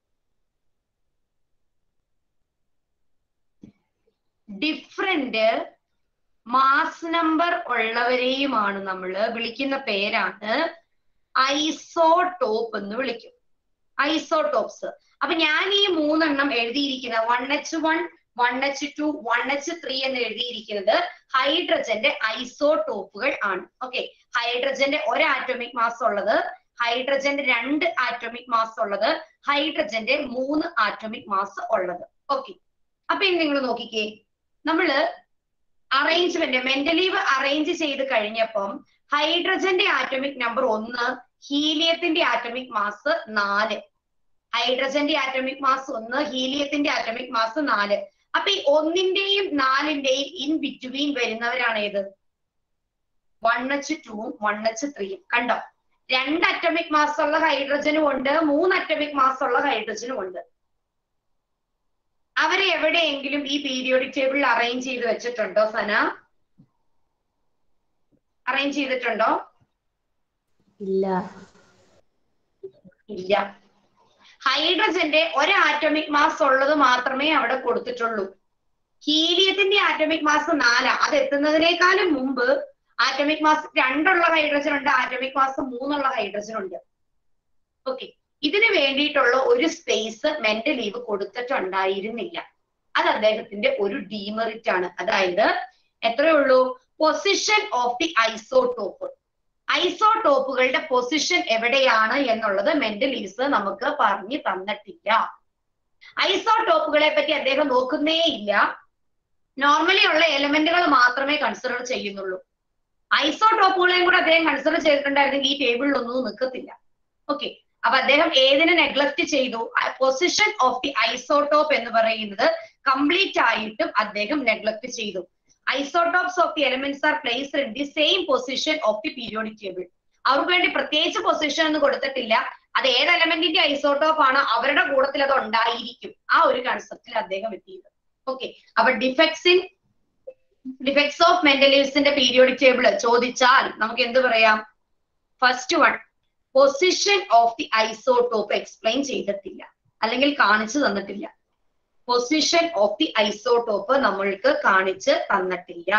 S2: ഡിഫറെന്റ് മാസ് നമ്പർ ഉള്ളവരെയുമാണ് നമ്മൾ വിളിക്കുന്ന പേരാണ് ഐസോടോപ്പ് എന്ന് വിളിക്കും ഐസോടോപ്സ് അപ്പൊ ഞാൻ ഈ മൂന്നെണ്ണം എഴുതിയിരിക്കുന്ന one H one one H two one H three എന്ന് എഴുതിയിരിക്കുന്നത് ഹൈഡ്രജന്റെ ഐസോടോപ്പുകൾ ആണ് ഓക്കെ ഹൈഡ്രജന്റെ ഒരു ആറ്റോമിക് മാസ് ഉള്ളത് ഹൈഡ്രജന്റെ രണ്ട് ആറ്റോമിക് മാസ് ഉള്ളത് ഹൈഡ്രജന്റെ മൂന്ന് ആറ്റോമിക് മാസ് ഉള്ളത് ഓക്കെ അപ്പൊ ഇനി നിങ്ങൾ നോക്കിക്കേ നമ്മള് അറേഞ്ച്മെന്റ് മെന്റലീവ് അറേഞ്ച് ചെയ്ത് കഴിഞ്ഞപ്പം ഹൈഡ്രജന്റെ ആറ്റോമിക് നമ്പർ ഒന്ന് ഹീലിയത്തിന്റെ ആറ്റോമിക് മാസ് നാല് ഹൈഡ്രജന്റെ ആറ്റോമിക് മാസ് ഒന്ന് ഹീലിയത്തിന്റെ ആറ്റോമിക് മാസ് നാല് അപ്പൊ ഈ ഒന്നിന്റെയും നാലിന്റെയും ഇൻ ബിറ്റ്വീൻ വരുന്നവരാണ് ഏത് വൺ എച്ച് ടൂവും വൺ എച്ച് ത്രീയും കണ്ടോ രണ്ട് അറ്റോമിക് മാസ് ഉള്ള ഹൈഡ്രജനും ഉണ്ട് മൂന്ന് അറ്റോമിക് മാസ് ഉള്ള ഹൈഡ്രജനും ഉണ്ട് അവരെ എവിടെയെങ്കിലും ഈ പീരിയോഡിക് ടേബിളിൽ അറേഞ്ച് ചെയ്ത് വെച്ചിട്ടുണ്ടോ സന അറേഞ്ച് ചെയ്തിട്ടുണ്ടോ
S9: ഇല്ല
S2: ഇല്ല ഹൈഡ്രജന്റെ ഒരു ആറ്റോമിക് മാസ് ഉള്ളത് മാത്രമേ അവിടെ കൊടുത്തിട്ടുള്ളൂ ഹീലിയത്തിന്റെ ആറ്റോമിക് മാസ് നാലാ അത് എത്തുന്നതിനേക്കാളും മുമ്പ് ആറ്റോമിക് മാസ് രണ്ടുള്ള ഹൈഡ്രജൻ ഉണ്ട് ആറ്റോമിക് മാസ് മൂന്നുള്ള ഹൈഡ്രജൻ ഉണ്ട് ഓക്കെ ഇതിന് വേണ്ടിയിട്ടുള്ള ഒരു സ്പേസ് മെന്റലീവ് കൊടുത്തിട്ടുണ്ടായിരുന്നില്ല അത് അദ്ദേഹത്തിന്റെ ഒരു ഡീമെറിറ്റ് ആണ് അതായത് എത്രയേ ഉള്ളൂ പൊസിഷൻ ഓഫ് ദി ഐസോടോപ്പ് ഐസോടോപ്പുകളുടെ പൊസിഷൻ എവിടെയാണ് എന്നുള്ളത് മെന്റലീസ് നമുക്ക് പറഞ്ഞു തന്നിട്ടില്ല ഐസോടോപ്പുകളെ പറ്റി അദ്ദേഹം നോക്കുന്നേ ഇല്ല നോർമലി ഉള്ള എലമെന്റുകൾ മാത്രമേ കൺസിഡർ ചെയ്യുന്നുള്ളൂ ഐസോടോപ്പുകളെയും കൂടെ അദ്ദേഹം കൺസിഡർ ചെയ്തിട്ടുണ്ടായിരുന്നെങ്കിൽ ഈ ടേബിളിലൊന്നും നിൽക്കത്തില്ല ഓക്കെ അപ്പൊ അദ്ദേഹം ഏതിനെ നെഗ്ലക്ട് ചെയ്തു പൊസിഷൻ ഓഫ് ദി ഐസോടോപ്പ് എന്ന് പറയുന്നത് കംപ്ലീറ്റ് ആയിട്ടും അദ്ദേഹം നെഗ്ലക്ട് ചെയ്തു isotopes of the elements are placed in the same position of the periodic table അവർക്ക് വേണ്ടി പ്രത്യേകിച്ച് പൊസിഷൻ ഒന്നും കൊടുത്തിട്ടില്ല അത് ഏത് എലമെന്റിന്റെ ഐസോടോപ്പ് ആണ് അവരുടെ കൂട്ടത്തിൽ അത് ഉണ്ടായിരിക്കും ആ ഒരു കൺസെപ്റ്റിൽ അദ്ദേഹം എത്തിയത് ഓക്കെ അപ്പൊ ഡിഫക്ട്സ് ഇൻ ഡിഫക്ട്സ് ഓഫ് മെന്റലിവ്സിന്റെ പീരിയോഡിക് ടേബിൾ ചോദിച്ചാൽ നമുക്ക് എന്ത് പറയാം first one position of the isotope explain ചെയ്തിട്ടില്ല അല്ലെങ്കിൽ കാണിച്ചു തന്നിട്ടില്ല പൊസിഷൻ ഓഫ് ദി ഐസോടോപ്പ് നമ്മൾക്ക് കാണിച്ച് തന്നിട്ടില്ല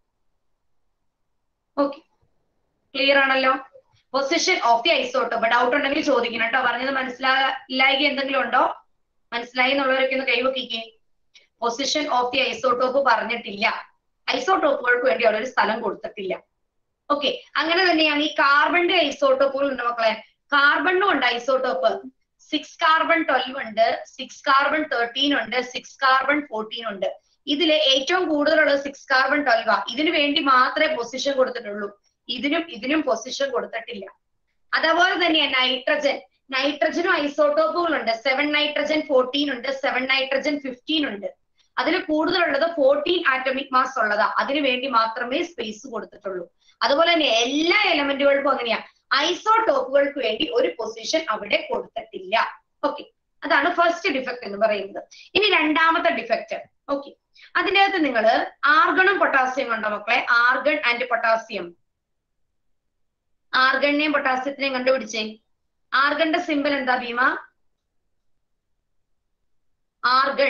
S2: ഓക്കെ ക്ലിയർ ആണല്ലോ position of the isotope doubt ഉണ്ടെങ്കിൽ ചോദിക്കണം കേട്ടോ പറഞ്ഞത് മനസ്സിലായില്ല എന്തെങ്കിലും ഉണ്ടോ മനസ്സിലായി എന്നുള്ളവരൊക്കെ ഒന്ന് കൈവക്കിക്കേ പൊസിഷൻ ഓഫ് ദി ഐസോട്ടോപ്പ് പറഞ്ഞിട്ടില്ല ഐസോട്ടോപ്പുകൾക്ക് വേണ്ടി അവിടെ ഒരു സ്ഥലം കൊടുത്തിട്ടില്ല ഓക്കെ അങ്ങനെ തന്നെയാണ് ഈ കാർബണിന്റെ ഐസോട്ടോപ്പുകൾ ഉണ്ട് മക്കളെ കാർബണിനും ഉണ്ട് ഐസോട്ടോപ്പ് സിക്സ് കാർബൺ ട്വൽവ് ഉണ്ട് സിക്സ് കാർബൺ തേർട്ടീൻ ഉണ്ട് സിക്സ് കാർബൺ ഫോർട്ടീൻ ഉണ്ട് ഇതില് ഏറ്റവും കൂടുതലുള്ളത് സിക്സ് കാർബൺ ട്വൽവ് ആ ഇതിനു വേണ്ടി മാത്രമേ പൊസിഷൻ കൊടുത്തിട്ടുള്ളൂ ഇതിനും ഇതിനും പൊസിഷൻ കൊടുത്തിട്ടില്ല അതുപോലെ തന്നെ നൈട്രജൻ നൈട്രജനും ഐസോട്ടോപ്പുകളുണ്ട് സെവൻ നൈട്രജൻ ഫോർട്ടീൻ ഉണ്ട് സെവൻ നൈട്രജൻ ഫിഫ്റ്റീൻ ഉണ്ട് അതിൽ കൂടുതലുള്ളത് ഫോർട്ടീൻ ആറ്റോമിക് മാസ് ഉള്ളതാ അതിനു വേണ്ടി മാത്രമേ സ്പേസ് കൊടുത്തിട്ടുള്ളൂ അതുപോലെ തന്നെ എല്ലാ എലമെന്റുകൾക്കും അങ്ങനെയാ ഐസോടോപ്പുകൾക്ക് വേണ്ടി ഒരു പൊസിഷൻ അവിടെ കൊടുത്തിട്ടില്ല ഓക്കെ അതാണ് ഫസ്റ്റ് ഡിഫക്റ്റ് എന്ന് പറയുന്നത് ഇനി രണ്ടാമത്തെ ഡിഫക്റ്റ് ഓക്കെ അതിൻ്റെ അകത്ത് നിങ്ങൾ ആർഗണും പൊട്ടാസ്യം കണ്ടോ മക്കളെ ആർഗൺ ആൻഡ് പൊട്ടാസ്യം ആർഗണിനെയും പൊട്ടാസ്യത്തിനെയും കണ്ടുപിടിച്ചേ ആർഗണിന്റെ സിമ്പിൾ എന്താ Bheema argon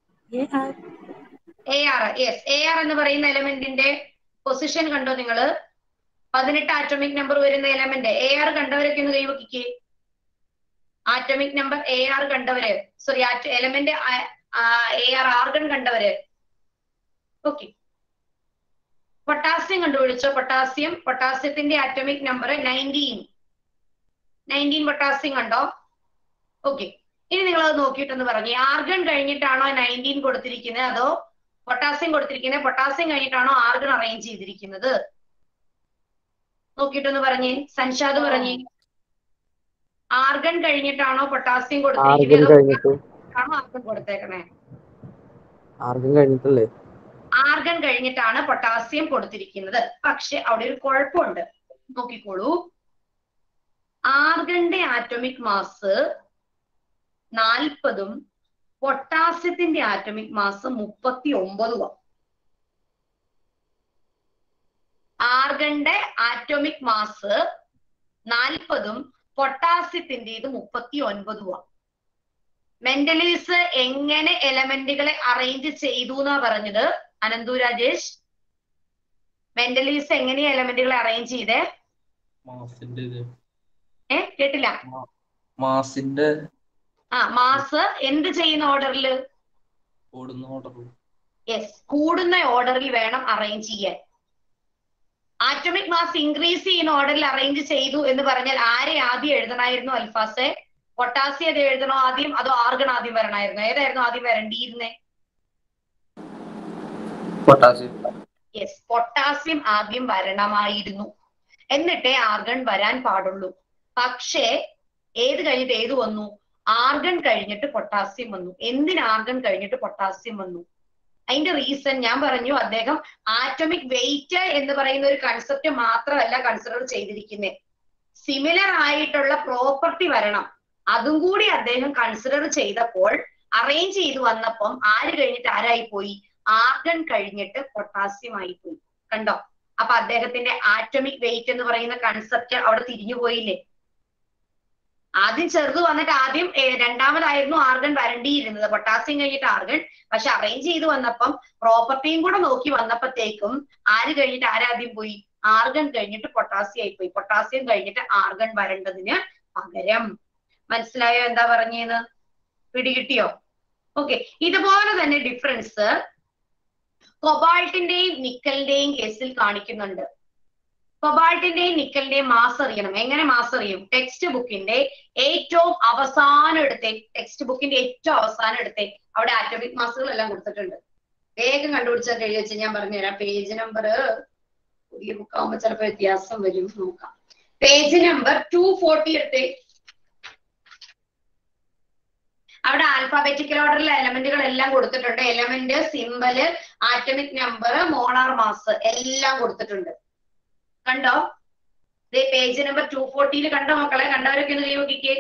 S2: A R yes A R എന്ന് പറയുന്ന എലമെന്റിന്റെ പൊസിഷൻ കണ്ടോ നിങ്ങള് പതിനെട്ട് ആറ്റോമിക് നമ്പർ വരുന്ന എലമെന്റ് എ ആർ കണ്ടവരൊക്കെ ഒന്ന് കൈവക്കിക്കേ ആറ്റോമിക് നമ്പർ എ ആർ കണ്ടവര് sorry element A R argon കണ്ടവര് ഓക്കെ പൊട്ടാസ്യം കണ്ടുപിടിച്ചോ പൊട്ടാസ്യം പൊട്ടാസ്യത്തിന്റെ atomic number nineteen nineteen potassium കണ്ടോ ഓക്കെ ഇനി നിങ്ങൾ അത് നോക്കിയിട്ടൊന്ന് പറഞ്ഞു ആർഗൺ കഴിഞ്ഞിട്ടാണോ നയൻറ്റീൻ കൊടുത്തിരിക്കുന്നത് അതോ പൊട്ടാസ്യം കൊടുത്തിരിക്കുന്നത് പൊട്ടാസ്യം കഴിഞ്ഞിട്ടാണോ ആർഗൺ അറേഞ്ച് ചെയ്തിരിക്കുന്നത് നോക്കിയിട്ടൊന്ന് പറഞ്ഞേ സൻഷാദ് പറഞ്ഞേ ആർഗൺ കഴിഞ്ഞിട്ടാണോ പൊട്ടാസ്യം
S3: ആർഗൻ
S2: കൊടുത്തിരിക്കുന്നത്
S3: കഴിഞ്ഞിട്ട്
S2: ആണോ ആർഗൺ കൊടുത്തേക്കണേ
S3: ആർഗൻ കഴിഞ്ഞിട്ടല്ലേ
S2: ആർഗൺ കഴിഞ്ഞിട്ടാണ് പൊട്ടാസ്യം കൊടുത്തിരിക്കുന്നത് പക്ഷെ അവിടെ ഒരു കുഴപ്പമുണ്ട് നോക്കിക്കോളൂ ആർഗന്റെ ആറ്റോമിക് മാസ് നാൽപ്പതും പൊട്ടാസ്യത്തിന്റെ ആറ്റോമിക് മാസ് മുപ്പത്തി ഒമ്പതുമാണ് ആർഗന്റെ ആറ്റോമിക് മാസ് നാൽപ്പതും പൊട്ടാസ്യത്തിന്റേത് മുപ്പത്തി ഒൻപതുമാണ് മെന്റലീസ് എങ്ങനെ എലമെന്റുകളെ അറേഞ്ച് ചെയ്തു എന്നാ പറഞ്ഞത് അനന്തു രാജേഷ് മെന്റലീസ് എങ്ങനെയാ എലമെന്റുകളെ അറേഞ്ച് ചെയ്തേ
S10: മാസിന്റെ ഇത്
S2: ഏ കേട്ടില്ല
S10: മാസിന്റെ
S2: ആ മാസ് എന്ത് ചെയ്യുന്ന ഓർഡറിൽ
S10: ഓടുന്ന ഓർഡർ
S2: യെസ് കൂടുന്ന ഓർഡറിൽ വേണം അറേഞ്ച് ചെയ്യാൻ ആറ്റോമിക് മാസ് ഇൻക്രീസ് ചെയ്യുന്ന ഓർഡറിൽ അറേഞ്ച് ചെയ്തു എന്ന് പറഞ്ഞാൽ ആരെ ആദ്യം എഴുതണമായിരുന്നു അൽഫാസെ പൊട്ടാസ്യം അത് എഴുതണോ ആദ്യം അതോ ആർഗൺ ആദ്യം വരണമായിരുന്നു ഏതായിരുന്നു ആദ്യം വരണ്ടിയിരുന്നേ
S6: പൊട്ടാസ്യം
S2: യെസ് പൊട്ടാസ്യം ആദ്യം വരണമായിരുന്നു എന്നിട്ടേ ആർഗൺ വരാൻ പാടുള്ളൂ പക്ഷേ ഏത് കഴിഞ്ഞിട്ട് ഏത് വന്നു ആർഗൺ കഴിഞ്ഞിട്ട് പൊട്ടാസ്യം വന്നു എന്തിന് ആർഗൺ കഴിഞ്ഞിട്ട് പൊട്ടാസ്യം വന്നു അതിന്റെ റീസൺ ഞാൻ പറഞ്ഞു അദ്ദേഹം ആറ്റോമിക് വെയിറ്റ് എന്ന് പറയുന്ന ഒരു കൺസെപ്റ്റ് മാത്രമല്ല കൺസിഡർ ചെയ്തിരിക്കുന്നത് സിമിലർ ആയിട്ടുള്ള പ്രോപ്പർട്ടി വരണം അതും കൂടി അദ്ദേഹം കൺസിഡർ ചെയ്തപ്പോൾ അറേഞ്ച് ചെയ്ത് വന്നപ്പം ആര് കഴിഞ്ഞിട്ട് ആരായി പോയി ആർഗൺ കഴിഞ്ഞിട്ട് പൊട്ടാസ്യം ആയി പോയി കണ്ടോ അപ്പൊ അദ്ദേഹത്തിന്റെ ആറ്റോമിക് വെയിറ്റ് എന്ന് പറയുന്ന കൺസെപ്റ്റ് അവിടെ തിരിഞ്ഞു പോയില്ലേ ആദ്യം ചെറുത് വന്നിട്ട് ആദ്യം ഏർ രണ്ടാമതായിരുന്നു ആർഗൺ വരണ്ടിയിരുന്നത് പൊട്ടാസ്യം കഴിഞ്ഞിട്ട് ആർഗൺ പക്ഷെ അറേഞ്ച് ചെയ്ത് വന്നപ്പം പ്രോപ്പർട്ടിയും കൂടെ നോക്കി വന്നപ്പോഴത്തേക്കും ആര് കഴിഞ്ഞിട്ട് ആരാദ്യം പോയി ആർഗൺ കഴിഞ്ഞിട്ട് പൊട്ടാസ്യം ആയി പോയി പൊട്ടാസ്യം കഴിഞ്ഞിട്ട് ആർഗൺ വരേണ്ടതിന് പകരം മനസ്സിലായോ എന്താ പറഞ്ഞേന്ന് പിടികിട്ടിയോ ഓക്കെ ഇതുപോലെ തന്നെ ഡിഫറൻസ് കൊബാൾട്ടിന്റെയും നിക്കലിന്റെയും കേസിൽ കാണിക്കുന്നുണ്ട് കൊബാൾട്ടിന്റെയും നിക്കലിന്റെയും മാസ് അറിയണം എങ്ങനെ മാസ് അറിയും ടെക്സ്റ്റ് ബുക്കിന്റെ ഏറ്റവും അവസാനം എടുത്തേ ടെക്സ്റ്റ് ബുക്കിന്റെ ഏറ്റവും അവസാനം എടുത്തേ അവിടെ ആറ്റോമിക് മാസുകളെല്ലാം കൊടുത്തിട്ടുണ്ട് വേഗം കണ്ടുപിടിച്ചാൽ എഴുതി വെച്ച് ഞാൻ പറഞ്ഞുതരാം പേജ് നമ്പർ പുതിയ ബുക്കാവുമ്പോ ചിലപ്പോ വ്യത്യാസം വരും നോക്കാം പേജ് നമ്പർ ടു ഫോർട്ടി എടുത്തേ അവിടെ ആൽഫാബറ്റിക്കൽ ഓർഡറിലെ എലമെന്റുകൾ എല്ലാം കൊടുത്തിട്ടുണ്ട് element symbol atomic number molar mass എല്ലാം കൊടുത്തിട്ടുണ്ട് കണ്ടോ ദേ പേജ് നമ്പർ ടു ഫോർട്ടിയിൽ കണ്ടോ മക്കളെ കണ്ടവരൊക്കെ ഒന്ന് കൈ നോക്കിക്കേ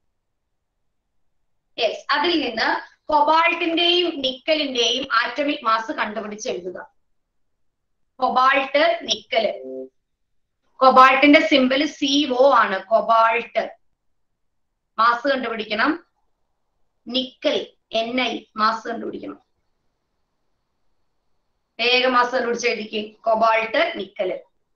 S2: യെസ് അതിൽ നിന്ന് കൊബാൾട്ടിന്റെയും നിക്കലിന്റെയും ആറ്റമിക് മാസ് കണ്ടുപിടിച്ച് എഴുതുക കൊബാൾട്ട് നിക്കല് കൊബാൾട്ടിന്റെ സിമ്പൽ സി ഒ ആണ് കൊബാൾട്ട് മാസ് കണ്ടുപിടിക്കണം നിക്കൽ എൻ ഐ മാസ് കണ്ടുപിടിക്കണം വേഗം മാസ് കണ്ടുപിടിച്ച് എഴുതിക്ക് കൊബാൾട്ട് നിക്കല്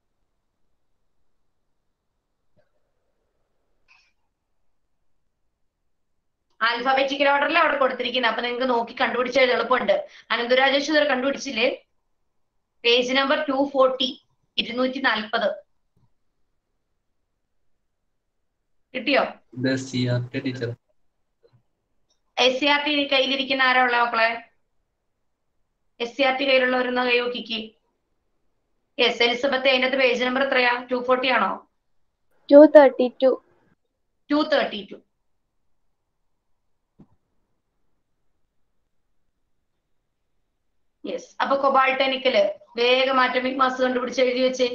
S2: ആൽഫാബറ്റിക്കൽ ഓർഡറിൽ അവിടെ കൊടുത്തിരിക്കുന്നത് അപ്പൊ നിങ്ങൾക്ക് നോക്കി കണ്ടുപിടിച്ച എളുപ്പമുണ്ട് അനന്തരാജേഷ് ഇതുവരെ കണ്ടുപിടിച്ചില്ലേ പേജ് നമ്പർ ടു ഫോർട്ടി ഇരുന്നൂറ്റി നാൽപ്പത് കിട്ടിയോ
S10: ഇത് C R T teacher
S2: S C R T കയ്യിലിരിക്കുന്ന ആരാ ഉള്ള മക്കളെ എസ് സി ആർ ടി കയ്യിലുള്ളവരൊന്ന് കൈ നോക്കിക്ക് യെസ് എലിസബത്ത് അതിനകത്ത് പേജ് നമ്പർ എത്രയാ ടു ഫോർട്ടി ആണോ
S9: two thirty two
S2: two thirty two yes അപ്പൊ കൊബാൾട്ടനിക്കല് വേഗം ആറ്റമിക് മാസ് കണ്ടുപിടിച്ച് എഴുതി വെച്ചേ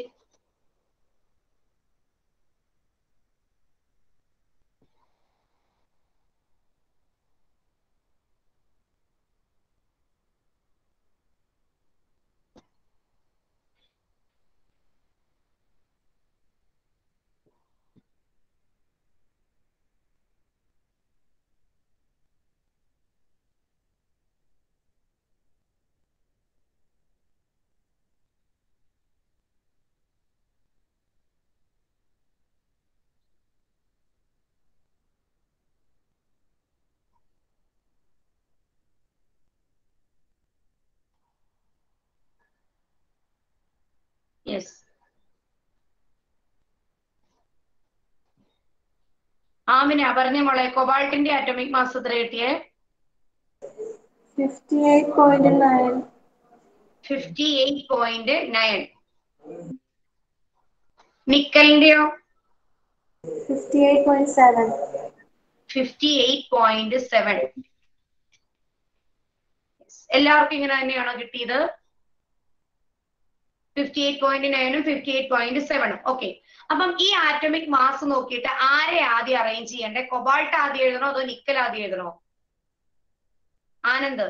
S2: യെസ് ആമിന പറഞ്ഞ മോളെ കൊബാൾട്ടിന്റെ ആറ്റോമിക് മാസ് എത്ര കിട്ടിയേ
S8: fifty eight point nine
S2: fifty eight point nine നിക്കലിന്റെയോ
S8: fifty eight point seven
S2: fifty eight point seven എല്ലാവർക്കും ഇങ്ങനെ തന്നെയാണോ കിട്ടിയത് ഫിഫ്റ്റി എയ്റ്റ് പോയിന്റ് നയനും ഫിഫ്റ്റി എയ്റ്റ് പോയിന്റ് സെവനും ഓക്കെ അപ്പം ഈ ആറ്റോമിക് മാസ് നോക്കിയിട്ട് ആരെ ആദ്യം അറേഞ്ച് ചെയ്യണ്ടേ കൊബാൾട്ട് ആദ്യം എഴുതണോ അതോ നിക്കൽ ആദ്യം എഴുതണോ ആനന്ദ്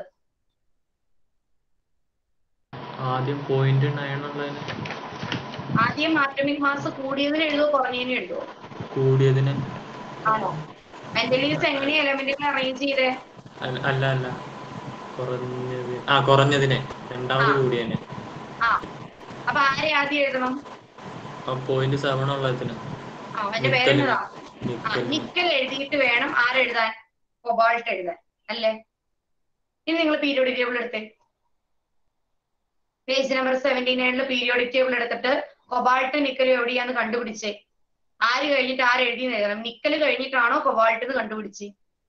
S12: ആദ്യം പോയിന്റ് നയൻ ഉള്ളതിന്
S2: ആദ്യം ആറ്റോമിക് മാസ് കൂടിയതിന് എഴുതുമോ കുറഞ്ഞതിന് എഴുതുമോ
S12: കൂടിയതിന്
S2: ആണോ മെന്റലീസ് എങ്ങനെയാ എലമെന്റുകൾ അറേഞ്ച് ചെയ്തേ
S12: അല്ല അല്ല അല്ല കുറഞ്ഞത് ആ കുറഞ്ഞതിനെ രണ്ടാമത് കൂടിയതിന്
S2: ആ അപ്പൊ ആരെ ആദ്യം എഴുതണം
S12: ആ പോയിന്റ് സെവൻ ഉള്ളതിന്
S2: ആ അവന്റെ
S12: നിക്കല്.
S2: പേരെന്നതാ ആ
S12: നിക്കൽ
S2: നിക്കൽ എഴുതിയിട്ട് വേണം ആരെഴുതാൻ കൊബാൾട്ട് എഴുതാൻ അല്ലേ ഇനി നിങ്ങൾ പീരിയോഡിക് ടേബിൾ എടുത്തേ പേജ് നമ്പർ സെവന്റി നയനിൽ പീരിയോഡിക് ടേബിൾ എടുത്തിട്ട് കൊബാൾട്ട് നിക്കൽ എവിടെയാന്ന് കണ്ടുപിടിച്ചേ ആര് കഴിഞ്ഞിട്ട് ആര് എഴുതി എഴുതണം നിക്കൽ കഴിഞ്ഞിട്ടാണോ കൊബാൾട്ട് എന്ന് കണ്ടുപിടിച്ചേ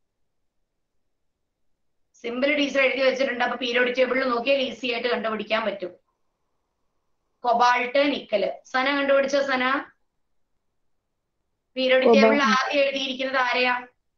S2: സിമ്പിൾ ടീച്ചർ എഴുതി വെച്ചിട്ടുണ്ട് അപ്പൊ പീരിയോഡിക് ടേബിളിൽ നോക്കിയാൽ ഈസി ആയിട്ട് കണ്ടുപിടിക്കാൻ പറ്റും കൊബാൾട്ട് നിക്കല് സന കണ്ടുപിടിച്ചോ സന പീരിയോഡിക്
S9: കൊബാൾട്ട്.
S2: ടേബിളിൽ ആദ്യം എഴുതിയിരിക്കുന്നത് ആരെയാ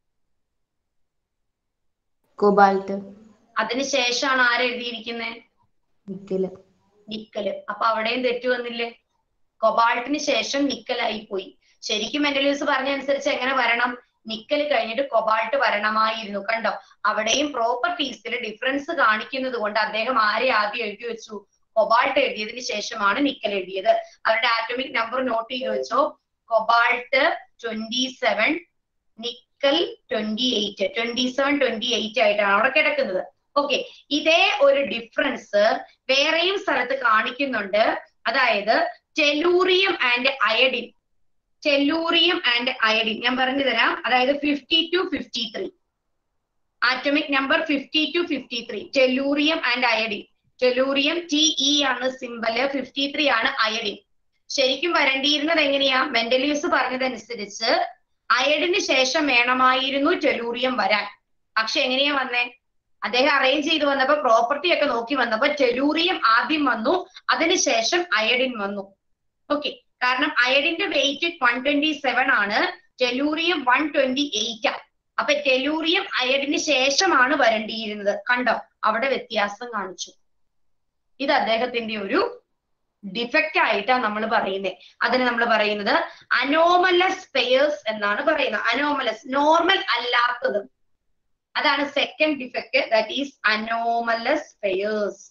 S9: കൊബാൾട്ട്
S2: അതിന് ശേഷമാണ് ആര് എഴുതിയിരിക്കുന്നത്
S9: നിക്കല്
S2: നിക്കല് അപ്പൊ അവിടെയും തെറ്റു വന്നില്ലേ കൊബാൾട്ടിന് ശേഷം നിക്കലായി പോയി ശരിക്കും മെന്റലീസ് പറഞ്ഞ അനുസരിച്ച് എങ്ങനെ വരണം നിക്കല് കഴിഞ്ഞിട്ട് കൊബാൾട്ട് വരണമായിരുന്നു കണ്ടോ അവിടെയും പ്രോപ്പർട്ടീസിൽ ഡിഫറൻസ് കാണിക്കുന്നത് കൊണ്ട് അദ്ദേഹം ആരെ ആദ്യം എഴുതി വെച്ചു കൊബാൾട്ട് എഴുതിയതിന് ശേഷമാണ് നിക്കൽ എഴുതിയത് അവരുടെ ആറ്റോമിക് നമ്പർ നോട്ട് ചെയ്ത് വെച്ചോ cobalt twenty seven nickel twenty eight twenty seven twenty eight ആയിട്ടാണ് അവിടെ കിടക്കുന്നത് ഓക്കെ ഇതേ ഒരു ഡിഫറൻസ് വേറെയും സ്ഥലത്ത് കാണിക്കുന്നുണ്ട് അതായത് tellurium and iodine tellurium and iodine ഞാൻ പറഞ്ഞു തരാം അതായത് fifty two fifty three atomic number fifty two fifty three tellurium and iodine tellurium T E ആണ് സിമ്പല് ഫിഫ്റ്റി ത്രീ ആണ് അയഡിൻ ശരിക്കും വരേണ്ടിയിരുന്നത് എങ്ങനെയാ മെന്റലീവ്സ് പറഞ്ഞതനുസരിച്ച് അയഡിന് ശേഷം വേണമായിരുന്നു ടെലൂറിയം വരാൻ പക്ഷെ എങ്ങനെയാ വന്നേ അദ്ദേഹം അറേഞ്ച് ചെയ്ത് വന്നപ്പോ പ്രോപ്പർട്ടി ഒക്കെ നോക്കി വന്നപ്പോ ടെലൂറിയം ആദ്യം വന്നു അതിനുശേഷം അയഡിൻ വന്നു ഓക്കെ കാരണം അയഡിന്റെ വെയിറ്റ് വൺ ട്വന്റി സെവൻ ആണ് ടെലൂറിയം വൺ ട്വന്റി എയ്റ്റ് ആണ് അപ്പൊ ടെലൂറിയം അയഡിന് ശേഷമാണ് വരേണ്ടിയിരുന്നത് കണ്ടോ അവിടെ വ്യത്യാസം കാണിച്ചു ഇത് അദ്ദേഹത്തിന്റെ ഒരു ഡിഫക്റ്റ് ആയിട്ടാണ് നമ്മൾ പറയുന്നത് അതിന് നമ്മൾ പറയുന്നത് അനോമലസ് പെയേഴ്സ് എന്നാണ് പറയുന്നത് അനോമലസ് നോർമൽ അല്ലാത്തത് അതാണ് second defect that is anomalous pairs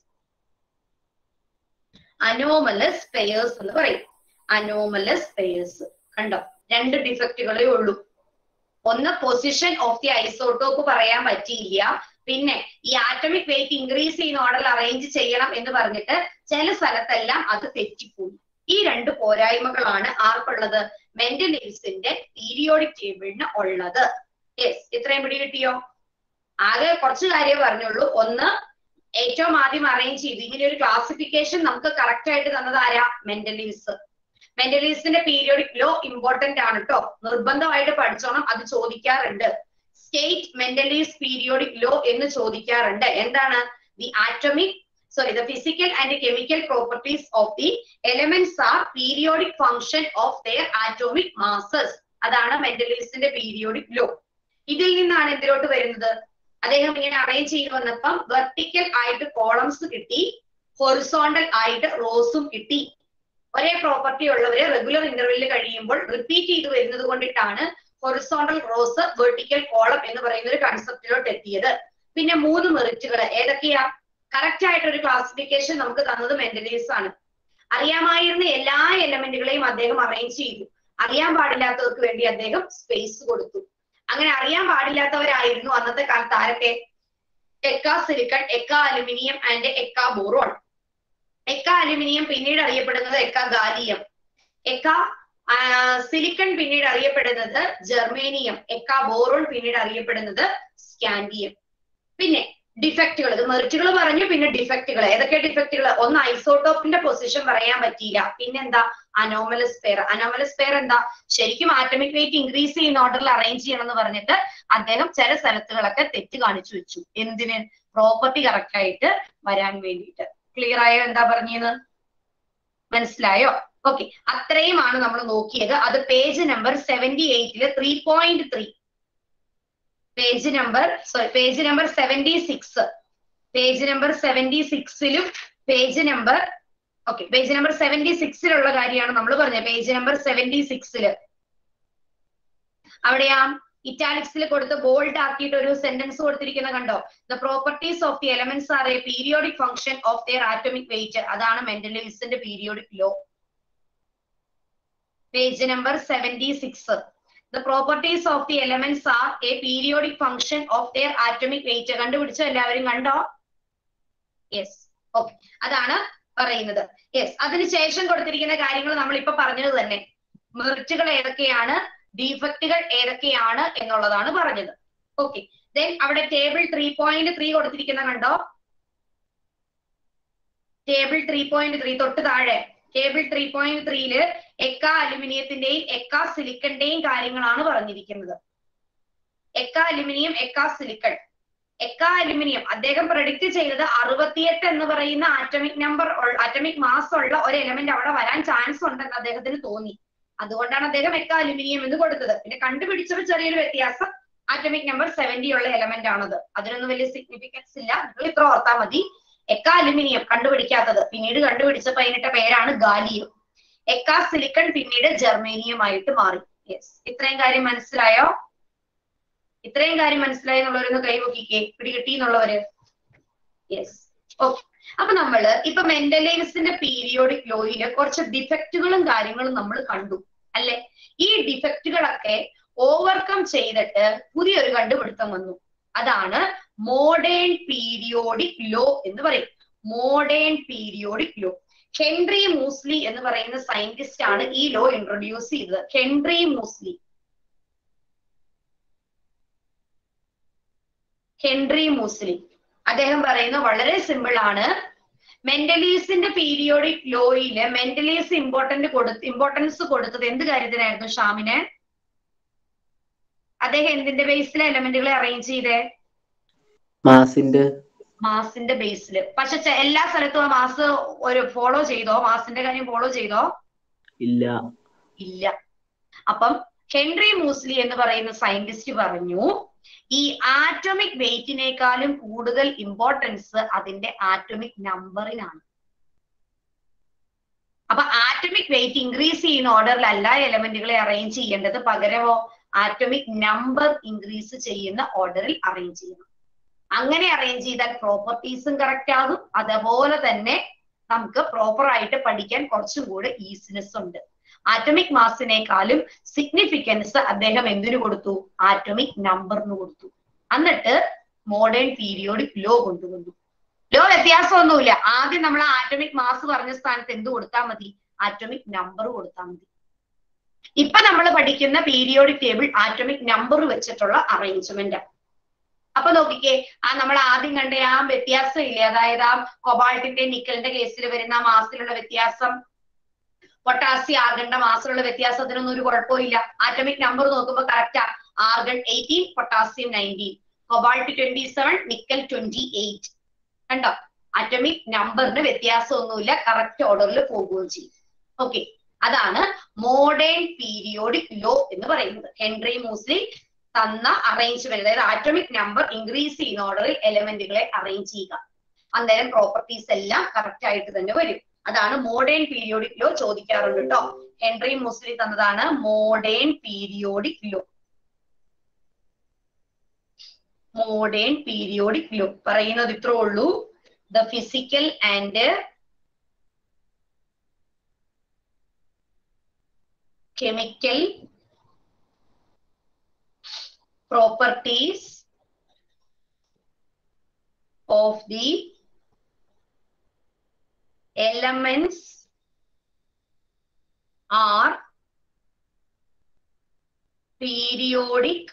S2: anomalous pairs എന്ന് പറയും അനോമലസ് പെയേഴ്സ് കണ്ടോ രണ്ട് ഡിഫക്റ്റുകളേ ഉള്ളൂ ഒന്ന് പൊസിഷൻ ഓഫ് ദി ഐസോട്ടോപ്പ് പറയാൻ പറ്റിയില്ല പിന്നെ ഈ ആറ്റമിക് വെയിറ്റ് ഇൻക്രീസ് ചെയ്യുന്ന ഓർഡറിൽ അറേഞ്ച് ചെയ്യണം എന്ന് പറഞ്ഞിട്ട് ചില സ്ഥലത്തെല്ലാം അത് തെറ്റിപ്പോയി ഈ രണ്ട് പോരായ്മകളാണ് ആർക്കുള്ളത് മെന്റലിവ്സിന്റെ പീരിയോഡിക് ടേബിളിന് ഉള്ളത് യെസ് ഇത്രയും പിടി കിട്ടിയോ ആകെ കുറച്ച് കാര്യമേ പറഞ്ഞുള്ളൂ ഒന്ന് ഏറ്റവും ആദ്യം അറേഞ്ച് ചെയ്തു ഇങ്ങനെ ഒരു ക്ലാസിഫിക്കേഷൻ നമുക്ക് കറക്റ്റ് ആയിട്ട് തന്നത് ആരാ മെന്റലിവ്സ് മെന്റലിവ്സിന്റെ പീരിയോഡിക് ലോ ഇമ്പോർട്ടന്റ് ആണ് കേട്ടോ നിർബന്ധമായിട്ട് പഠിച്ചോണം അത് ചോദിക്കാറുണ്ട് സ്റ്റേറ്റ് മെന്റലീസ് പീരിയോഡിക് ലോ എന്ന് ചോദിക്കാറുണ്ട് എന്താണ് the atomic sorry the physical and chemical properties of the elements are periodic function of their atomic masses അതാണ് മെന്റലീസിന്റെ പീരിയോഡിക് ലോ ഇതിൽ നിന്നാണ് എന്തിലോട്ട് വരുന്നത് അദ്ദേഹം ഇങ്ങനെ അറേഞ്ച് ചെയ്ത് വന്നപ്പം വെർട്ടിക്കൽ ആയിട്ട് കോളംസ് കിട്ടി ഹൊറിസോണ്ടൽ ആയിട്ട് റോസും കിട്ടി ഒരേ പ്രോപ്പർട്ടി ഉള്ളവര് റെഗുലർ ഇന്റർവെല്ലിൽ കഴിയുമ്പോൾ റിപ്പീറ്റ് ചെയ്ത് വരുന്നത് കൊണ്ടിട്ടാണ് ഹൊറിസോണ്ടൽ റോസ് വെർട്ടിക്കൽ കോളം എന്ന് പറയുന്ന ഒരു കൺസെപ്റ്റിലോട്ട് എത്തിയത് പിന്നെ മൂന്ന് മെറിറ്റുകൾ ഏതൊക്കെയാ കറക്റ്റ് ആയിട്ട് ഒരു ക്ലാസിഫിക്കേഷൻ നമുക്ക് തന്നത് മെന്റലീസ് ആണ് അറിയാമായിരുന്ന എല്ലാ എലമെന്റുകളെയും അദ്ദേഹം അറേഞ്ച് ചെയ്തു അറിയാൻ പാടില്ലാത്തവർക്ക് വേണ്ടി അദ്ദേഹം സ്പേസ് കൊടുത്തു അങ്ങനെ അറിയാൻ പാടില്ലാത്തവരായിരുന്നു അന്നത്തെ കാലത്ത് ആരൊക്കെ എക്ക സിലിക്കൺ എക്ക അലുമിനിയം ആൻഡ് എക്ക ബോറോൺ എക്ക അലുമിനിയം പിന്നീട് അറിയപ്പെടുന്നത് എക്ക ഗാലിയം എക്ക സിലിക്കൺ പിന്നീട് അറിയപ്പെടുന്നത് ജർമേനിയം എക്ക ബോറോൺ പിന്നീട് അറിയപ്പെടുന്നത് സ്കാൻഡിയം പിന്നെ ഡിഫക്റ്റുകൾ ഇത് മെറിറ്റുകൾ പറഞ്ഞു പിന്നെ ഡിഫക്റ്റുകൾ ഏതൊക്കെ ഡിഫക്റ്റുകൾ ഒന്ന് ഐസോട്ടോപ്പിന്റെ പൊസിഷൻ പറയാൻ പറ്റിയില്ല പിന്നെന്താ അനോമലസ് പെയർ അനോമലസ് പെയർ എന്താ ശരിക്കും ആറ്റമിക് വെയിറ്റ് ഇൻക്രീസ് ചെയ്യുന്ന ഓർഡറിൽ അറേഞ്ച് ചെയ്യണം എന്ന് പറഞ്ഞിട്ട് അദ്ദേഹം ചില സ്ഥലത്തുകളൊക്കെ തെറ്റ് കാണിച്ചു വെച്ചു എന്തിന് പ്രോപ്പർട്ടി കറക്റ്റ് ആയിട്ട് വരാൻ വേണ്ടിയിട്ട് ക്ലിയർ ആയോ എന്താ പറഞ്ഞത് മനസ്സിലായോ ഓക്കെ അത്രയുമാണ് നമ്മൾ നോക്കിയത് അത് പേജ് നമ്പർ സെവന്റി എയ്റ്റില് three point three page number sorry page number seventy six page number seventy സിക്സിലും page number okay page number seventy സിക്സിലുള്ള കാര്യമാണ് നമ്മൾ പറഞ്ഞത് പേജ് നമ്പർ സെവന്റി സിക്സില് അവിടെയാ ഇറ്റാലിക്സിൽ കൊടുത്ത് ബോൾഡ് ആക്കിയിട്ട് ഒരു സെന്റൻസ് കൊടുത്തിരിക്കുന്ന കണ്ടോ the properties of the elements are a periodic function of their atomic weight അതാണ് മെന്റലിവിസിന്റെ periodic law page number seventy six the properties of the elements are a periodic function of their atomic weight കണ്ടുപിടിച്ചോ എല്ലാവരും കണ്ടോ യെസ് ഓക്കെ അതാണ് പറയുന്നത് യെസ് അതിനുശേഷം കൊടുത്തിരിക്കുന്ന കാര്യങ്ങൾ നമ്മൾ ഇപ്പൊ പറഞ്ഞത് തന്നെ മെറിറ്റുകൾ ഏതൊക്കെയാണ് ഡിഫക്റ്റുകൾ ഏതൊക്കെയാണ് എന്നുള്ളതാണ് പറഞ്ഞത് ഓക്കെ ദെൻ അവിടെ ടേബിൾ ത്രീ പോയിന്റ് ത്രീ കൊടുത്തിരിക്കുന്ന കണ്ടോ ടേബിൾ ത്രീ പോയിന്റ് ത്രീ തൊട്ട് താഴെ ടേബിൾ ത്രീ പോയിന്റ് ത്രീയില് എക്ക അലുമിനിയത്തിന്റെയും എക്ക സിലിക്കന്റെയും കാര്യങ്ങളാണ് പറഞ്ഞിരിക്കുന്നത് എക്ക അലുമിനിയം എക്ക സിലിക്കൺ എക്ക അലുമിനിയം അദ്ദേഹം പ്രഡിക്റ്റ് ചെയ്തത് അറുപത്തിയെട്ട് എന്ന് പറയുന്ന ആറ്റമിക് നമ്പർ ആറ്റമിക് മാസ് ഉള്ള ഒരു എലമെന്റ് അവിടെ വരാൻ ചാൻസ് ഉണ്ടെന്ന് അദ്ദേഹത്തിന് തോന്നി അതുകൊണ്ടാണ് അദ്ദേഹം എക്ക അലുമിനിയം എന്ന് കൊടുത്തത് പിന്നെ കണ്ടുപിടിച്ചപ്പോൾ ചെറിയൊരു വ്യത്യാസം ആറ്റമിക് നമ്പർ സെവന്റി ഉള്ള എലമെന്റ് ആണത് അതിനൊന്നും വലിയ സിഗ്നിഫിക്കൻസ് ഇല്ല നിങ്ങൾ ഇത്ര ഓർത്താൽ മതി എക്ക അലുമിനിയം കണ്ടുപിടിക്കാത്തത് പിന്നീട് കണ്ടുപിടിച്ചപ്പോ അതിനിട്ട പേരാണ് ഗാലിയം എക്ക സിലിക്കൺ പിന്നീട് ജർമേനിയം ആയിട്ട് മാറി യെസ് ഇത്രയും കാര്യം മനസ്സിലായോ ഇത്രയും കാര്യം മനസ്സിലായി എന്നുള്ളവരൊന്ന് കൈവക്കിക്കേ പിടികിട്ടി എന്നുള്ളവര് യെസ് ഓക്കെ അപ്പൊ നമ്മള് ഇപ്പൊ മെന്റലൈവ്സിന്റെ പീരിയോഡിക് ലോയില് കുറച്ച് ഡിഫക്റ്റുകളും കാര്യങ്ങളും നമ്മൾ കണ്ടു അല്ലെ ഈ ഡിഫക്റ്റുകളൊക്കെ ഓവർകം ചെയ്തിട്ട് പുതിയൊരു കണ്ടുപിടുത്തം വന്നു അതാണ് മോഡേൺ പീരിയോഡിക് ലോ എന്ന് പറയും modern periodic law Henry Moseley എന്ന് പറയുന്ന സയന്റിസ്റ്റ് ആണ് ഈ ലോ ഇൻട്രൊഡ്യൂസ് ചെയ്തത് ഹെൻറി മൂസ്ലി ഹെൻറി മൂസ്ലി അദ്ദേഹം പറയുന്ന വളരെ സിമ്പിൾ ആണ് മെന്റലീസിന്റെ പീരിയോഡിക് ലോയില് മെന്റലീസ് ഇമ്പോർട്ടന്റ് കൊടുത്ത് ഇമ്പോർട്ടൻസ് കൊടുത്തത് എന്ത് കാര്യത്തിനായിരുന്നു ഷാമിന് അദ്ദേഹം എന്തിന്റെ ബേസിലെ എലമെന്റുകളെ അറേഞ്ച് ചെയ്തേ
S11: മാസിന്റെ
S2: മാസിന്റെ ബേസിൽ പക്ഷെ ചെ- എല്ലാ സ്ഥലത്തും ആ മാസ് ഒരു ഫോളോ ചെയ്തോ മാസിന്റെ കാര്യം ഫോളോ ചെയ്തോ
S11: ഇല്ല
S2: ഇല്ല അപ്പം ഹെൻറി മൂസ്ലി എന്ന് പറയുന്ന സയന്റിസ്റ്റ് പറഞ്ഞു ഈ ആറ്റോമിക് വെയിറ്റിനേക്കാളും കൂടുതൽ ഇമ്പോർട്ടൻസ് അതിന്റെ ആറ്റോമിക് നമ്പറിനാണ് അപ്പൊ ആറ്റോമിക് വെയിറ്റ് ഇൻക്രീസ് ചെയ്യുന്ന ഓർഡറിലല്ല എലമെന്റുകളെ അറേഞ്ച് ചെയ്യേണ്ടത് പകരമോ ആറ്റോമിക് നമ്പർ ഇൻക്രീസ് ചെയ്യുന്ന ഓർഡറിൽ അറേഞ്ച് ചെയ്യണം അങ്ങനെ അറേഞ്ച് ചെയ്താൽ പ്രോപ്പർട്ടീസും കറക്റ്റ് ആകും അതുപോലെ തന്നെ നമുക്ക് പ്രോപ്പർ ആയിട്ട് പഠിക്കാൻ കുറച്ചും കൂടെ ഈസിനെസ് ഉണ്ട് ആറ്റോമിക് മാസിനേക്കാളും സിഗ്നിഫിക്കൻസ് അദ്ദേഹം എന്തിനു കൊടുത്തു ആറ്റോമിക് നമ്പറിന് കൊടുത്തു എന്നിട്ട് മോഡേൺ പീരിയോഡിക് ലോ കൊണ്ടുവന്നു ലോ വ്യത്യാസമൊന്നുമില്ല ആദ്യം നമ്മൾ ആറ്റോമിക് മാസ് പറഞ്ഞ സ്ഥാനത്ത് എന്ത് കൊടുത്താൽ മതി ആറ്റോമിക് നമ്പർ കൊടുത്താൽ മതി ഇപ്പൊ നമ്മൾ പഠിക്കുന്ന പീരിയോഡിക് ടേബിൾ ആറ്റോമിക് നമ്പർ വെച്ചിട്ടുള്ള അറേഞ്ച്മെന്റ് അപ്പൊ നോക്കിക്കേ ആ നമ്മൾ ആദ്യം കണ്ട ആ വ്യത്യാസം ഇല്ലേ അതായത് ആ കൊബാൾട്ടിന്റെ നിക്കലിന്റെ കേസിൽ വരുന്ന ആ മാസിലുള്ള വ്യത്യാസം പൊട്ടാസ്യം ആർഗണിന്റെ മാസിലുള്ള വ്യത്യാസത്തിനൊന്നും ഒരു കുഴപ്പമില്ല ആറ്റോമിക് നമ്പർ നോക്കുമ്പോൾ കറക്റ്റാ argon eighteen potassium nineteen cobalt twenty seven nickel twenty eight കണ്ടോ ആറ്റോമിക് നമ്പറിന് വ്യത്യാസമൊന്നുമില്ല കറക്റ്റ് ഓർഡറിൽ പോകുകയും ചെയ്യും ഓക്കെ അതാണ് മോഡേൺ പീരിയോഡിക് ലോ എന്ന് പറയുന്നത് ഹെൻറി മൂസ്ലി തന്ന അറേഞ്ച്മെന്റ് അതായത് ആറ്റോമിക് നമ്പർ ഇൻക്രീസ് ചെയ്യുന്ന ഓർഡറിൽ എലമെന്റുകളെ അറേഞ്ച് ചെയ്യുക അന്നേരം പ്രോപ്പർട്ടീസ് എല്ലാം കറക്റ്റ് ആയിട്ട് തന്നെ വരും അതാണ് മോഡേൺ പീരിയോഡിക് ലോ ചോദിക്കാറുണ്ട് കേട്ടോ ഹെൻറി മൂസ്ലി തന്നതാണ് modern periodic law modern periodic law പറയുന്നത് ഇത്രേ ഉള്ളൂ the physical and chemical properties of the elements are periodic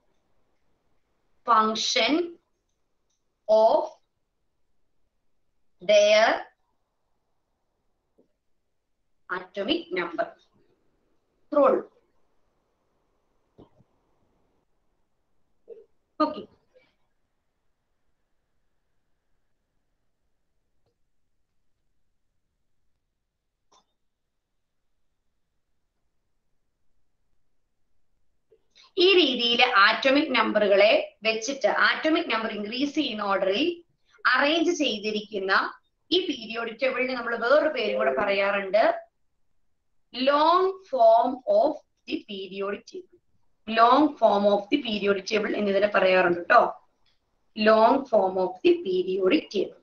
S2: function of their atomic number. Roll. Okay. ഈ രീതിയിൽ ആറ്റോമിക് നമ്പറുകളെ വെച്ചിട്ട് ആറ്റോമിക് നമ്പർ ഇൻക്രീസ് ചെയ്യുന്ന ഓർഡറിൽ അറേഞ്ച് ചെയ്തിരിക്കുന്ന ഈ പീരിയോഡിക് ടേബിളിന് നമ്മൾ വേറൊരു പേരും കൂടെ പറയാറുണ്ട് long form of the periodic table long form of the periodic table എന്നിതിനെ പറയാറുണ്ട് കേട്ടോ long form of the periodic table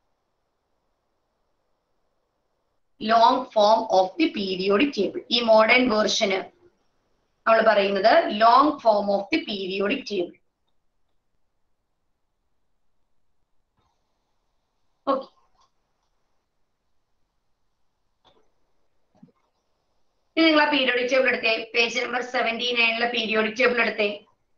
S2: long form of the periodic table ഈ മോഡേൺ വേർഷന് നമ്മൾ പറയുന്നത് long form of the periodic table okay ഇനി നിങ്ങൾ ആ പീരിയോഡിക് ടേബിൾ എടുത്തേ പേജ് നമ്പർ സെവന്റി നയനിലെ പീരിയോഡിക് ടേബിൾ എടുത്തേ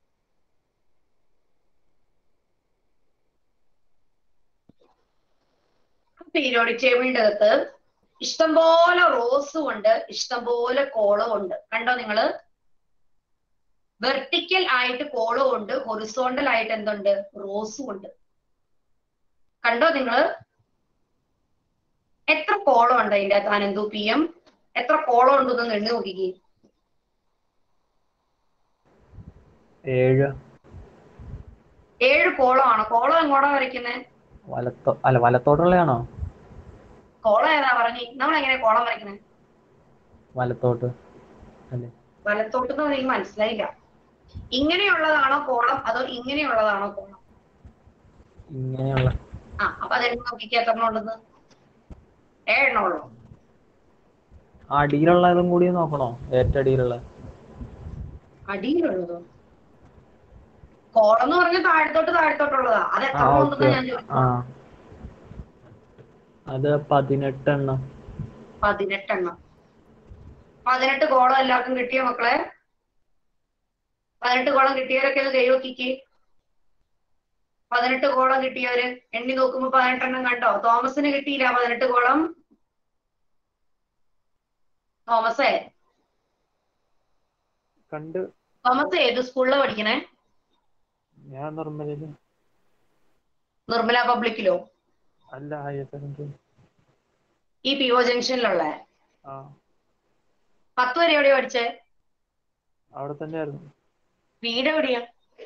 S2: പീരിയോഡിക് ടേബിളിന്റെ അകത്ത് ഇഷ്ടംപോലെ റോസും ഉണ്ട് ഇഷ്ടംപോലെ കോളവും ഉണ്ട് കണ്ടോ നിങ്ങള് വെർട്ടിക്കൽ ആയിട്ട് കോളവും ഉണ്ട് ഹൊറിസോണ്ടൽ ആയിട്ട് എന്തുണ്ട് റോസും ഉണ്ട് കണ്ടോ നിങ്ങള് എത്ര കോളം ഉണ്ട് അതിന്റെ അകത്ത് അനന്തു പി എം എത്ര കോളം ഉണ്ടെന്ന് എണ്ണി നോക്കിക്കേ
S3: ഏഴ്
S2: ഏഴ് കോളമാണ് കോളം എങ്ങോട്ടാ വരയ്ക്കുന്നത്
S3: വലത്തോ അല്ല വലത്തോട്ടുള്ളതാണോ
S2: കോളം ഏതാ പറഞ്ഞു നമ്മൾ എങ്ങനെ കോളം വരയ്ക്കുന്നത്
S3: വലത്തോട്ട് അല്ലേ
S2: വലത്തോട്ട് എന്ന് എനിക്ക് മനസ്സിലായില്ല ഇങ്ങനെയുള്ളതാണോ കോളം അതോ ഇങ്ങനെയുള്ളതാണോ കോളം
S3: ഇങ്ങനെയുള്ള
S2: ആ അപ്പൊ അതെണ്ണ നോക്കിക്കേ എത്ര ഉണ്ടെന്ന് ഏഴെണ്ണം ഉള്ളു
S3: അടിയിലുള്ളതും കൂടി നോക്കണോ ഏറ്റവും അടിയിലുള്ള
S2: അടിയിലുള്ളതോ കോളം എന്ന് പറഞ്ഞാൽ താഴത്തോട്ട് താഴത്തോട്ടുള്ളതാ അത് എത്ര
S12: ആ
S2: ഉണ്ടെന്നാ
S12: ഓക്കെ
S2: ഞാൻ ചോദിച്ചത്
S12: ആ അത് പതിനെട്ടെണ്ണം
S2: പതിനെട്ടെണ്ണം പതിനെട്ട് കോളം എല്ലാവർക്കും കിട്ടിയ മക്കളെ പതിനെട്ട് കോളം കിട്ടിയവരൊക്കെ ഒന്ന് കൈ നോക്കിക്ക് പതിനെട്ട് കോളം കിട്ടിയവര് എണ്ണി നോക്കുമ്പോ പതിനെട്ടെണ്ണം കണ്ടോ തോമസിന് കിട്ടിയില്ല പതിനെട്ട് കോളം തോമസേ
S3: കണ്ട്
S2: തോമസ് ഏത് സ്കൂളിലാ പഠിക്കണേ
S3: ഞാൻ നിർമ്മലയില്
S2: നിർമ്മല പബ്ലിക്കിലോ
S3: അല്ല ഹയർ സെക്കൻഡറി
S2: ഈ പി ഒ ജംഗ്ഷനിലുള്ള
S3: ആ
S2: പത്ത് വരെ എവിടെയാ പഠിച്ചേ
S3: അവിടെ തന്നെയായിരുന്നു
S2: വീട് എവിടെയാ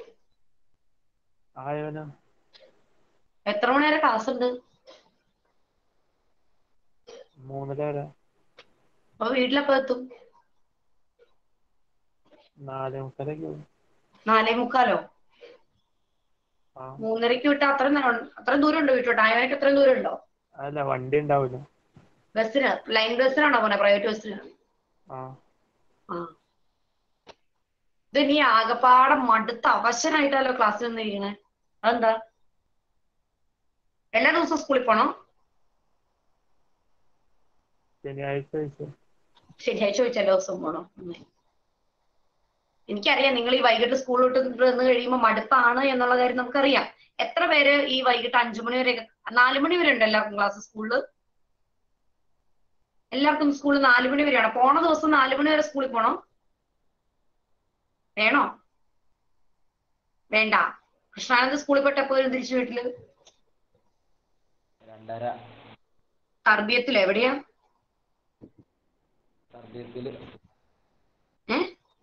S3: ആയോന
S2: എത്ര മണി വരെ ക്ലാസ് ഉണ്ട്
S3: മൂന്നര വരെ
S2: അപ്പൊ വീട്ടിലെപ്പോ എത്തും
S3: നാലേ മുക്കാലൊക്കെ ആവും.
S2: നാലേ മുക്കാലോ
S3: ആ
S2: മൂന്നരക്ക് വിട്ടാ അത്രയും നേരം അത്രയും ദൂരം ഉണ്ടോ വീട്ടോട്ട് ആയവനക്ക് അത്രയും ദൂരം ഉണ്ടോ
S3: അല്ല വണ്ടി ഉണ്ടാവില്ല
S2: ബസ്സിന് ലൈൻ ബസ്സിനാണോ പോണെ പ്രൈവറ്റ് ബസ്സിന്
S3: ആ
S2: ആ ഇത് നീ ആകപ്പാടെ മടുത്ത അവശനായിട്ടല്ലോ ക്ലാസ്സിൽ നിന്നിരിക്കണേ അതെന്താ എല്ലാ ദിവസവും സ്കൂളിൽ പോണോ
S3: ശനിയാഴ്ച വെച്ച്
S2: ശനിയാഴ്ച ചോദിച്ച എല്ലാ ദിവസവും പോണോ ഉം. എനിക്കറിയാം നിങ്ങൾ ഈ വൈകിട്ട് സ്കൂൾ വിട്ട് വന്ന് കഴിയുമ്പോൾ മടുപ്പാണ് എന്നുള്ള കാര്യം നമുക്കറിയാം എത്ര പേര് ഈ വൈകിട്ട് അഞ്ചു മണി വരെ നാലു മണി വരെ ഉണ്ട് എല്ലാവർക്കും ക്ലാസ് സ്കൂളിൽ എല്ലാവർക്കും സ്കൂളിൽ നാലു മണി വരെയാണ് പോണ ദിവസം നാലു മണി വരെ സ്കൂളിൽ പോണോ വേണോ വേണ്ട കൃഷ്ണാനന്ദ സ്കൂളിൽ പെട്ടപ്പോ വരും തിരിച്ചു വീട്ടില്
S13: രണ്ടര
S2: തർബിയത്തിലോ എവിടെയാ
S13: തർബീയത്തില്
S2: ഏ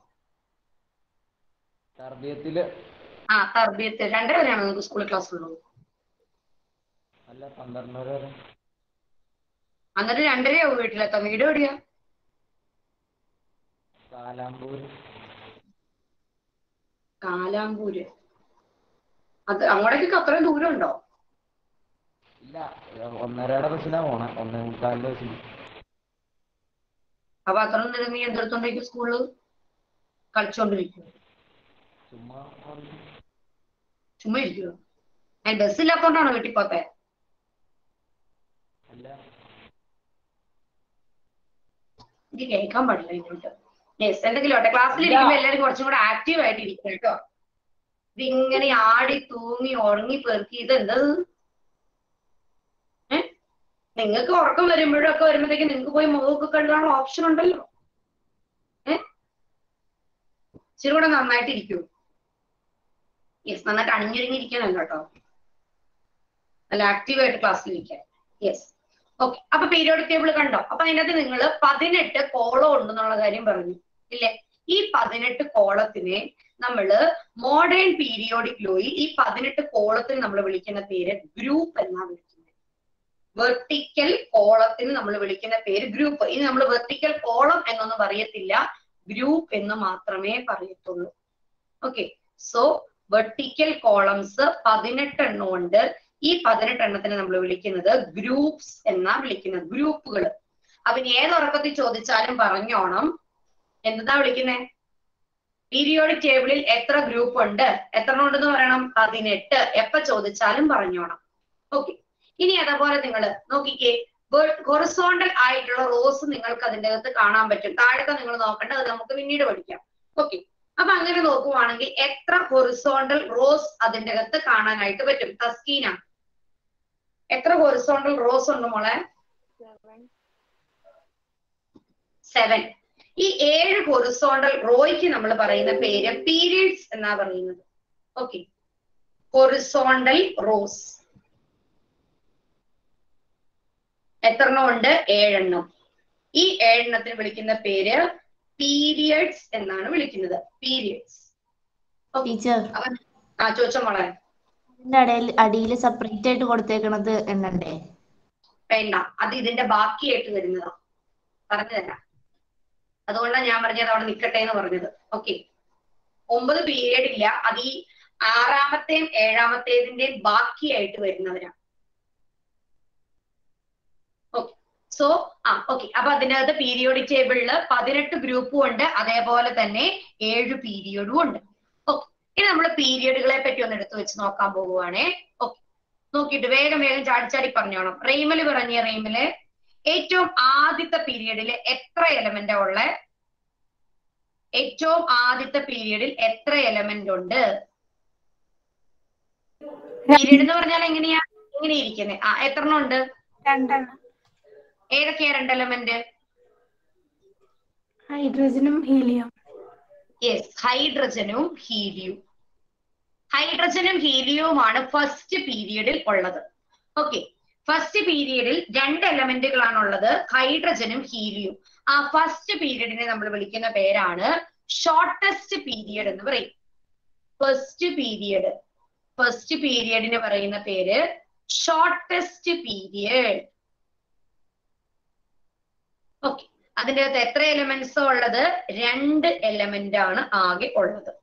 S13: തർബീയത്തില്
S2: ആ തർബിയത്ത് രണ്ടര വരെയാണോ നിങ്ങൾക്ക് സ്കൂളിൽ ക്ലാസ് ഉള്ളത്
S13: അല്ല പന്ത്രണ്ടര വരെ
S2: എന്നിട്ട് രണ്ടരയാവും വീട്ടിലെത്താം വീട് എവിടെയാ
S13: കാലാമ്പൂര്
S2: കാലാമ്പൂര് അത് അങ്ങോട്ടേക്കൊക്കെ അത്രയും ദൂരം ഉണ്ടോ
S13: ഇല്ല ഒന്നരയുടെ ബസ്സിനാ പോണേ ഒന്നേ മുക്കാലിന്റെ ബസ്സിന്
S2: അപ്പൊ അത്രയും നേരം നീ എന്തെടുത്തോണ്ടിരിക്കും സ്കൂളില് കളിച്ചോണ്ടിരിക്കും
S13: ചുമ്മാ അവിടെ
S2: ചുമ്മാ ഇരിക്കുവോ ഞാൻ ബസ്സില്ലാത്തോണ്ടാണോ വീട്ടിൽ പോത്തെ
S13: അല്ല
S2: എനിക്ക് കേൾക്കാൻ പാടില്ല ഇങ്ങോട്ട് യെസ് എന്തെങ്കിലും ഓട്ടെ ക്ലാസ്സിൽ ഇരിക്കുമ്പോ എല്ലാവരും കുറച്ചും കൂടെ ആക്റ്റീവ് ആയിട്ട് ഇരിക്കും കേട്ടോ ഇതിങ്ങനെ ആടി തൂങ്ങി ഉറങ്ങി പെറുക്കി ഇത് എന്തത് ഏ നിങ്ങൾക്ക് ഉറക്കം വരുമ്പോഴൊക്കെ വരുമ്പോഴത്തേക്ക് നിങ്ങൾക്ക് പോയി മുഖമൊക്കെ കഴുകാനുള്ള ഓപ്ഷൻ ഉണ്ടല്ലോ ഏ ഇച്ചിരി കൂടെ നന്നായിട്ട് ഇരിക്കൂ യെസ് നന്നായിട്ട് അണിഞ്ഞൊരുങ്ങിയിരിക്കാനല്ല കേട്ടോ നല്ല ആക്റ്റീവായിട്ട് ക്ലാസ്സിൽ ഇരിക്കാൻ യെസ് ഓക്കെ അപ്പൊ പീരിയോഡിക് ടേബിൾ കണ്ടോ അപ്പൊ അതിനകത്ത് നിങ്ങൾ പതിനെട്ട് കോളം ഉണ്ടെന്നുള്ള കാര്യം പറഞ്ഞു ഇല്ലേ ഈ പതിനെട്ട് കോളത്തിനെ നമ്മള് മോഡേൺ പീരിയോഡിക് ലോയിൽ ഈ പതിനെട്ട് കോളത്തിന് നമ്മൾ വിളിക്കുന്ന പേര് ഗ്രൂപ്പ് എന്നാ വിളിക്കുന്നത് വെർട്ടിക്കൽ കോളത്തിന് നമ്മൾ വിളിക്കുന്ന പേര് ഗ്രൂപ്പ് ഇനി നമ്മൾ വെർട്ടിക്കൽ കോളം എന്നൊന്നും പറയത്തില്ല ഗ്രൂപ്പ് എന്ന് മാത്രമേ പറയത്തുള്ളൂ ഓക്കെ സോ വെർട്ടിക്കൽ കോളംസ് പതിനെട്ടെണ്ണം ഉണ്ട് ഈ പതിനെട്ടെണ്ണത്തിനെ നമ്മൾ വിളിക്കുന്നത് ഗ്രൂപ്പ്സ് എന്നാ വിളിക്കുന്നത് ഗ്രൂപ്പുകൾ അപ്പൊ ഇനി ഏത് ഉറക്കത്തിൽ ചോദിച്ചാലും പറഞ്ഞോണം എന്താ വിളിക്കുന്നേ പീരിയോഡിക് ടേബിളിൽ എത്ര ഗ്രൂപ്പ് ഉണ്ട് എത്ര ഉണ്ടെന്ന് പറയണം പതിനെട്ട് എപ്പ ചോദിച്ചാലും പറഞ്ഞോണം ഓക്കെ ഇനി അതേപോലെ നിങ്ങൾ നോക്കിക്കേ ഹൊറിസോണ്ടൽ ആയിട്ടുള്ള റോസ് നിങ്ങൾക്ക് അതിന്റെ അകത്ത് കാണാൻ പറ്റും താഴത്തെ നിങ്ങൾ നോക്കണ്ട അത് നമുക്ക് പിന്നീട് പഠിക്കാം ഓക്കെ അപ്പൊ അങ്ങനെ നോക്കുവാണെങ്കിൽ എത്ര ഹൊറിസോണ്ടൽ റോസ് അതിന്റെ അകത്ത് കാണാനായിട്ട് പറ്റും തസ്കീന എത്ര ഹൊറിസോണ്ടൽ റോസ് ഉണ്ട് മോളെ സെവൻ ഈ ഏഴ് ഹൊറിസോണ്ടൽ റോയ്ക്ക് നമ്മൾ പറയുന്ന പേര് പീരിയഡ്സ് എന്നാ പറയുന്നത് ഓക്കെ ഹൊറിസോണ്ടൽ റോസ് എത്രണ്ണം ഉണ്ട് ഏഴെണ്ണം ഈ ഏഴെണ്ണത്തിന് വിളിക്കുന്ന പേര് പീരിയഡ്സ് എന്നാണ് വിളിക്കുന്നത് പീരിയഡ്സ്
S14: ടീച്ചർ
S2: ആ ചോദിച്ച മോളെ
S14: അതിന്റെ അടയിൽ അടിയിൽ സെപ്പറേറ്റ് ആയിട്ട് കൊടുത്തേക്കണത് എണ്ണണ്ടേ
S2: വേണ്ട അത് ഇതിന്റെ ബാക്കിയായിട്ട് വരുന്നതാ പറഞ്ഞു തരാം അതുകൊണ്ടാണ് ഞാൻ പറഞ്ഞത് അവിടെ നിൽക്കട്ടെ എന്ന് പറഞ്ഞത് ഓക്കെ ഒമ്പത് പീരീഡ് ഇല്ല അത് ഈ ആറാമത്തെയും ഏഴാമത്തേതിന്റെയും ബാക്കിയായിട്ട് വരുന്നവരാണ് ഓക്കെ സോ ആ ഓക്കെ അപ്പൊ അതിനകത്ത് പീരിയോഡിക് ടേബിളില് പതിനെട്ട് ഗ്രൂപ്പും ഉണ്ട് അതേപോലെ തന്നെ ഏഴ് പീരിയഡും ഉണ്ട് ഓക്കെ ഇനി നമ്മൾ പീരിയഡുകളെ പറ്റി ഒന്ന് എടുത്തു വെച്ച് നോക്കാൻ പോവുകയാണേ ഓക്കെ നോക്കിയിട്ട് വേഗം വേഗം ചാടി ചാടി പറഞ്ഞോണം റെയിമില് പറഞ്ഞ റെയിമില് ഏറ്റവും ആദ്യത്തെ പീരിയഡിൽ എത്ര എലമെന്റ് ഉള്ള ഏറ്റവും ആദ്യത്തെ പീരിയഡിൽ എത്ര എലമെന്റ് ഉണ്ട് പീരിയഡ് എന്ന് പറഞ്ഞാൽ എങ്ങനെയാ എങ്ങനെ ഇരിക്കുന്നത് ആ എത്ര എണ്ണം ഉണ്ട്
S5: രണ്ടെണ്ണം
S2: ഏതൊക്കെയാ രണ്ട് എലമെന്റ്
S5: ഹൈഡ്രജനും ഹീലിയം
S2: യെസ് ഹൈഡ്രജനും ഹീലിയവും ഹൈഡ്രജനും ഹീലിയവുമാണ് ഫസ്റ്റ് പീരിയഡിൽ ഉള്ളത് ഓക്കെ ഫസ്റ്റ് പീരിയഡിൽ രണ്ട് എലമെന്റുകളാണ് ഉള്ളത് ഹൈഡ്രജനും ഹീലിയവും ആ ഫസ്റ്റ് പീരിയഡിനെ നമ്മൾ വിളിക്കുന്ന പേരാണ് ഷോർട്ടസ്റ്റ് പീരിയഡ് എന്ന് പറയും ഫസ്റ്റ് പീരിയഡ് ഫസ്റ്റ് പീരിയഡിന് പറയുന്ന പേര് ഷോർട്ടസ്റ്റ് പീരിയഡ് ഓക്കെ അതിന്റെ അകത്ത് എത്ര എലമെന്റ്സ് ഉള്ളത് രണ്ട് എലമെന്റ് ആണ് ആകെ ഉള്ളത്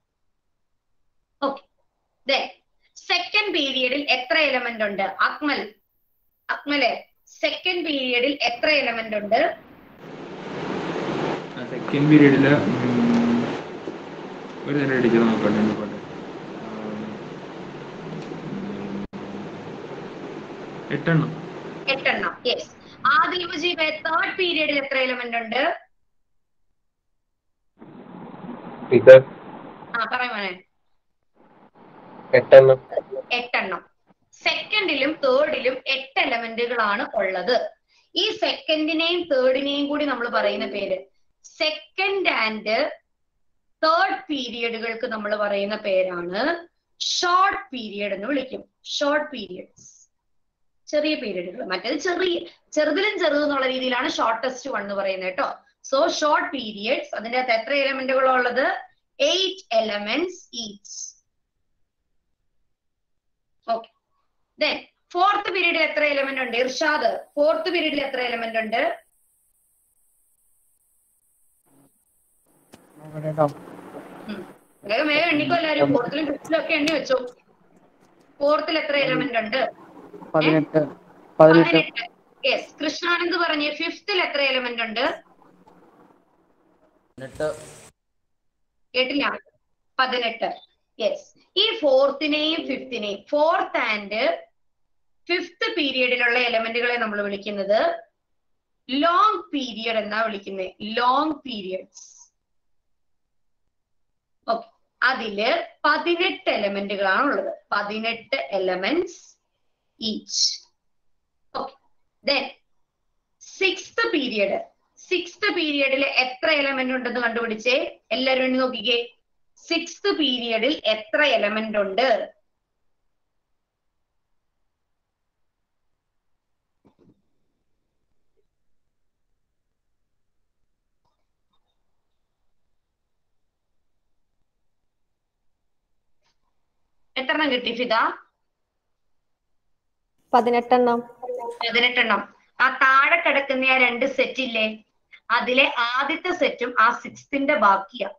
S2: ഓക്കെ സെക്കൻഡ് പീരിയഡിൽ എത്ര എലമെന്റ് ഉണ്ട് അക്മൽ അക്മലെ സെക്കൻഡ് പീരിയഡിൽ എത്ര എലമെന്റ് ഉണ്ട്
S1: സെക്കൻഡ് പീരീഡില് ഒരു നേരം ടീച്ചർ നോക്കട്ടെ നോക്കട്ടെ എട്ടെണ്ണം
S2: എട്ടെണ്ണം യെസ് ആദിലൂജിയുടെ തേർഡ് പീരിയഡിൽ എത്ര എലമെന്റ് ഉണ്ട്
S6: ടീച്ചർ
S2: ആ പറയുവാനെ
S6: എട്ടെണ്ണം
S2: എട്ടെണ്ണം സെക്കൻഡിലും തേർഡിലും എട്ട് എലമെന്റുകളാണ് ഉള്ളത് ഈ സെക്കൻഡിനെയും തേർഡിനെയും കൂടി നമ്മൾ പറയുന്ന പേര് സെക്കൻഡ് ആൻഡ് തേർഡ് പീരിയഡുകൾക്ക് നമ്മൾ പറയുന്ന പേരാണ് ഷോർട്ട് പീരിയഡ് എന്ന് വിളിക്കും ഷോർട്ട് പീരിയഡ്സ് ചെറിയ പീരിയഡുകൾ മറ്റേത് ചെറിയ ചെറുതിലും ചെറുത് എന്നുള്ള രീതിയിലാണ് ഷോർട്ടസ്റ്റ് വൺ എന്ന് പറയുന്നത് കേട്ടോ സോ ഷോർട്ട് പീരിയഡ്സ് അതിന്റെ അകത്ത് എത്ര എലമെന്റുകളാണ് ഉള്ളത് eight elements each okay then fourth പീരീഡിൽ എത്ര എലമെന്റ് ഉണ്ട് ഇർഷാദ് ഫോർത്ത് പീരീഡിൽ എത്ര എലമെന്റ് ഉണ്ട് ഉം. വേഗം വേഗം എണ്ണിക്കോ എല്ലാവരും ഫോർത്തിലും ഫിഫ്റ്റിലും ഒക്കെ എണ്ണി വെച്ചോ ഫോർത്തിൽ എത്ര എലമെന്റ് ഉണ്ട്
S3: പതിനെട്ട് പതിനെട്ട്
S2: പതിനെട്ട് യെസ് കൃഷ്ണാനന്ദ് പറഞ്ഞ് ഫിഫ്തിൽ എത്ര എലമെന്റ് ഉണ്ട് കേട്ടില്ല പതിനെട്ട് യെസ് ഈ ഫോർത്തിനെയും ഫിഫ്തിനെയും ഫോർത്ത് ആൻഡ് ഫിഫ്ത് പീരിയഡിലുള്ള എലമെന്റുകളെ നമ്മൾ വിളിക്കുന്നത് ലോങ് പീരിയഡ് എന്നാ വിളിക്കുന്നത് ലോങ് പീരിയഡ്സ് ഓക്കെ അതില് പതിനെട്ട് എലമെന്റുകളാണ് ഉള്ളത് പതിനെട്ട് elements each okay then sixth period sixth പീരിയഡിൽ എത്ര എലമെന്റ് ഉണ്ടെന്ന് കണ്ടുപിടിച്ചേ എല്ലാവരും എണ്ണി നോക്കിക്കേ സിക്സ്ത് പീരിയഡിൽ എത്ര എലമെന്റ് ഉണ്ട് എത്രണ്ണം കിട്ടി ഫിദ
S4: പതിനെട്ടെണ്ണം
S2: പതിനെട്ടെണ്ണം ആ താഴെ കിടക്കുന്ന ആ രണ്ട് സെറ്റ് ഇല്ലേ അതിലെ ആദ്യത്തെ സെറ്റും ആ സിക്സ്ത്തിന്റെ ബാക്കിയാ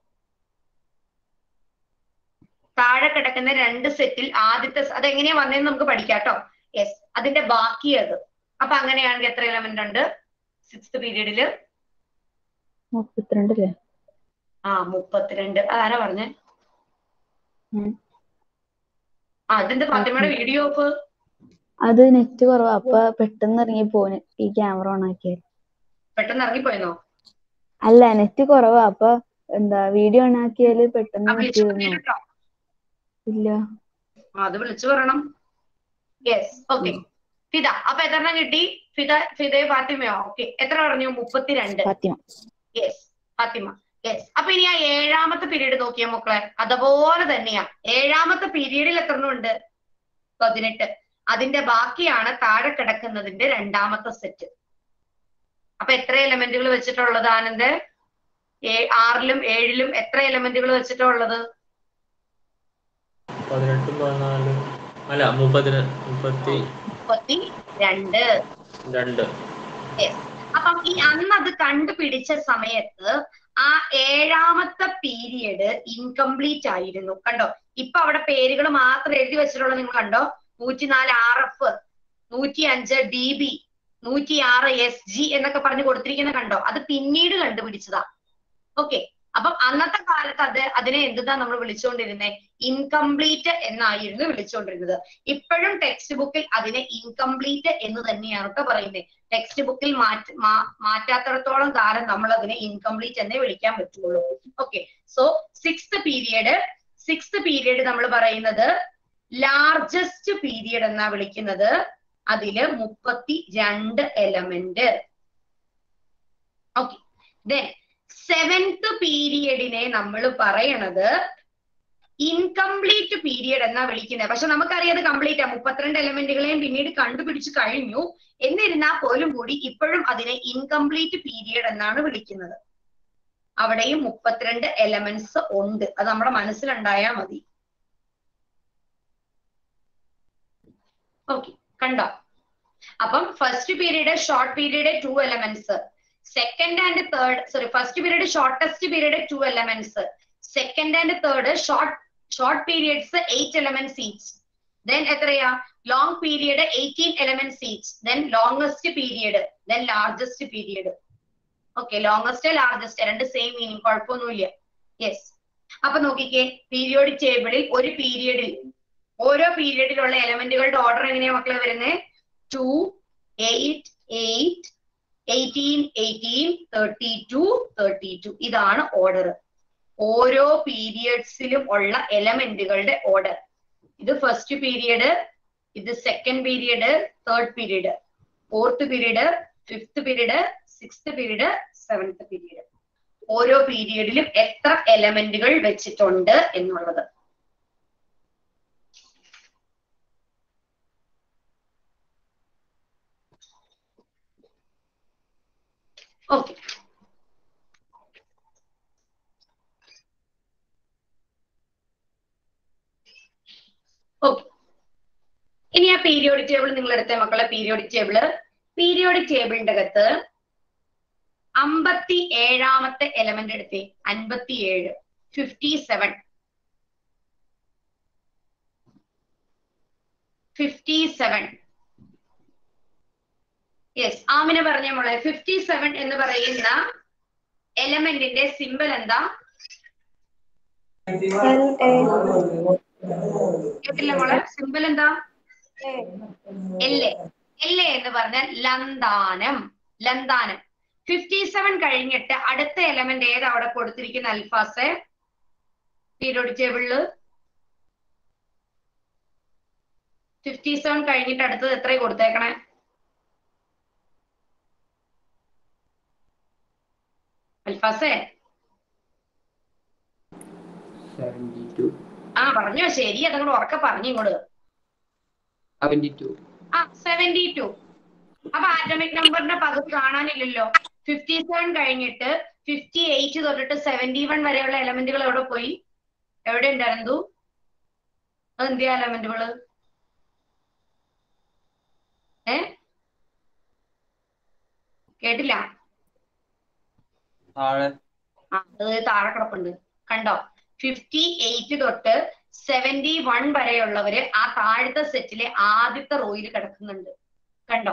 S2: താഴെ കിടക്കുന്ന രണ്ട് സെറ്റിൽ ആദ്യത്തെ സ- അതെങ്ങനെയാ വന്നതെന്ന് നമുക്ക് പഠിക്കാം കേട്ടോ യെസ് അതിന്റെ ബാക്കി അത് അപ്പൊ അങ്ങനെയാണെങ്കിൽ എത്ര എലമെന്റ് ഉണ്ട് സിക്സ്ത് പീരീഡില്
S9: മുപ്പത്തിരണ്ടല്ലേ
S2: ആ മുപ്പത്തിരണ്ട് അതാരാ പറഞ്ഞേ
S9: ഉം.
S2: ആ അതിന്റെ ഫാത്തിമയുടെ വീഡിയോ ഓഫ്
S9: അത് നെറ്റ് കുറവാ അപ്പൊ പെട്ടെന്ന് ഇറങ്ങി പോന് ഈ ക്യാമറ ഓൺ ആക്കിയത്
S2: പെട്ടെന്ന് ഇറങ്ങിപ്പോയെന്നോ
S9: അല്ല നെറ്റ് കുറവാ അപ്പൊ എന്താ വീഡിയോ ഓൺ ആക്കിയാല് പെട്ടെന്ന്
S2: ആ
S9: നെറ്റ്
S2: വിളിച്ചു
S9: തീർന്നു
S2: പറഞ്ഞിട്ടോ
S9: ഇല്ല
S2: ആ, അത് വിളിച്ചു പറയണം യെസ് ഓക്കെ ഫിദ അപ്പൊ എത്രണ്ണം കിട്ടി ഫിദ ഫിദയോ ഫാത്തിമയോ ഓക്കെ എത്ര പറഞ്ഞു മുപ്പത്തിരണ്ട്
S9: ഫാത്തിമ
S2: യെസ് ഫാത്തിമ യെസ് അപ്പൊ ഇനി ആ ഏഴാമത്തെ പീരീഡ് നോക്കിയ മക്കളെ അതുപോലെ തന്നെയാ ഏഴാമത്തെ പീരീഡിൽ എത്ര ഉണ്ട് പതിനെട്ട് അതിന്റെ ബാക്കിയാണ് താഴെ കിടക്കുന്നതിന്റെ രണ്ടാമത്തെ സെറ്റ് അപ്പൊ എത്ര എലമെന്റുകൾ വെച്ചിട്ടുള്ളത് ആനന്ദ് ഏ- ആറിലും ഏഴിലും എത്ര എലമെന്റുകൾ വെച്ചിട്ടുള്ളത്
S12: പതിനെട്ടും പതിനാലും അല്ല മുപ്പത്തിന് മുപ്പത്തി
S2: മുപ്പത്തി രണ്ട്
S12: രണ്ട്
S2: Yes. അപ്പം ഈ അന്ന് അത് കണ്ടുപിടിച്ച സമയത്ത് ആ ഏഴാമത്തെ പീരിയഡ് ഇൻകംപ്ലീറ്റ് ആയിരുന്നു കണ്ടോ ഇപ്പൊ അവിടെ പേരുകൾ മാത്രം എഴുതി വെച്ചിട്ടുള്ളത് നിങ്ങൾ കണ്ടോ നൂറ്റിനാല് ആർ എഫ് നൂറ്റി അഞ്ച് ഡി ബി നൂറ്റി ആറ് എസ് ജി എന്നൊക്കെ പറഞ്ഞ് കൊടുത്തിരിക്കുന്ന കണ്ടോ അത് പിന്നീട് കണ്ടുപിടിച്ചതാ ഓക്കെ അപ്പം അന്നത്തെ കാലത്ത് അത് അതിനെ എന്തുതാ നമ്മൾ വിളിച്ചുകൊണ്ടിരുന്നത് ഇൻകംപ്ലീറ്റ് എന്നായിരുന്നു വിളിച്ചുകൊണ്ടിരുന്നത് ഇപ്പോഴും ടെക്സ്റ്റ് ബുക്കിൽ അതിനെ ഇൻകംപ്ലീറ്റ് എന്ന് തന്നെയാണ് കേട്ടോ പറയുന്നത് ടെക്സ്റ്റ് ബുക്കിൽ മാറ്റ മാ- മാറ്റാത്തിടത്തോളം കാലം നമ്മൾ അതിനെ ഇൻകംപ്ലീറ്റ് എന്നേ വിളിക്കാൻ പറ്റുള്ളൂ okay so sixth period sixth period നമ്മൾ പറയുന്നത് ലാർജസ്റ്റ് പീരിയഡ് എന്നാ വിളിക്കുന്നത് അതില് മുപ്പത്തി രണ്ട് എലമെന്റ് ഓക്കെ ദെൻ സെവൻത് പീരിയഡിനെ നമ്മൾ പറയണത് ഇൻകംപ്ലീറ്റ് പീരിയഡ് എന്നാ വിളിക്കുന്നത് പക്ഷെ നമുക്കറിയാം അത് കംപ്ലീറ്റ് ആ മുപ്പത്തിരണ്ട് എലമെന്റുകളെയും പിന്നീട് കണ്ടുപിടിച്ച് കഴിഞ്ഞു എന്നിരുന്നാൽ പോലും കൂടി ഇപ്പോഴും അതിനെ ഇൻകംപ്ലീറ്റ് പീരിയഡ് എന്നാണ് വിളിക്കുന്നത് അവിടെയും മുപ്പത്തിരണ്ട് എലമെന്റ്സ് ഉണ്ട് അത് നമ്മുടെ മനസ്സിലുണ്ടായാൽ മതി ഓക്കെ കണ്ടോ അപ്പം first period short period two elements second and third sorry first period shortest period two elements second and third short short periods eight elements each then എത്രയാ long period eighteen elements each then longest period then largest period okay longest largest രണ്ട് സെയിം മീനിങ് കുഴപ്പമൊന്നുമില്ല യെസ് അപ്പൊ നോക്കിക്കേ പീരിയോഡിക് ടേബിളിൽ ഒരു പീരിയഡിൽ ഓരോ പീരിയഡിലുള്ള എലമെന്റുകളുടെ ഓർഡർ എങ്ങനെയാ മക്കളെ വരുന്നത് two eight eight eighteen eighteen thirty two thirty two ഇതാണ് ഓർഡർ ഓരോ പീരിയഡ്സിലും ഉള്ള എലമെന്റുകളുടെ ഓർഡർ ഇത് ഫസ്റ്റ് പീരിയഡ് ഇത് second period third period fourth period fifth period sixth period seventh period ഓരോ പീരിയഡിലും എത്ര എലമെന്റുകൾ വെച്ചിട്ടുണ്ട് എന്നുള്ളത് ഓക്കെ ഓക്കെ ഇനി ആ പീരിയോഡിക് ടേബിൾ നിങ്ങൾ എടുത്ത മക്കളെ പീരിയോഡിക് ടേബിള് പീരിയോഡിക് ടേബിളിന്റെ അകത്ത് അമ്പത്തി ഏഴാമത്തെ എലമെന്റ് എടുത്തേ അൻപത്തി ഏഴ് fifty seven fifty seven yes Amina പറഞ്ഞ മോളെ ഫിഫ്റ്റി സെവൻ എന്ന് പറയുന്ന എലമെന്റിന്റെ സിമ്പൽ എന്താ കേട്ടില്ല മോളെ സിമ്പൽ എന്താ എല്ല് എല്ല് എന്ന് പറഞ്ഞാൽ ലന്താനം ലന്താനം ഫിഫ്റ്റി സെവൻ കഴിഞ്ഞിട്ട് അടുത്ത എലമെന്റ് ഏതാ അവിടെ കൊടുത്തിരിക്കുന്ന അൽഫാസെ പീരിയോഡിക് ടേബിളില് ഫിഫ്റ്റി സെവൻ കഴിഞ്ഞിട്ട് അടുത്തത് എത്ര കൊടുത്തേക്കണേ അൽഫാസേ
S10: സെവൻറ്റി ടു
S2: ആ പറഞ്ഞോ ശരി അതങ്ങോട്ട് ഉറക്കെ പറഞ്ഞു ഇങ്ങോട്ട്
S10: സെവൻറ്റി ടു
S2: ആ സെവന്റി ടു അപ്പൊ ആറ്റമിക് നമ്പറിന്റെ പകുതി കാണാനില്ലല്ലോ ഫിഫ്റ്റി സെവൻ കഴിഞ്ഞിട്ട് ഫിഫ്റ്റി എയ്റ്റ് തൊട്ടിട്ട് സെവന്റി വൺ വരെയുള്ള എലമെന്റുകൾ എവിടെ പോയി എവിടെ ഉണ്ടായിരുന്നു അതെന്തിയാ എലമെന്റുകള് ഏ കേട്ടില്ല
S10: താഴെ
S2: ആ അത് താഴെ കിടപ്പുണ്ട് കണ്ടോ ഫിഫ്റ്റി എയ്റ്റ് തൊട്ട് സെവന്റി വൺ വരെയുള്ളവര് ആ താഴത്തെ സെറ്റിലെ ആദ്യത്തെ റോയിൽ കിടക്കുന്നുണ്ട് കണ്ടോ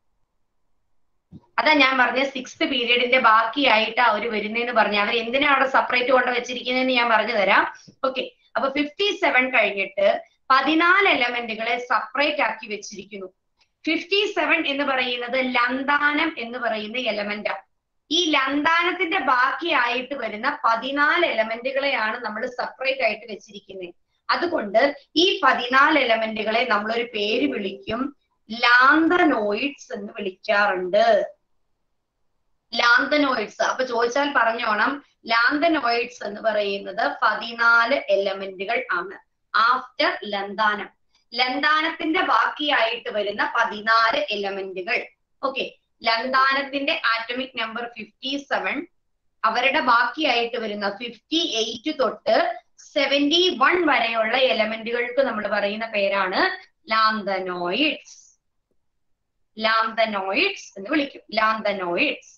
S2: അതാ ഞാൻ പറഞ്ഞ സിക്സ്ത് പീരീഡിന്റെ ബാക്കിയായിട്ട് അവർ വരുന്നതെന്ന് പറഞ്ഞ അവർ എന്തിനാ അവിടെ സെപ്പറേറ്റ് കൊണ്ട് വെച്ചിരിക്കുന്നതെന്ന് ഞാൻ പറഞ്ഞു തരാം ഓക്കെ അപ്പൊ ഫിഫ്റ്റി സെവൻ കഴിഞ്ഞിട്ട് പതിനാല് എലമെന്റുകളെ സെപ്പറേറ്റ് ആക്കി വെച്ചിരിക്കുന്നു ഫിഫ്റ്റി സെവൻ എന്ന് പറയുന്നത് ലന്താനം എന്ന് പറയുന്ന എലമെന്റാ ഈ ലന്താനത്തിന്റെ ബാക്കിയായിട്ട് വരുന്ന പതിനാല് എലമെന്റുകളെയാണ് നമ്മൾ സെപ്പറേറ്റ് ആയിട്ട് വെച്ചിരിക്കുന്നത് അതുകൊണ്ട് ഈ പതിനാല് എലമെന്റുകളെ നമ്മളൊരു പേര് വിളിക്കും ലാന്തനോയിഡ്സ് എന്ന് വിളിക്കാറുണ്ട് ലാന്തനോയിഡ്സ് അപ്പൊ ചോദിച്ചാൽ പറഞ്ഞോണം ലാന്തനോയിഡ്സ് എന്ന് പറയുന്നത് പതിനാല് എലമെന്റുകൾ ആണ് ആഫ്റ്റർ ലന്താനം ലന്താനത്തിന്റെ ബാക്കിയായിട്ട് വരുന്ന പതിനാല് എലമെന്റുകൾ ഓക്കെ ലന്താനത്തിന്റെ ആറ്റമിക് നമ്പർ ഫിഫ്റ്റി സെവൻ അവരുടെ ബാക്കിയായിട്ട് വരുന്ന ഫിഫ്റ്റി എയ്റ്റ് തൊട്ട് സെവന്റി വൺ വരെയുള്ള എലമെന്റുകൾക്ക് നമ്മൾ പറയുന്ന പേരാണ് ലാന്തനോയിഡ്സ് ലാന്തനോയിഡ്സ് എന്ന് വിളിക്കും ലാന്തനോയിഡ്സ്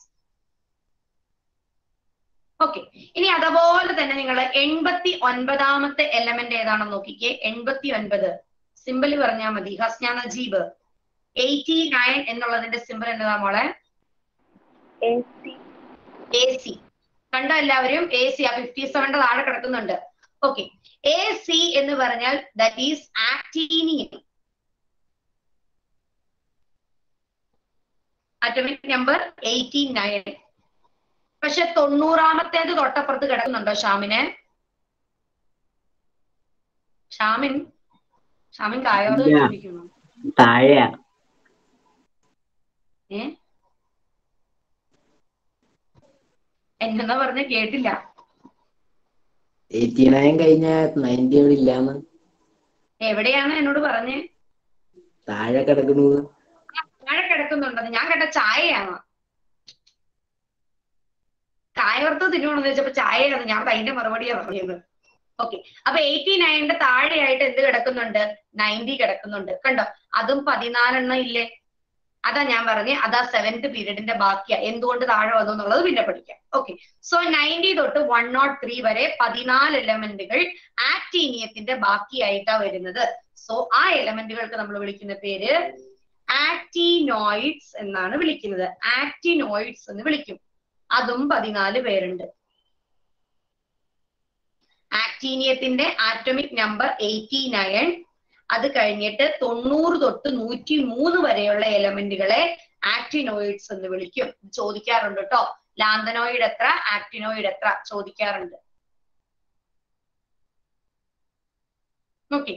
S2: ഓക്കെ ഇനി അതുപോലെ തന്നെ നിങ്ങൾ എൺപത്തി ഒൻപതാമത്തെ എലമെന്റ് ഏതാണെന്ന് നോക്കിക്കേ എൺപത്തി ഒൻപത് സിമ്പിൾ പറഞ്ഞാൽ മതി ഹസ്ന നജീബ് എയ്റ്റി നയൻ എന്നുള്ളതിന്റെ സിമ്പിൾ എന്നതാ മോളെ എ സി കണ്ടോ എല്ലാവരും എ സി ആ ഫിഫ്റ്റി സെവന്റെ താഴെ കിടക്കുന്നുണ്ട് ഓക്കെ എ സി എന്ന് പറഞ്ഞാൽ that is actinium atomic number eighty nine പക്ഷെ തൊണ്ണൂറാമത്തേത് തൊട്ടപ്പുറത്ത് കിടക്കുന്നുണ്ടോ ഷാമിന് ഷാമിൻ ഷാമിൻ കായോട്
S11: ഇല്ല.
S2: ചോദിക്കുന്നു
S11: താഴെയാ
S2: ഏ എന്നാ പറഞ്ഞ കേട്ടില്ല
S11: എയ്റ്റി നയൻ കഴിഞ്ഞ നയൻറ്റി അവിടെ ഇല്ലാന്ന്
S2: എവിടെയാണ് എന്നോട് പറഞ്ഞേ
S11: താഴെ കിടക്കുന്നത്
S2: താഴെ കിടക്കുന്നുണ്ടെന്ന് ഞാൻ കേട്ട ചായയാണ് ചായ വറുത്ത് തിന്നുവാണെന്ന് വെച്ചപ്പോ ചായയാണ് ഞാൻ അതിന്റെ മറുപടിയാ പറഞ്ഞത് ഓക്കെ അപ്പൊ എയ്റ്റി നയന്റെ താഴെയായിട്ട് എന്ത് കിടക്കുന്നുണ്ട് നയൻറ്റി കിടക്കുന്നുണ്ട് കണ്ടോ അതും പതിനാലെണ്ണം ഇല്ലേ അതാ ഞാൻ പറഞ്ഞേ അതാ സെവൻത് പീരീഡിന്റെ ബാക്കിയാ എന്തുകൊണ്ട് താഴെ വന്നു എന്നുള്ളത് പിന്നെ പഠിക്കാം ഓക്കെ സോ നയൻറ്റി തൊട്ട് വൺ നോട്ട് ത്രീ വരെ പതിനാല് എലമെന്റുകൾ ആക്ടീനിയത്തിന്റെ ബാക്കിയായിട്ടാ വരുന്നത് സോ ആ എലമെന്റുകൾക്ക് നമ്മൾ വിളിക്കുന്ന പേര് ആക്ടിനോയിഡ്സ് എന്നാണ് വിളിക്കുന്നത് ആക്ടിനോയിഡ്സ് എന്ന് വിളിക്കും അതും പതിനാല് പേരുണ്ട് ആക്ടീനിയത്തിന്റെ ആറ്റോമിക് നമ്പർ എയ്റ്റി നയൻ അത് കഴിഞ്ഞിട്ട് തൊണ്ണൂറ് തൊട്ട് നൂറ്റി മൂന്ന് വരെയുള്ള എലമെന്റുകളെ ആക്ടിനോയിഡ്സ് എന്ന് വിളിക്കും ചോദിക്കാറുണ്ട് കേട്ടോ ലാന്തനോയിഡ് എത്ര ആക്ടിനോയിഡ് എത്ര ചോദിക്കാറുണ്ട് ഓക്കെ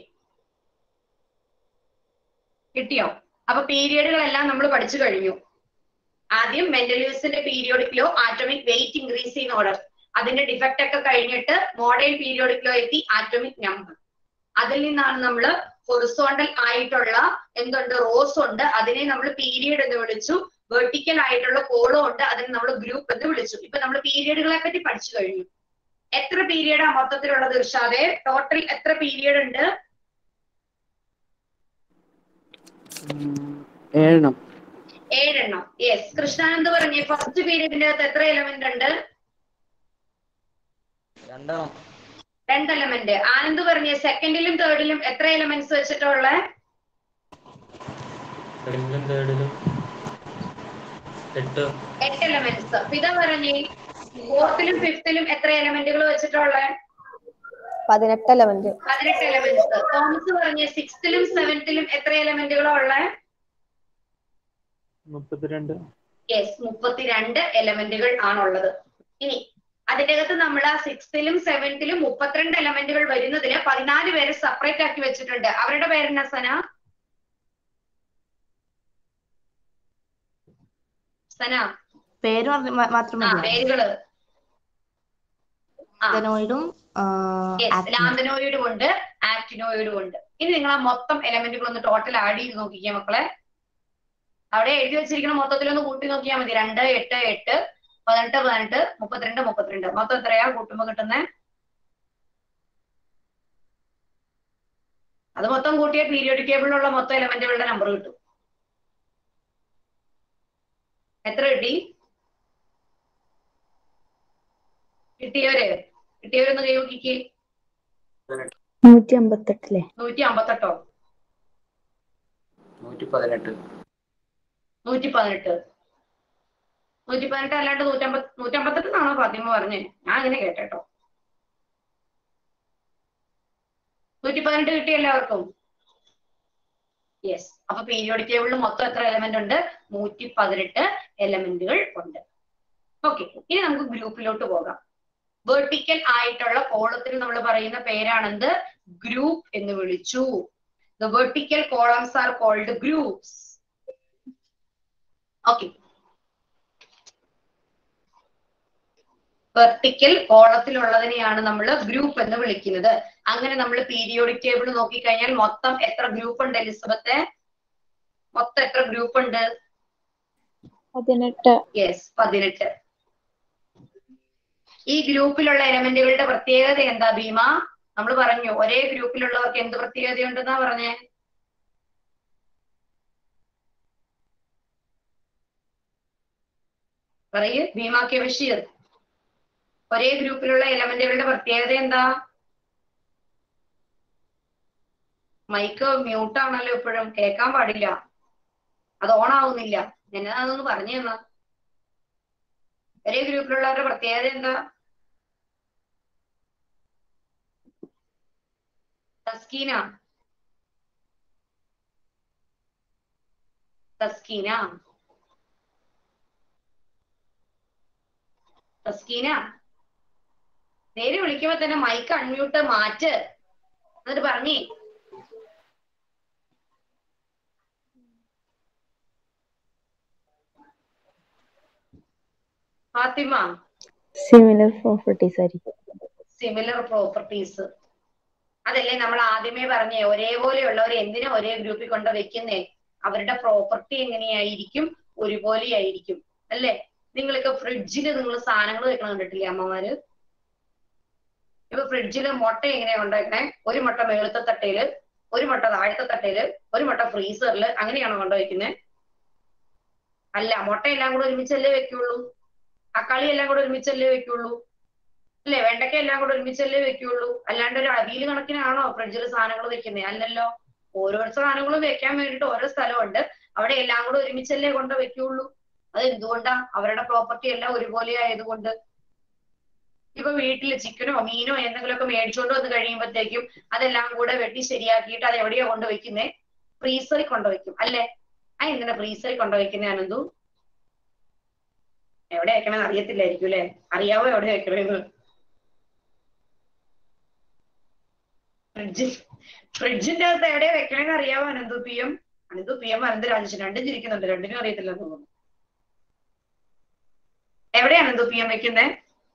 S2: കിട്ടിയോ അപ്പൊ പീരിയഡുകളെല്ലാം നമ്മൾ പഠിച്ചു കഴിഞ്ഞു ആദ്യം മെന്റലിയസിന്റെ പീരിയോഡിക്കിലോ atomic weight increase in order അതിന്റെ ഡിഫക്റ്റ് ഒക്കെ കഴിഞ്ഞിട്ട് മോഡേൺ പീരിയോഡിക്കിലോ എത്തി ആറ്റോമിക് നമ്പർ അതിൽ നിന്നാണ് നമ്മൾ ഹൊറിസോണ്ടൽ ആയിട്ടുള്ള എന്തുണ്ട് റോസ് ഉണ്ട് അതിനെ നമ്മൾ പീരിയഡ് എന്ന് വിളിച്ചു വെർട്ടിക്കൽ ആയിട്ടുള്ള കോളം ഉണ്ട് അതിനെ നമ്മൾ ഗ്രൂപ്പ് എന്ന് വിളിച്ചു ഇപ്പൊ നമ്മൾ പീരിയഡുകളെ പറ്റി പഠിച്ചു കഴിഞ്ഞു എത്ര പീരിയഡാ മൊത്തത്തിലുള്ളത് ഇർഷാദെ ടോട്ടൽ എത്ര പീരിയഡ് ഉണ്ട്
S3: ഏഴെണ്ണം
S2: ഏഴെണ്ണം യെസ് കൃഷ്ണാനന്ദ് പറഞ്ഞേ ഫസ്റ്റ് പീരീഡിന്റെ അകത്ത് എത്ര എലമെന്റ് ഉണ്ട്
S13: രണ്ടെണ്ണം
S2: രണ്ട് എലമെന്റ് ആനന്ദ് പറഞ്ഞേ സെക്കൻഡിലും തേർഡിലും എത്ര എലമെന്റ്സ് വെച്ചിട്ടുള്ള
S12: സെക്കൻഡിലും തേർഡിലും എട്ട്
S2: എട്ട് എലമെന്റ്സ് പിത പറഞ്ഞേ ഫോർത്തിലും ഫിഫ്തിലും എത്ര എലമെന്റുകൾ വെച്ചിട്ടുള്ള
S4: പതിനെട്ട് എലമെന്റ്
S2: പതിനെട്ട് എലമെന്റ്സ് തോമസ് പറഞ്ഞേ സിക്സ്ത്തിലും സെവൻത്തിലും എത്ര എലമെന്റുകളാ ഉള്ളത്
S3: മുപ്പത്തിരണ്ട്
S2: യെസ് മുപ്പത്തിരണ്ട് എലമെന്റുകൾ ആണുള്ളത് ഇനി അതിന്റെ അകത്ത് നമ്മൾ ആ സിക്സ്ത്തിലും സെവൻത്തിലും മുപ്പത്തിരണ്ട് എലമെന്റുകൾ വരുന്നതിന് പതിനാല് പേരെ സെപ്പറേറ്റ് ആക്കി വെച്ചിട്ടുണ്ട് അവരുടെ പേരെന്നാ സന സന
S14: പേര് പറഞ്ഞ- മാ- മാത്രം
S2: ആ
S14: മതിയോ
S2: പേരുകള് ആ
S14: ആക്ടനോയിഡും
S2: യെസ് ലാന്തനോയിഡും ഉണ്ട് ആക്ടിനോയിഡും ഉണ്ട് ഇനി നിങ്ങൾ ആ മൊത്തം എലമെന്റുകൾ ഒന്ന് ടോട്ടൽ ആഡ് ചെയ്ത് നോക്കിക്കേ മക്കളെ അവിടെ എഴുതി വെച്ചിരിക്കുന്ന മൊത്തത്തിലൊന്ന് കൂട്ടി നോക്കിയാൽ മതി രണ്ട് എട്ട് എട്ട് പതിനെട്ട് പതിനെട്ട് മുപ്പത്തിരണ്ട് മുപ്പത്തിരണ്ട് മൊത്തം എത്രയാ കൂട്ടുമ്പോ കിട്ടുന്നേ അത് മൊത്തം കൂട്ടിയ പീരിയോഡിക് ടേബിളിലുള്ള മൊത്തം എലമെന്റുകളുടെ നമ്പർ കിട്ടും എത്ര കിട്ടി കിട്ടിയവര് കിട്ടിയവരൊന്ന് കൈ നോക്കിക്കേ
S9: നൂറ്റി അമ്പത്തെട്ടില്ലേ
S2: നൂറ്റി അമ്പത്തെട്ടോ
S10: നൂറ്റി പതിനെട്ട്
S2: നൂറ്റി പതിനെട്ട് നൂറ്റി പതിനെട്ട് അല്ലാണ്ട് നൂറ്റമ്പത് നൂറ്റമ്പത്തെട്ടാണോ ഫാത്തിമ പറഞ്ഞേ ഞാൻ അങ്ങനെ കേട്ടോ നൂറ്റി പതിനെട്ട് കിട്ടി എല്ലാവർക്കും യെസ് അപ്പൊ പീരിയോഡിക് ടേബിളിൽ മൊത്തം എത്ര എലമെന്റ് ഉണ്ട് നൂറ്റി പതിനെട്ട് എലമെന്റുകൾ ഉണ്ട് ഓക്കെ ഇനി നമുക്ക് ഗ്രൂപ്പിലോട്ട് പോകാം വെർട്ടിക്കൽ ആയിട്ടുള്ള കോളത്തിന് നമ്മൾ പറയുന്ന പേരാണെന്ത് ഗ്രൂപ്പ് എന്ന് വിളിച്ചു the vertical columns are called groups okay vertical കോളത്തിലുള്ളതിനെയാണ് നമ്മൾ ഗ്രൂപ്പ് എന്ന് വിളിക്കുന്നത് അങ്ങനെ നമ്മൾ പീരിയോഡിക് ടേബിൾ നോക്കിക്കഴിഞ്ഞാൽ മൊത്തം എത്ര ഗ്രൂപ്പ് ഉണ്ട് എലിസബത്തെ മൊത്തം എത്ര ഗ്രൂപ്പ് ഉണ്ട്
S9: പതിനെട്ട്
S2: യെസ് പതിനെട്ട് ഈ ഗ്രൂപ്പിലുള്ള എലമെന്റുകളുടെ പ്രത്യേകത എന്താ ഭീമ നമ്മൾ പറഞ്ഞു ഒരേ ഗ്രൂപ്പിലുള്ളവർക്ക് എന്ത് പ്രത്യേകതയുണ്ടെന്നാ പറഞ്ഞേ പറയൂ ഭീമ കെ ബഷീർ ഒരേ ഗ്രൂപ്പിലുള്ള എലമെന്റുകളുടെ പ്രത്യേകത എന്താ മൈക്ക് മ്യൂട്ട് ആണല്ലോ ഇപ്പോഴും കേൾക്കാൻ പാടില്ല അത് ഓൺ ആവുന്നില്ല എന്നതാണെന്ന് പറഞ്ഞു തന്നാ ഒരേ ഗ്രൂപ്പിലുള്ളവരുടെ പ്രത്യേകത എന്താ തസ്കീന തസ്കീന തസ്കീന നേരെ വിളിക്കുമ്പോ തന്നെ മൈക്ക് അൺമ്യൂട്ട് മാറ്റ് എന്നിട്ട് പറഞ്ഞേ ഫാത്തിമ
S9: സിമിലർ പ്രോപ്പർട്ടീസ് ആയിരിക്കും
S2: സിമിലർ പ്രോപ്പർട്ടീസ് അതല്ലേ നമ്മൾ ആദ്യമേ പറഞ്ഞേ ഒരേപോലെയുള്ളവർ എന്തിനാ ഒരേ ഗ്രൂപ്പിൽ കൊണ്ട് വെക്കുന്നേ അവരുടെ പ്രോപ്പർട്ടി എങ്ങനെയായിരിക്കും ഒരുപോലെ ആയിരിക്കും അല്ലേ നിങ്ങളൊക്കെ ഫ്രിഡ്ജിൽ നിങ്ങൾ സാധനങ്ങൾ വെക്കണം കണ്ടിട്ടില്ലേ അമ്മമാര് ഇപ്പൊ ഫ്രിഡ്ജിൽ മുട്ട എങ്ങനെയാ കൊണ്ടുവെക്കണേ ഒരു മുട്ട മേളത്തെ തട്ടയില് ഒരു മുട്ട താഴത്തെ തട്ടയില് ഒരു മുട്ട ഫ്രീസറിൽ അങ്ങനെയാണോ കൊണ്ടുവയ്ക്കുന്നത് അല്ല മുട്ട എല്ലാം കൂടെ ഒരുമിച്ചല്ലേ വെക്കുള്ളൂ തക്കാളി എല്ലാം കൂടെ ഒരുമിച്ചല്ലേ വെക്കുള്ളൂ അല്ലേ വെണ്ടയ്ക്ക എല്ലാം കൂടെ ഒരുമിച്ചല്ലേ വെക്കുള്ളൂ അല്ലാണ്ട് ഒരു അവിയൽ കണക്കിനാണോ ഫ്രിഡ്ജിൽ സാധനങ്ങൾ വെക്കുന്നത് അല്ലല്ലോ ഓരോ സാധനങ്ങളും വെക്കാൻ വേണ്ടിയിട്ട് ഓരോ സ്ഥലമുണ്ട് അവിടെ എല്ലാം കൂടെ ഒരുമിച്ചല്ലേ കൊണ്ട് വെക്കുള്ളൂ അത് എന്തുകൊണ്ടാ അവരുടെ പ്രോപ്പർട്ടി എല്ലാം ഒരുപോലെ ആയതുകൊണ്ട് ഇപ്പൊ വീട്ടിൽ ചിക്കനോ മീനോ എന്തെങ്കിലുമൊക്കെ മേടിച്ചോണ്ട് വന്ന് കഴിയുമ്പോഴത്തേക്കും അതെല്ലാം കൂടെ വെട്ടി ശരിയാക്കിയിട്ട് അത് എവിടെയാ കൊണ്ടുവയ്ക്കുന്നേ ഫ്രീസറിൽ കൊണ്ടുവയ്ക്കും അല്ലേ ആ എന്തിനാ ഫ്രീസറിൽ കൊണ്ടുവയ്ക്കുന്നേ അനന്തു എവിടെ വെക്കണമെന്ന് അറിയത്തില്ലായിരിക്കും അല്ലെ അറിയാവോ എവിടെ വെക്കണമെന്ന് ഫ്രിഡ്ജ് ഫ്രിഡ്ജിന്റെ അകത്ത് എവിടെ വെക്കണമെന്ന് അറിയാവോ Ananthu P M Ananthu P M Ananth Rajeshan രണ്ടും ചിരിക്കുന്നുണ്ട് രണ്ടിനും അറിയത്തില്ല എന്ന് തോന്നുന്നു എവിടെയാണ് അനന്തു പി എം വെക്കുന്നേ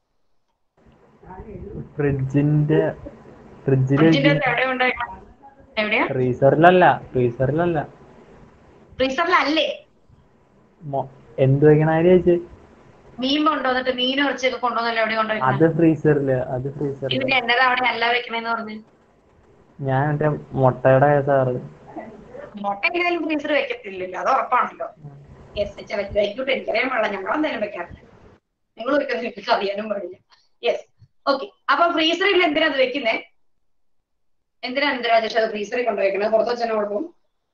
S15: ഫ്രിഡ്ജിന്റെ ഫ്രിഡ്ജിൽ
S2: ഫ്രിഡ്ജിന്റെ അകത്ത് എവിടെ ഉണ്ടാക്കണം എവിടെയാ
S15: ഫ്രീസറിലല്ല ഫ്രീസറിലല്ല
S2: ഫ്രീസറിലല്ലേ
S15: മൊ- എന്ത് വെക്കണ ചോദിച്ചു
S2: മീൻ കൊണ്ടുവന്നിട്ട് മീൻ ഇറച്ചിയൊക്കെ കൊണ്ടുവന്നല്ലോ എവിടെ
S15: അത്
S2: കൊണ്ടുവയ്ക്കുന്നത്
S15: ഫ്രീസറില് അത് ഫ്രീസറില്
S2: ഇതിന്റെ എന്നതാ അവിടെ അല്ല വെക്കണേന്ന് പറഞ്ഞു
S15: ഞാൻ മറ്റേ മുട്ടയുടെ സാറ്
S2: മുട്ട എങ്ങനെയാലും ഫ്രീസർ വെക്കത്തില്ലല്ലോ അത് ഉറപ്പാണല്ലോ യെസ് വെക്കായിക്കോട്ടെ എനിക്കറിയാൻ പാടില്ല ഞങ്ങൾ എന്തായാലും വെക്കാറില്ല നിങ്ങൾ വെക്കുന്നത് എനിക്ക് അറിയാനും പാടില്ല യെസ് ഓക്കെ അപ്പൊ ഫ്രീസറിൽ എന്തിനാ അത് വെക്കുന്നേ എന്തിനാ എന്തിനാ രാജേഷ് അത് ഫ്രീസറിൽ കൊണ്ടുവയ്ക്കണത് പുറത്ത് വെച്ചാൽ കുഴപ്പം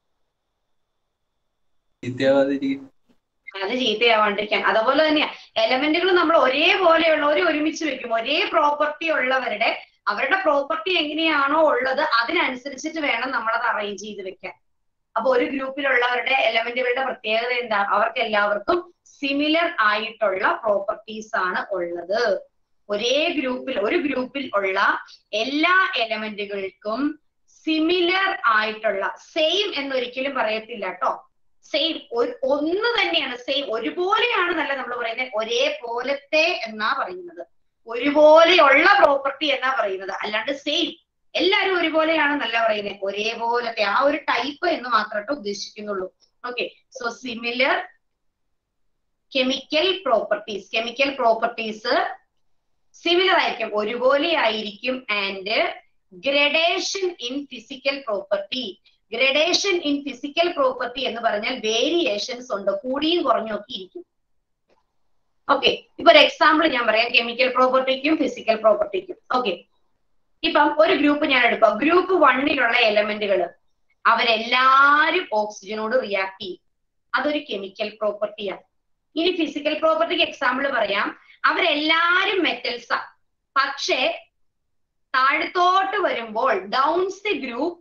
S2: അത് ചീത്തയാവാണ്ടിരിക്കാൻ അതുപോലെ തന്നെയാ എലമെന്റുകൾ നമ്മൾ ഒരേപോലെയുള്ളവർ ഒരുമിച്ച് വെക്കും ഒരേ പ്രോപ്പർട്ടി ഉള്ളവരുടെ അവരുടെ പ്രോപ്പർട്ടി എങ്ങനെയാണോ ഉള്ളത് അതിനനുസരിച്ചിട്ട് വേണം നമ്മൾ അത് അറേഞ്ച് ചെയ്ത് വെക്കാൻ അപ്പൊ ഒരു ഗ്രൂപ്പിലുള്ളവരുടെ എലമെന്റുകളുടെ പ്രത്യേകത എന്താ അവർക്ക് എല്ലാവർക്കും സിമിലർ ആയിട്ടുള്ള പ്രോപ്പർട്ടീസ് ആണ് ഉള്ളത് ഒരേ ഗ്രൂപ്പിൽ ഒരു ഗ്രൂപ്പിൽ ഉള്ള എല്ലാ എലമെന്റുകൾക്കും സിമിലർ ആയിട്ടുള്ള സെയിം എന്നൊരിക്കലും പറയത്തില്ല കേട്ടോ സെയിം ഒന്ന് തന്നെയാണ് സെയിം ഒരുപോലെയാണ് നല്ല നമ്മൾ പറയുന്നത് ഒരേപോലത്തെ എന്നാ പറയുന്നത് ഒരുപോലെയുള്ള പ്രോപ്പർട്ടി എന്നാ പറയുന്നത് അല്ലാണ്ട് സെയിം എല്ലാവരും ഒരുപോലെയാണ് നല്ല പറയുന്നത് ഒരേപോലത്തെ ആ ഒരു ടൈപ്പ് എന്ന് മാത്രമേ ഉദ്ദേശിക്കുന്നുള്ളൂ okay so similar chemical properties chemical properties similar ആയിരിക്കും ഒരുപോലെ ആയിരിക്കും and gradation in physical property gradation in physical property എന്ന് പറഞ്ഞാൽ വേരിയേഷൻസ് ഉണ്ട് കൂടിയും കുറഞ്ഞും ഒക്കെ ഇരിക്കും ഓക്കെ ഇപ്പൊ ഒരു എക്സാമ്പിൾ ഞാൻ പറയാം കെമിക്കൽ പ്രോപ്പർട്ടിക്കും ഫിസിക്കൽ പ്രോപ്പർട്ടിക്കും ഓക്കെ ഇപ്പം ഒരു ഗ്രൂപ്പ് ഞാൻ എടുക്കാം ഗ്രൂപ്പ് വണ്ണിലുള്ള എലമെന്റുകൾ അവരെല്ലാരും ഓക്സിജനോട് റിയാക്ട് ചെയ്യും അതൊരു കെമിക്കൽ പ്രോപ്പർട്ടിയാണ് ഇനി ഫിസിക്കൽ പ്രോപ്പർട്ടിക്ക് എക്സാമ്പിൾ പറയാം അവരെല്ലാരും മെറ്റൽസാ പക്ഷേ താഴത്തോട്ട് വരുമ്പോൾ downs the group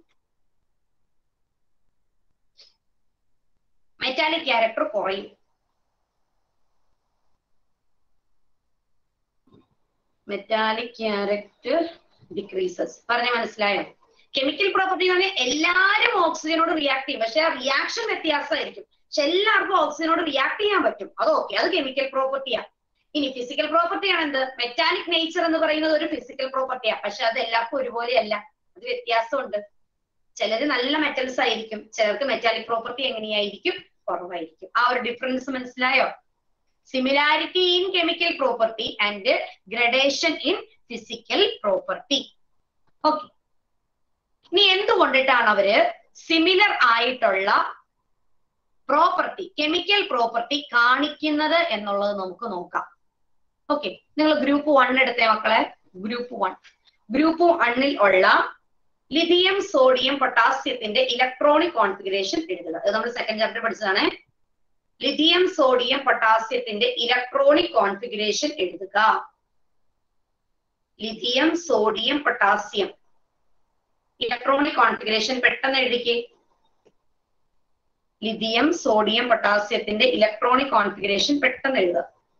S2: metallic character കുറയും മെറ്റാലിക് ക്യാരക്ടർ ഡിക്രീസസ് പറഞ്ഞ മനസ്സിലായോ കെമിക്കൽ പ്രോപ്പർട്ടി എന്ന് പറഞ്ഞാൽ എല്ലാവരും ഓക്സിജനോട് റിയാക്ട് ചെയ്യും പക്ഷെ ആ റിയാക്ഷൻ വ്യത്യാസമായിരിക്കും പക്ഷെ എല്ലാവർക്കും ഓക്സിജനോട് റിയാക്ട് ചെയ്യാൻ പറ്റും അത് ഓക്കെ അത് കെമിക്കൽ പ്രോപ്പർട്ടിയാണ് ഇനി ഫിസിക്കൽ പ്രോപ്പർട്ടിയാണ് എന്ത് മെറ്റാലിക് നേച്ചർ എന്ന് പറയുന്നത് ഒരു ഫിസിക്കൽ പ്രോപ്പർട്ടിയാണ് പക്ഷെ അത് എല്ലാവർക്കും ഒരുപോലെയല്ല അത് വ്യത്യാസമുണ്ട് ചിലര് നല്ല മെറ്റൽസ് ആയിരിക്കും ചിലർക്ക് മെറ്റാലിക് പ്രോപ്പർട്ടി എങ്ങനെയായിരിക്കും കുറവായിരിക്കും ആ ഒരു ഡിഫറൻസ് മനസ്സിലായോ similarity in chemical property and gradation in physical property okay ഇനി എന്തുകൊണ്ടിട്ടാണ് അവര് സിമിലർ ആയിട്ടുള്ള പ്രോപ്പർട്ടി കെമിക്കൽ പ്രോപ്പർട്ടി കാണിക്കുന്നത് എന്നുള്ളത് നമുക്ക് നോക്കാം ഓക്കെ നിങ്ങൾ ഗ്രൂപ്പ് വൺ എടുത്തേ മക്കളെ ഗ്രൂപ്പ് വൺ ഗ്രൂപ്പ് വണ്ണിൽ ഉള്ള ലിഥിയം സോഡിയം പൊട്ടാസ്യത്തിന്റെ ഇലക്ട്രോണിക് കോൺഫിഗറേഷൻ എഴുതുക അത് നമ്മൾ സെക്കൻഡ് ചാപ്റ്റർ പഠിച്ചതാണ് ലിഥിയം സോഡിയം പൊട്ടാസ്യത്തിന്റെ ഇലക്ട്രോണിക് കോൺഫിഗറേഷൻ എഴുതുക lithium sodium potassium electronic configuration പെട്ടെന്ന് എഴുതിക്കേ ലിഥിയം സോഡിയം പൊട്ടാസ്യത്തിന്റെ ഇലക്ട്രോണിക് കോൺഫിഗറേഷൻ പെട്ടെന്ന് എഴുതുക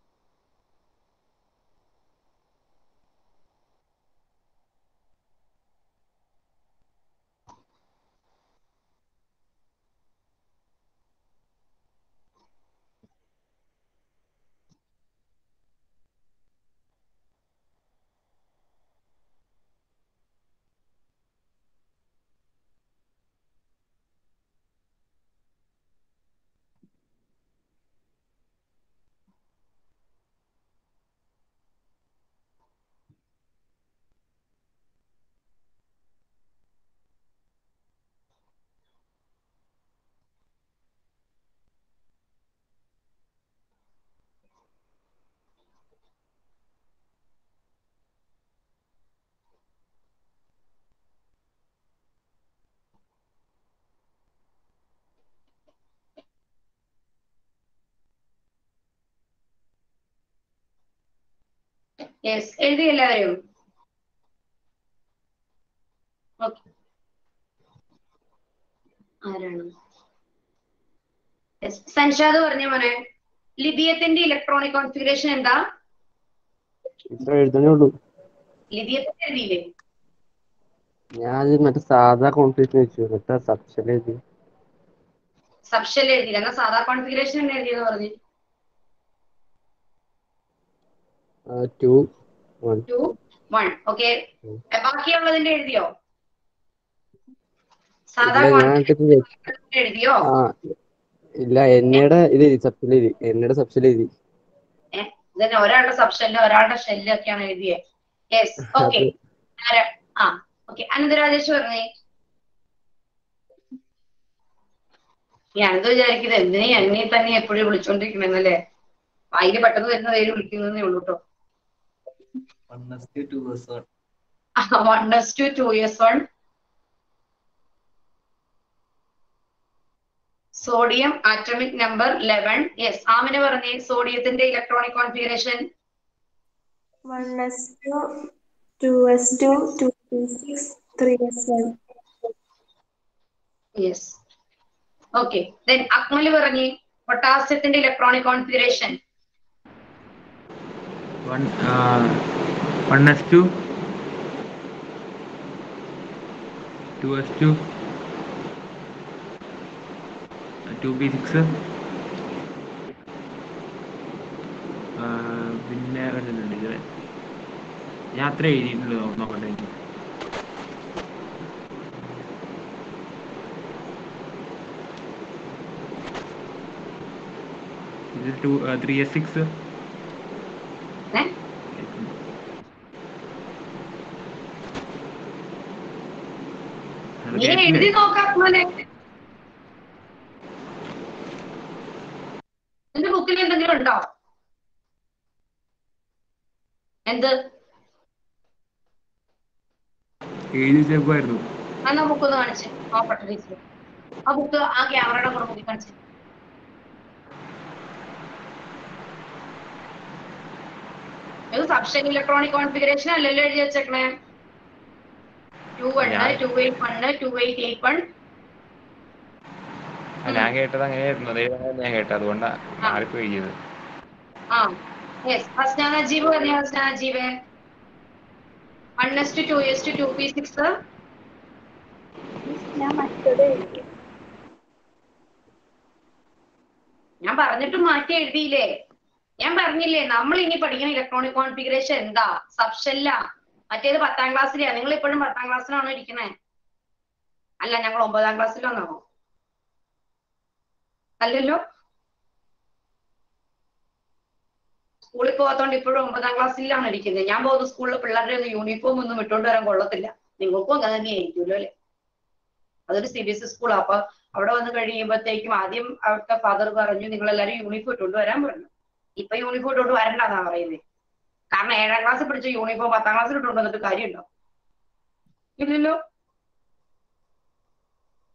S2: യെസ് എഴുതി എല്ലാവരും ഓക്കെ ആരാണ് യെസ് സൻഷാദ് പറഞ്ഞ മോനെ ലിഥിയത്തിന്റെ ഇലക്ട്രോണിക് കോൺഫിഗറേഷൻ എന്താ
S3: ഇത്ര എഴുതണേ ഉള്ളൂ
S2: ലിഥിയത്തിന്റെ എഴുതിയില്ലേ
S3: ഞാൻ മറ്റേ സാധാ കോൺഫിഗറേഷൻ വെച്ചു എന്നിട്ട് സബ്ഷൻ എഴുതി
S2: സബ്ഷെൽ എഴുതിയില്ല എന്നാ സാധാ കോൺഫിഗറേഷൻ തന്നെ എഴുതിയെന്ന് പറഞ്ഞു
S3: two one
S2: two one okay ബാക്കിയുള്ളതിന്റെ എഴുതിയോ സാധാ
S3: ഇല്ല ഞാൻ
S2: കോൺഫിഗറേഷൻ
S3: എന്നിട്ട്
S2: എഴുതിയോ
S3: ആ ഇല്ല എന്നയുടെ ഇത് എഴുതി സബ്ഷൻ എഴുതി എന്നയുടെ സബ്ഷൻ എഴുതി
S2: ഏഹ് ഇതന്നെ ഒരാളുടെ സബ്ഷെല്ലും ഒരാളുടെ ഷെല്ലും ഒക്കെയാണ് എഴുതിയത് യെസ് ഓക്കെ ആ ഓക്കെ അനന്തരാജേഷ് പറഞ്ഞേ ഞാനെന്ത് വിചാരിക്കുന്നത് എന്തിനാ എന്നെ തന്നെ എപ്പോഴും വിളിച്ചോണ്ടിരിക്കണെന്നല്ലേ അതിന് പെട്ടെന്ന് വരുന്ന പേര് വിളിക്കുന്നതേ ഉള്ളൂ കേട്ടോ one S two two years one sodium atomic number eleven yes Amin പറഞ്ഞേ സോഡിയത്തിന്റെ electronic configuration
S8: One S two, two S two, two P six, three S one.
S2: Yes okay then Akmal പറഞ്ഞേ പൊട്ടാസ്യത്തിന്റെ electronic configuration
S1: one one S two two S two two B six പിന്നെ വരുന്നുണ്ട് ഇത് ഞാൻ അത്ര എഴുതിയിട്ടുള്ളൂ നോ- നോക്കട്ടെ എനിക്ക്. ഇത് ടു ത്രീ എസ് സിക്സ്
S2: നീ എഴുതി നോക്കാം അക്മലെ നിന്റെ ബുക്കിൽ എന്തെങ്കിലും ഉണ്ടോ എന്ത്
S1: എഴുതി വെച്ചേക്കുമായിരുന്നു
S2: എന്നാ ബുക്ക് ഒന്ന് കാണിച്ച് നോക്കട്ടെ ടീച്ചർ ആ ബുക്ക് ആ ക്യാമറയുടെ കൂടെ നോക്കി കാണിച്ച് ഇത് സബ്ഷൻ ഇലക്ട്രോണിക് കോൺഫിഗറേഷൻ അല്ലല്ലോ എഴുതി വെച്ചേക്കണേ two one two eight one two eight eight one
S16: ആ, ഞാൻ കേട്ടത് അങ്ങനെയായിരുന്നു അതേ ഞാൻ കേട്ടത് അതുകൊണ്ടാ മാറിപ്പോയി എഴുതിയത്
S2: ആ യെസ് ഹസ്ന നജീബ് പറഞ്ഞ Hasna Najeeb one S two two S two two P six
S8: ഞാൻ മറ്റത് എഴുതി.
S2: ഞാൻ പറഞ്ഞിട്ട് മാറ്റി എഴുതിയില്ലേ ഞാൻ പറഞ്ഞില്ലേ നമ്മൾ ഇനി പഠിക്കുന്ന ഇലക്ട്രോണിക് കോൺഫിഗറേഷൻ എന്താ സബ്ഷല്ല മറ്റേത് പത്താം ക്ലാസ്സിലെയാ നിങ്ങൾ ഇപ്പോഴും പത്താം ക്ലാസ്സിലാണോ ഇരിക്കണേ അല്ല ഞങ്ങൾ ഒമ്പതാം ക്ലാസ്സിലാണോ അല്ലല്ലോ സ്കൂളിൽ പോകാത്തോണ്ട് ഇപ്പോഴും ഒമ്പതാം ക്ലാസ്സിലാണ് ഇരിക്കുന്നത് ഞാൻ പോകുന്ന സ്കൂളിൽ പിള്ളേരുടെ ഒന്നും യൂണിഫോം ഒന്നും ഇട്ടുകൊണ്ട് വരാൻ കൊള്ളത്തില്ല നിങ്ങൾക്കും അങ്ങനെ തന്നെ ആയിരിക്കുമല്ലോ അല്ലെ അതൊരു സി ബി എസ് ഇ സ്കൂളാണ് അപ്പൊ അവിടെ വന്ന് കഴിയുമ്പോഴത്തേക്കും ആദ്യം അവിടുത്തെ ഫാദർ പറഞ്ഞു നിങ്ങൾ എല്ലാവരും യൂണിഫോം ഇട്ടുകൊണ്ട് വരാൻ പറഞ്ഞു ഇപ്പൊ യൂണിഫോം ഇട്ടുകൊണ്ട് വരണ്ടെന്നാ പറയുന്നത് കാരണം ഏഴാം ക്ലാസ്സിൽ പഠിച്ച യൂണിഫോം പത്താം ക്ലാസ്സിൽ ഇട്ടുകൊണ്ട് വന്നിട്ട് കാര്യമുണ്ടോ ഇല്ലല്ലോ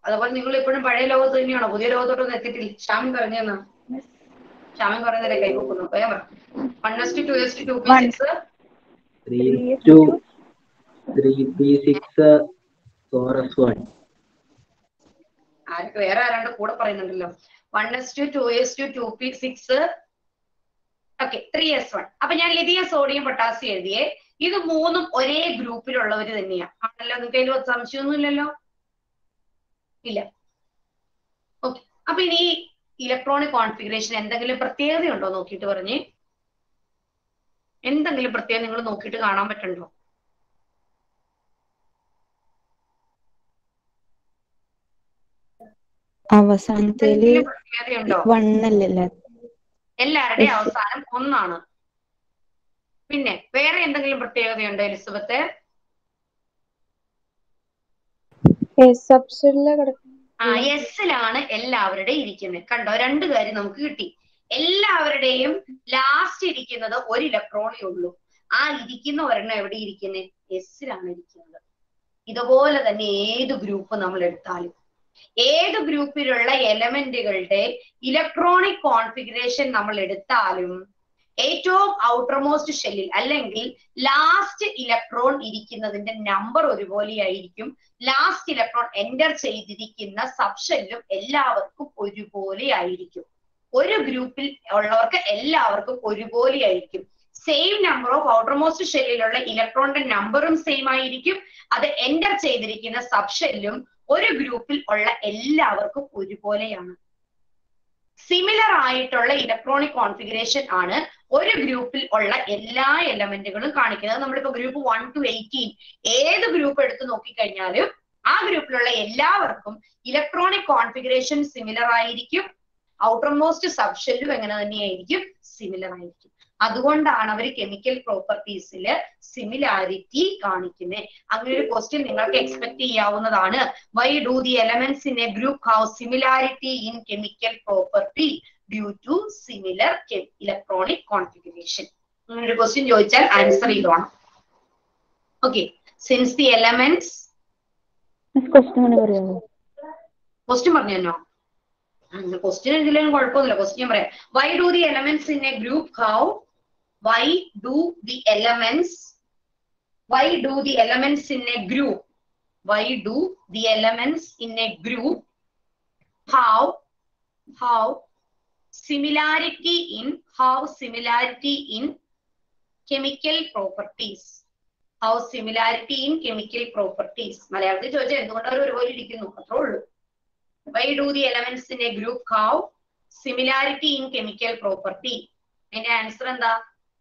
S2: അതുപോലെ നിങ്ങൾ ഇപ്പോഴും പഴയ ലോകത്ത് തന്നെയാണോ പുതിയ ലോകത്തോട്ടൊന്നും എത്തിയിട്ടില്ല ഷാമിൻ പറഞ്ഞെന്നാ ഷാമിൻ പറയുന്നതിലെ കൈപ്പൊക്കുന്നു വേഗം one S two two S two two P six
S11: three two three P six four S one
S2: ആർക്ക് വേറെ ആരാണ്ട് കൂടെ പറയുന്നുണ്ടല്ലോ one S two two S two two P six okay three S one അപ്പൊ ഞാൻ ലിഥിയം സോഡിയം പൊട്ടാസ്യം എഴുതിയേ ഇത് മൂന്നും ഒരേ ഗ്രൂപ്പിലുള്ളവര് തന്നെയാണ് ആണല്ലോ നിങ്ങൾക്ക് അതിൽ സംശയമൊന്നുമില്ലല്ലോ ഇല്ല ഓക്കെ അപ്പൊ ഇനി ഇലക്ട്രോണിക് കോൺഫിഗറേഷൻ എന്തെങ്കിലും പ്രത്യേകതയുണ്ടോ നോക്കിയിട്ട് പറഞ്ഞേ എന്തെങ്കിലും പ്രത്യേകം നിങ്ങൾ നോക്കിയിട്ട് കാണാൻ പറ്റുന്നുണ്ടോ
S17: അവസാനത്തേല്
S2: എന്തെങ്കിലും പ്രത്യേകതയുണ്ടോ
S17: വണ്ണല്ലല്ലേ
S2: എല്ലാവരുടെയും അവസാനം ഒന്നാണ് പിന്നെ വേറെ എന്തെങ്കിലും പ്രത്യേകതയുണ്ടോ എലിസബത്ത്
S4: സബ്ഷനിലെ കിടക്കും
S2: ആ എസിലാണ് എല്ലാവരുടെയും ഇരിക്കുന്നത് കണ്ടോ രണ്ട് കാര്യം നമുക്ക് കിട്ടി എല്ലാവരുടെയും ലാസ്റ്റ് ഇരിക്കുന്നത് ഒരു ഇലക്ട്രോണേ ഉള്ളൂ ആ ഇരിക്കുന്ന ഒരെണ്ണം എവിടെ ഇരിക്കുന്നത് എസിലാണ് ഇരിക്കുന്നത് ഇതുപോലെ തന്നെ ഏത് ഗ്രൂപ്പ് നമ്മൾ എടുത്താലും ഏത് ഗ്രൂപ്പിലുള്ള എലമെന്റുകളുടെ ഇലക്ട്രോണിക് കോൺഫിഗറേഷൻ നമ്മൾ എടുത്താലും ഏറ്റവും ഔട്ടർമോസ്റ്റ് ഷെല്ലിൽ അല്ലെങ്കിൽ ലാസ്റ്റ് ഇലക്ട്രോൺ ഇരിക്കുന്നതിന്റെ നമ്പർ ഒരുപോലെയായിരിക്കും ലാസ്റ്റ് ഇലക്ട്രോൺ എൻറ്റർ ചെയ്തിരിക്കുന്ന സബ്ഷെല്ലും എല്ലാവർക്കും ഒരുപോലെ ആയിരിക്കും ഒരു ഗ്രൂപ്പിൽ ഉള്ളവർക്ക് എല്ലാവർക്കും ഒരുപോലെ ആയിരിക്കും സെയിം നമ്പർ ഓഫ് ഔട്ടർമോസ്റ്റ് ഷെല്ലിലുള്ള ഇലക്ട്രോണിന്റെ നമ്പറും സെയിം ആയിരിക്കും അത് എൻറ്റർ ചെയ്തിരിക്കുന്ന സബ്ഷെല്ലും ഒരു ഗ്രൂപ്പിൽ ഉള്ള എല്ലാവർക്കും ഒരുപോലെയാണ് സിമിലർ ആയിട്ടുള്ള ഇലക്ട്രോണിക് കോൺഫിഗറേഷൻ ആണ് ഒരു ഗ്രൂപ്പിൽ ഉള്ള എല്ലാ എലമെന്റുകളും കാണിക്കുന്നത് നമ്മളിപ്പോ ഗ്രൂപ്പ് വൺ ടു എയ്റ്റീൻ ഏത് ഗ്രൂപ്പ് എടുത്ത് നോക്കിക്കഴിഞ്ഞാലും ആ ഗ്രൂപ്പിലുള്ള എല്ലാവർക്കും ഇലക്ട്രോണിക് കോൺഫിഗറേഷൻ സിമിലർ ആയിരിക്കും ഔട്ടർമോസ്റ്റ് സബ്ഷെല്ലും എങ്ങനെ തന്നെയായിരിക്കും സിമിലർ ആയിരിക്കും അതുകൊണ്ടാണ് അവർ കെമിക്കൽ പ്രോപ്പർട്ടീസിൽ സിമിലാരിറ്റി കാണിക്കുന്നത് അങ്ങനെ ഒരു ക്വസ്റ്റ്യൻ നിങ്ങൾക്ക് എക്സ്പെക്ട് ചെയ്യാവുന്നതാണ് why do the elements in a group have similarity in chemical property due to similar electronic configuration അങ്ങനെ ഒരു ക്വസ്റ്റ്യൻ ചോദിച്ചാൽ ആൻസർ ചെയ്തോണം okay since the elements
S9: question കൂടി പറയാമോ
S2: ക്വസ്റ്റ്യൻ പറഞ്ഞു തന്നോ ക്വസ്റ്റ്യൻ എഴുതില്ലെങ്കിലും കുഴപ്പമൊന്നുമില്ല ക്വസ്റ്റ്യൻ പറയാം why do the elements in a group how why do the elements why do the elements in a group why do the elements in a group how how similarity in how similarity in chemical properties how similarity in chemical properties മലയാളത്തിൽ ചോദിച്ചാൽ എന്തുകൊണ്ട് അവർ ഒരുപോലെ ഇരിക്കുന്നു അത്രേ ഉള്ളൂ why do the elements in a group have similarity in chemical property അതിന്റെ ആൻസർ എന്താ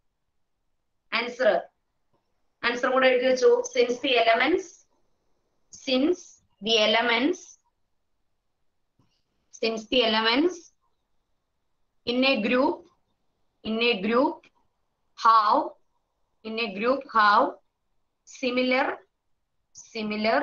S2: ആൻസർ ആൻസർ കൂടെ എഴുതി വെച്ചു since the elements since the elements since the elements in a group in a group how in a group how similar similar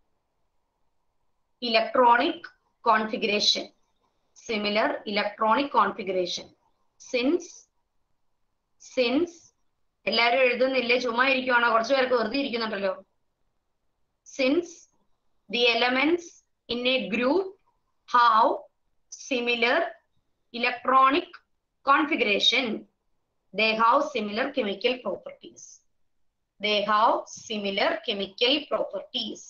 S2: electronic configuration similar electronic configuration since since എല്ലാരും എഴുതുന്നില്ലേ ചുമ്മാ ഇരിക്കുവാണോ കുറച്ചു പേർക്ക് വെറുതെ ഇരിക്കുന്നുണ്ടല്ലോ since the elements in a group have similar electronic configuration they have similar chemical properties they have similar chemical properties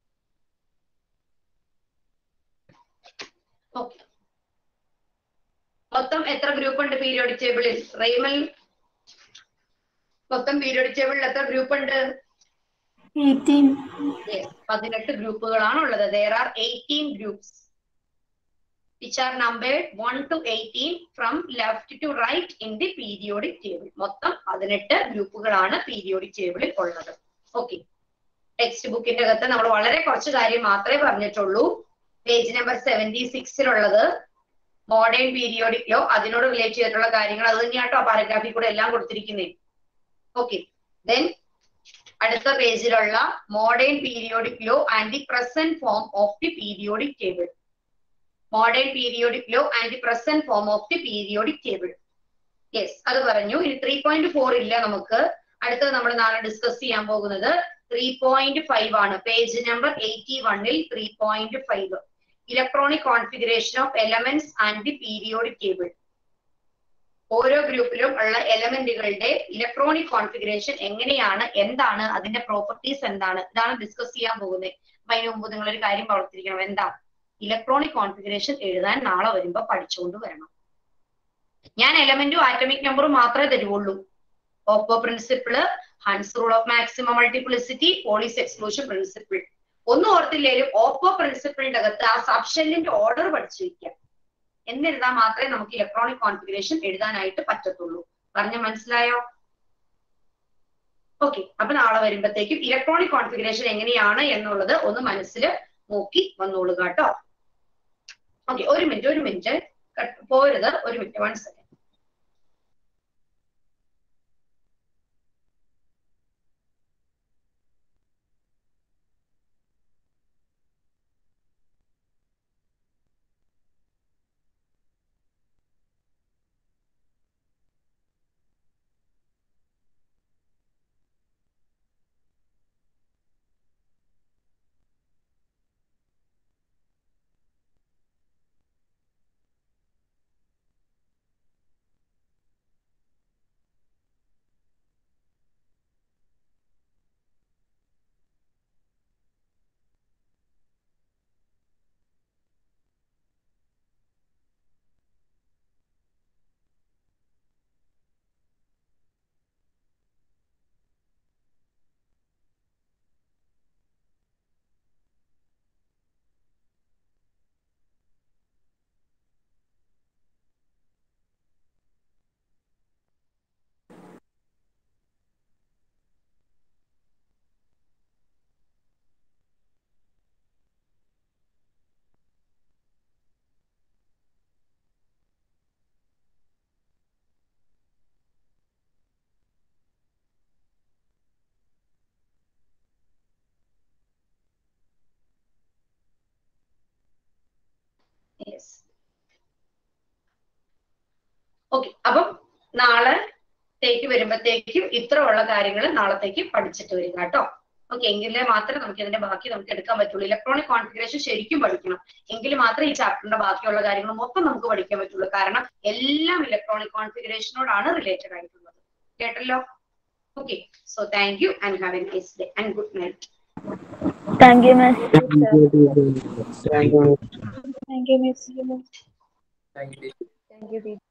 S2: okay മൊത്തം എത്ര ഗ്രൂപ്പ് ഉണ്ട് പീരിയോഡിക് ടേബിളിൽ റെയ്മൽ മൊത്തം പീരിയോഡിക് ടേബിളിൽ എത്ര ഗ്രൂപ്പ് ഉണ്ട് Yes, പതിനെട്ട് ഗ്രൂപ്പുകളാണ് ഉള്ളത് there are 18 groups which are numbered 1 to 18 from left to right in the periodic table. മൊത്തം പതിനെട്ട് ഗ്രൂപ്പുകളാണ് പീരിയോഡിക് ടേബിളിൽ ഉള്ളത് ഓക്കെ ടെക്സ്റ്റ് ബുക്കിന്റെ അകത്ത് നമ്മൾ വളരെ കുറച്ച് കാര്യം മാത്രമേ പറഞ്ഞിട്ടുള്ളൂ പേജ് നമ്പർ സെവന്റി സിക്സിലുള്ളത് മോഡേൺ പീരിയോഡിക് ലോ അതിനോട് റിലേറ്റ് ചെയ്തിട്ടുള്ള കാര്യങ്ങൾ അത് തന്നെയാട്ടോ പാരഗ്രാഫിൽ കൂടെ എല്ലാം കൊടുത്തിരിക്കുന്നത് ഓക്കെ ദെൻ അടുത്ത പേജിലുള്ള modern periodic law and the present form of the periodic table modern periodic law and the present form of the periodic table yes അത് പറഞ്ഞു ഇനി ത്രീ പോയിന്റ് ഫോർ ഇല്ല നമുക്ക് അടുത്തത് നമ്മൾ നാളെ ഡിസ്കസ് ചെയ്യാൻ പോകുന്നത് ത്രീ പോയിന്റ് ഫൈവ് ആണ് പേജ് നമ്പർ എയ്റ്റി വണ്ണിൽ three point five electronic configuration of elements and the periodic table ഓരോ ഗ്രൂപ്പിലും ഉള്ള എലമെന്റുകളുടെ ഇലക്ട്രോണിക് കോൺഫിഗറേഷൻ എങ്ങനെയാണ് എന്താണ് അതിന്റെ പ്രോപ്പർട്ടീസ് എന്താണ് ഇതാണ് ഡിസ്കസ് ചെയ്യാൻ പോകുന്നത് അപ്പൊ അതിന് മുമ്പ് നിങ്ങൾ ഒരു കാര്യം ഓർത്തിരിക്കണം എന്താ ഇലക്ട്രോണിക് കോൺഫിഗറേഷൻ എഴുതാൻ നാളെ വരുമ്പോ പഠിച്ചുകൊണ്ട് വരണം ഞാൻ എലമെന്റും ആറ്റമിക് നമ്പറും മാത്രമേ തരുവുള്ളൂ aufbau principle Hund's rule of maximum multiplicity Pauli's exclusion principle ഒന്നും ഓർത്തില്ലേലും ഓപ്പോ പ്രിൻസിപ്പിളിന്റെ അകത്ത് ആ സബ്ഷെല്ലിന്റെ ഓർഡർ പഠിച്ചു വയ്ക്കാം എന്നിരുന്നാൽ മാത്രമേ നമുക്ക് ഇലക്ട്രോണിക് കോൺഫിഗറേഷൻ എഴുതാനായിട്ട് പറ്റത്തുള്ളൂ പറഞ്ഞ മനസ്സിലായോ ഓക്കെ അപ്പൊ നാളെ വരുമ്പോഴത്തേക്കും ഇലക്ട്രോണിക് കോൺഫിഗറേഷൻ എങ്ങനെയാണ് എന്നുള്ളത് ഒന്ന് മനസ്സിൽ നോക്കി വന്നോളുക കേട്ടോ ഓക്കെ ഒരു മിനിറ്റ് ഒരു മിനിറ്റ് പോരുത് ഒരു minute one second yes okay അപ്പം നാളത്തേക്ക് വരുമ്പോഴത്തേക്കും ഇത്ര ഉള്ള കാര്യങ്ങൾ നാളത്തേക്ക് പഠിച്ചിട്ട് വരിക കേട്ടോ ഓക്കെ എങ്കിലേ മാത്രമേ നമുക്ക് ഇതിന്റെ ബാക്കി നമുക്ക് എടുക്കാൻ പറ്റുള്ളൂ ഇലക്ട്രോണിക് കോൺഫിഗറേഷൻ ശരിക്കും പഠിക്കണം എങ്കിൽ മാത്രമേ ഈ ചാപ്റ്ററിന്റെ ബാക്കിയുള്ള കാര്യങ്ങൾ മൊത്തം നമുക്ക് പഠിക്കാൻ പറ്റുള്ളൂ കാരണം എല്ലാം ഇലക്ട്രോണിക് കോൺഫിഗറേഷനോടാണ് റിലേറ്റഡ് ആയിട്ടുള്ളത് കേട്ടല്ലോ okay so thank you and have a nice day and good night
S9: thank you miss
S3: Thank you.
S9: Thank you miss
S10: thank you
S4: Thank you, teacher.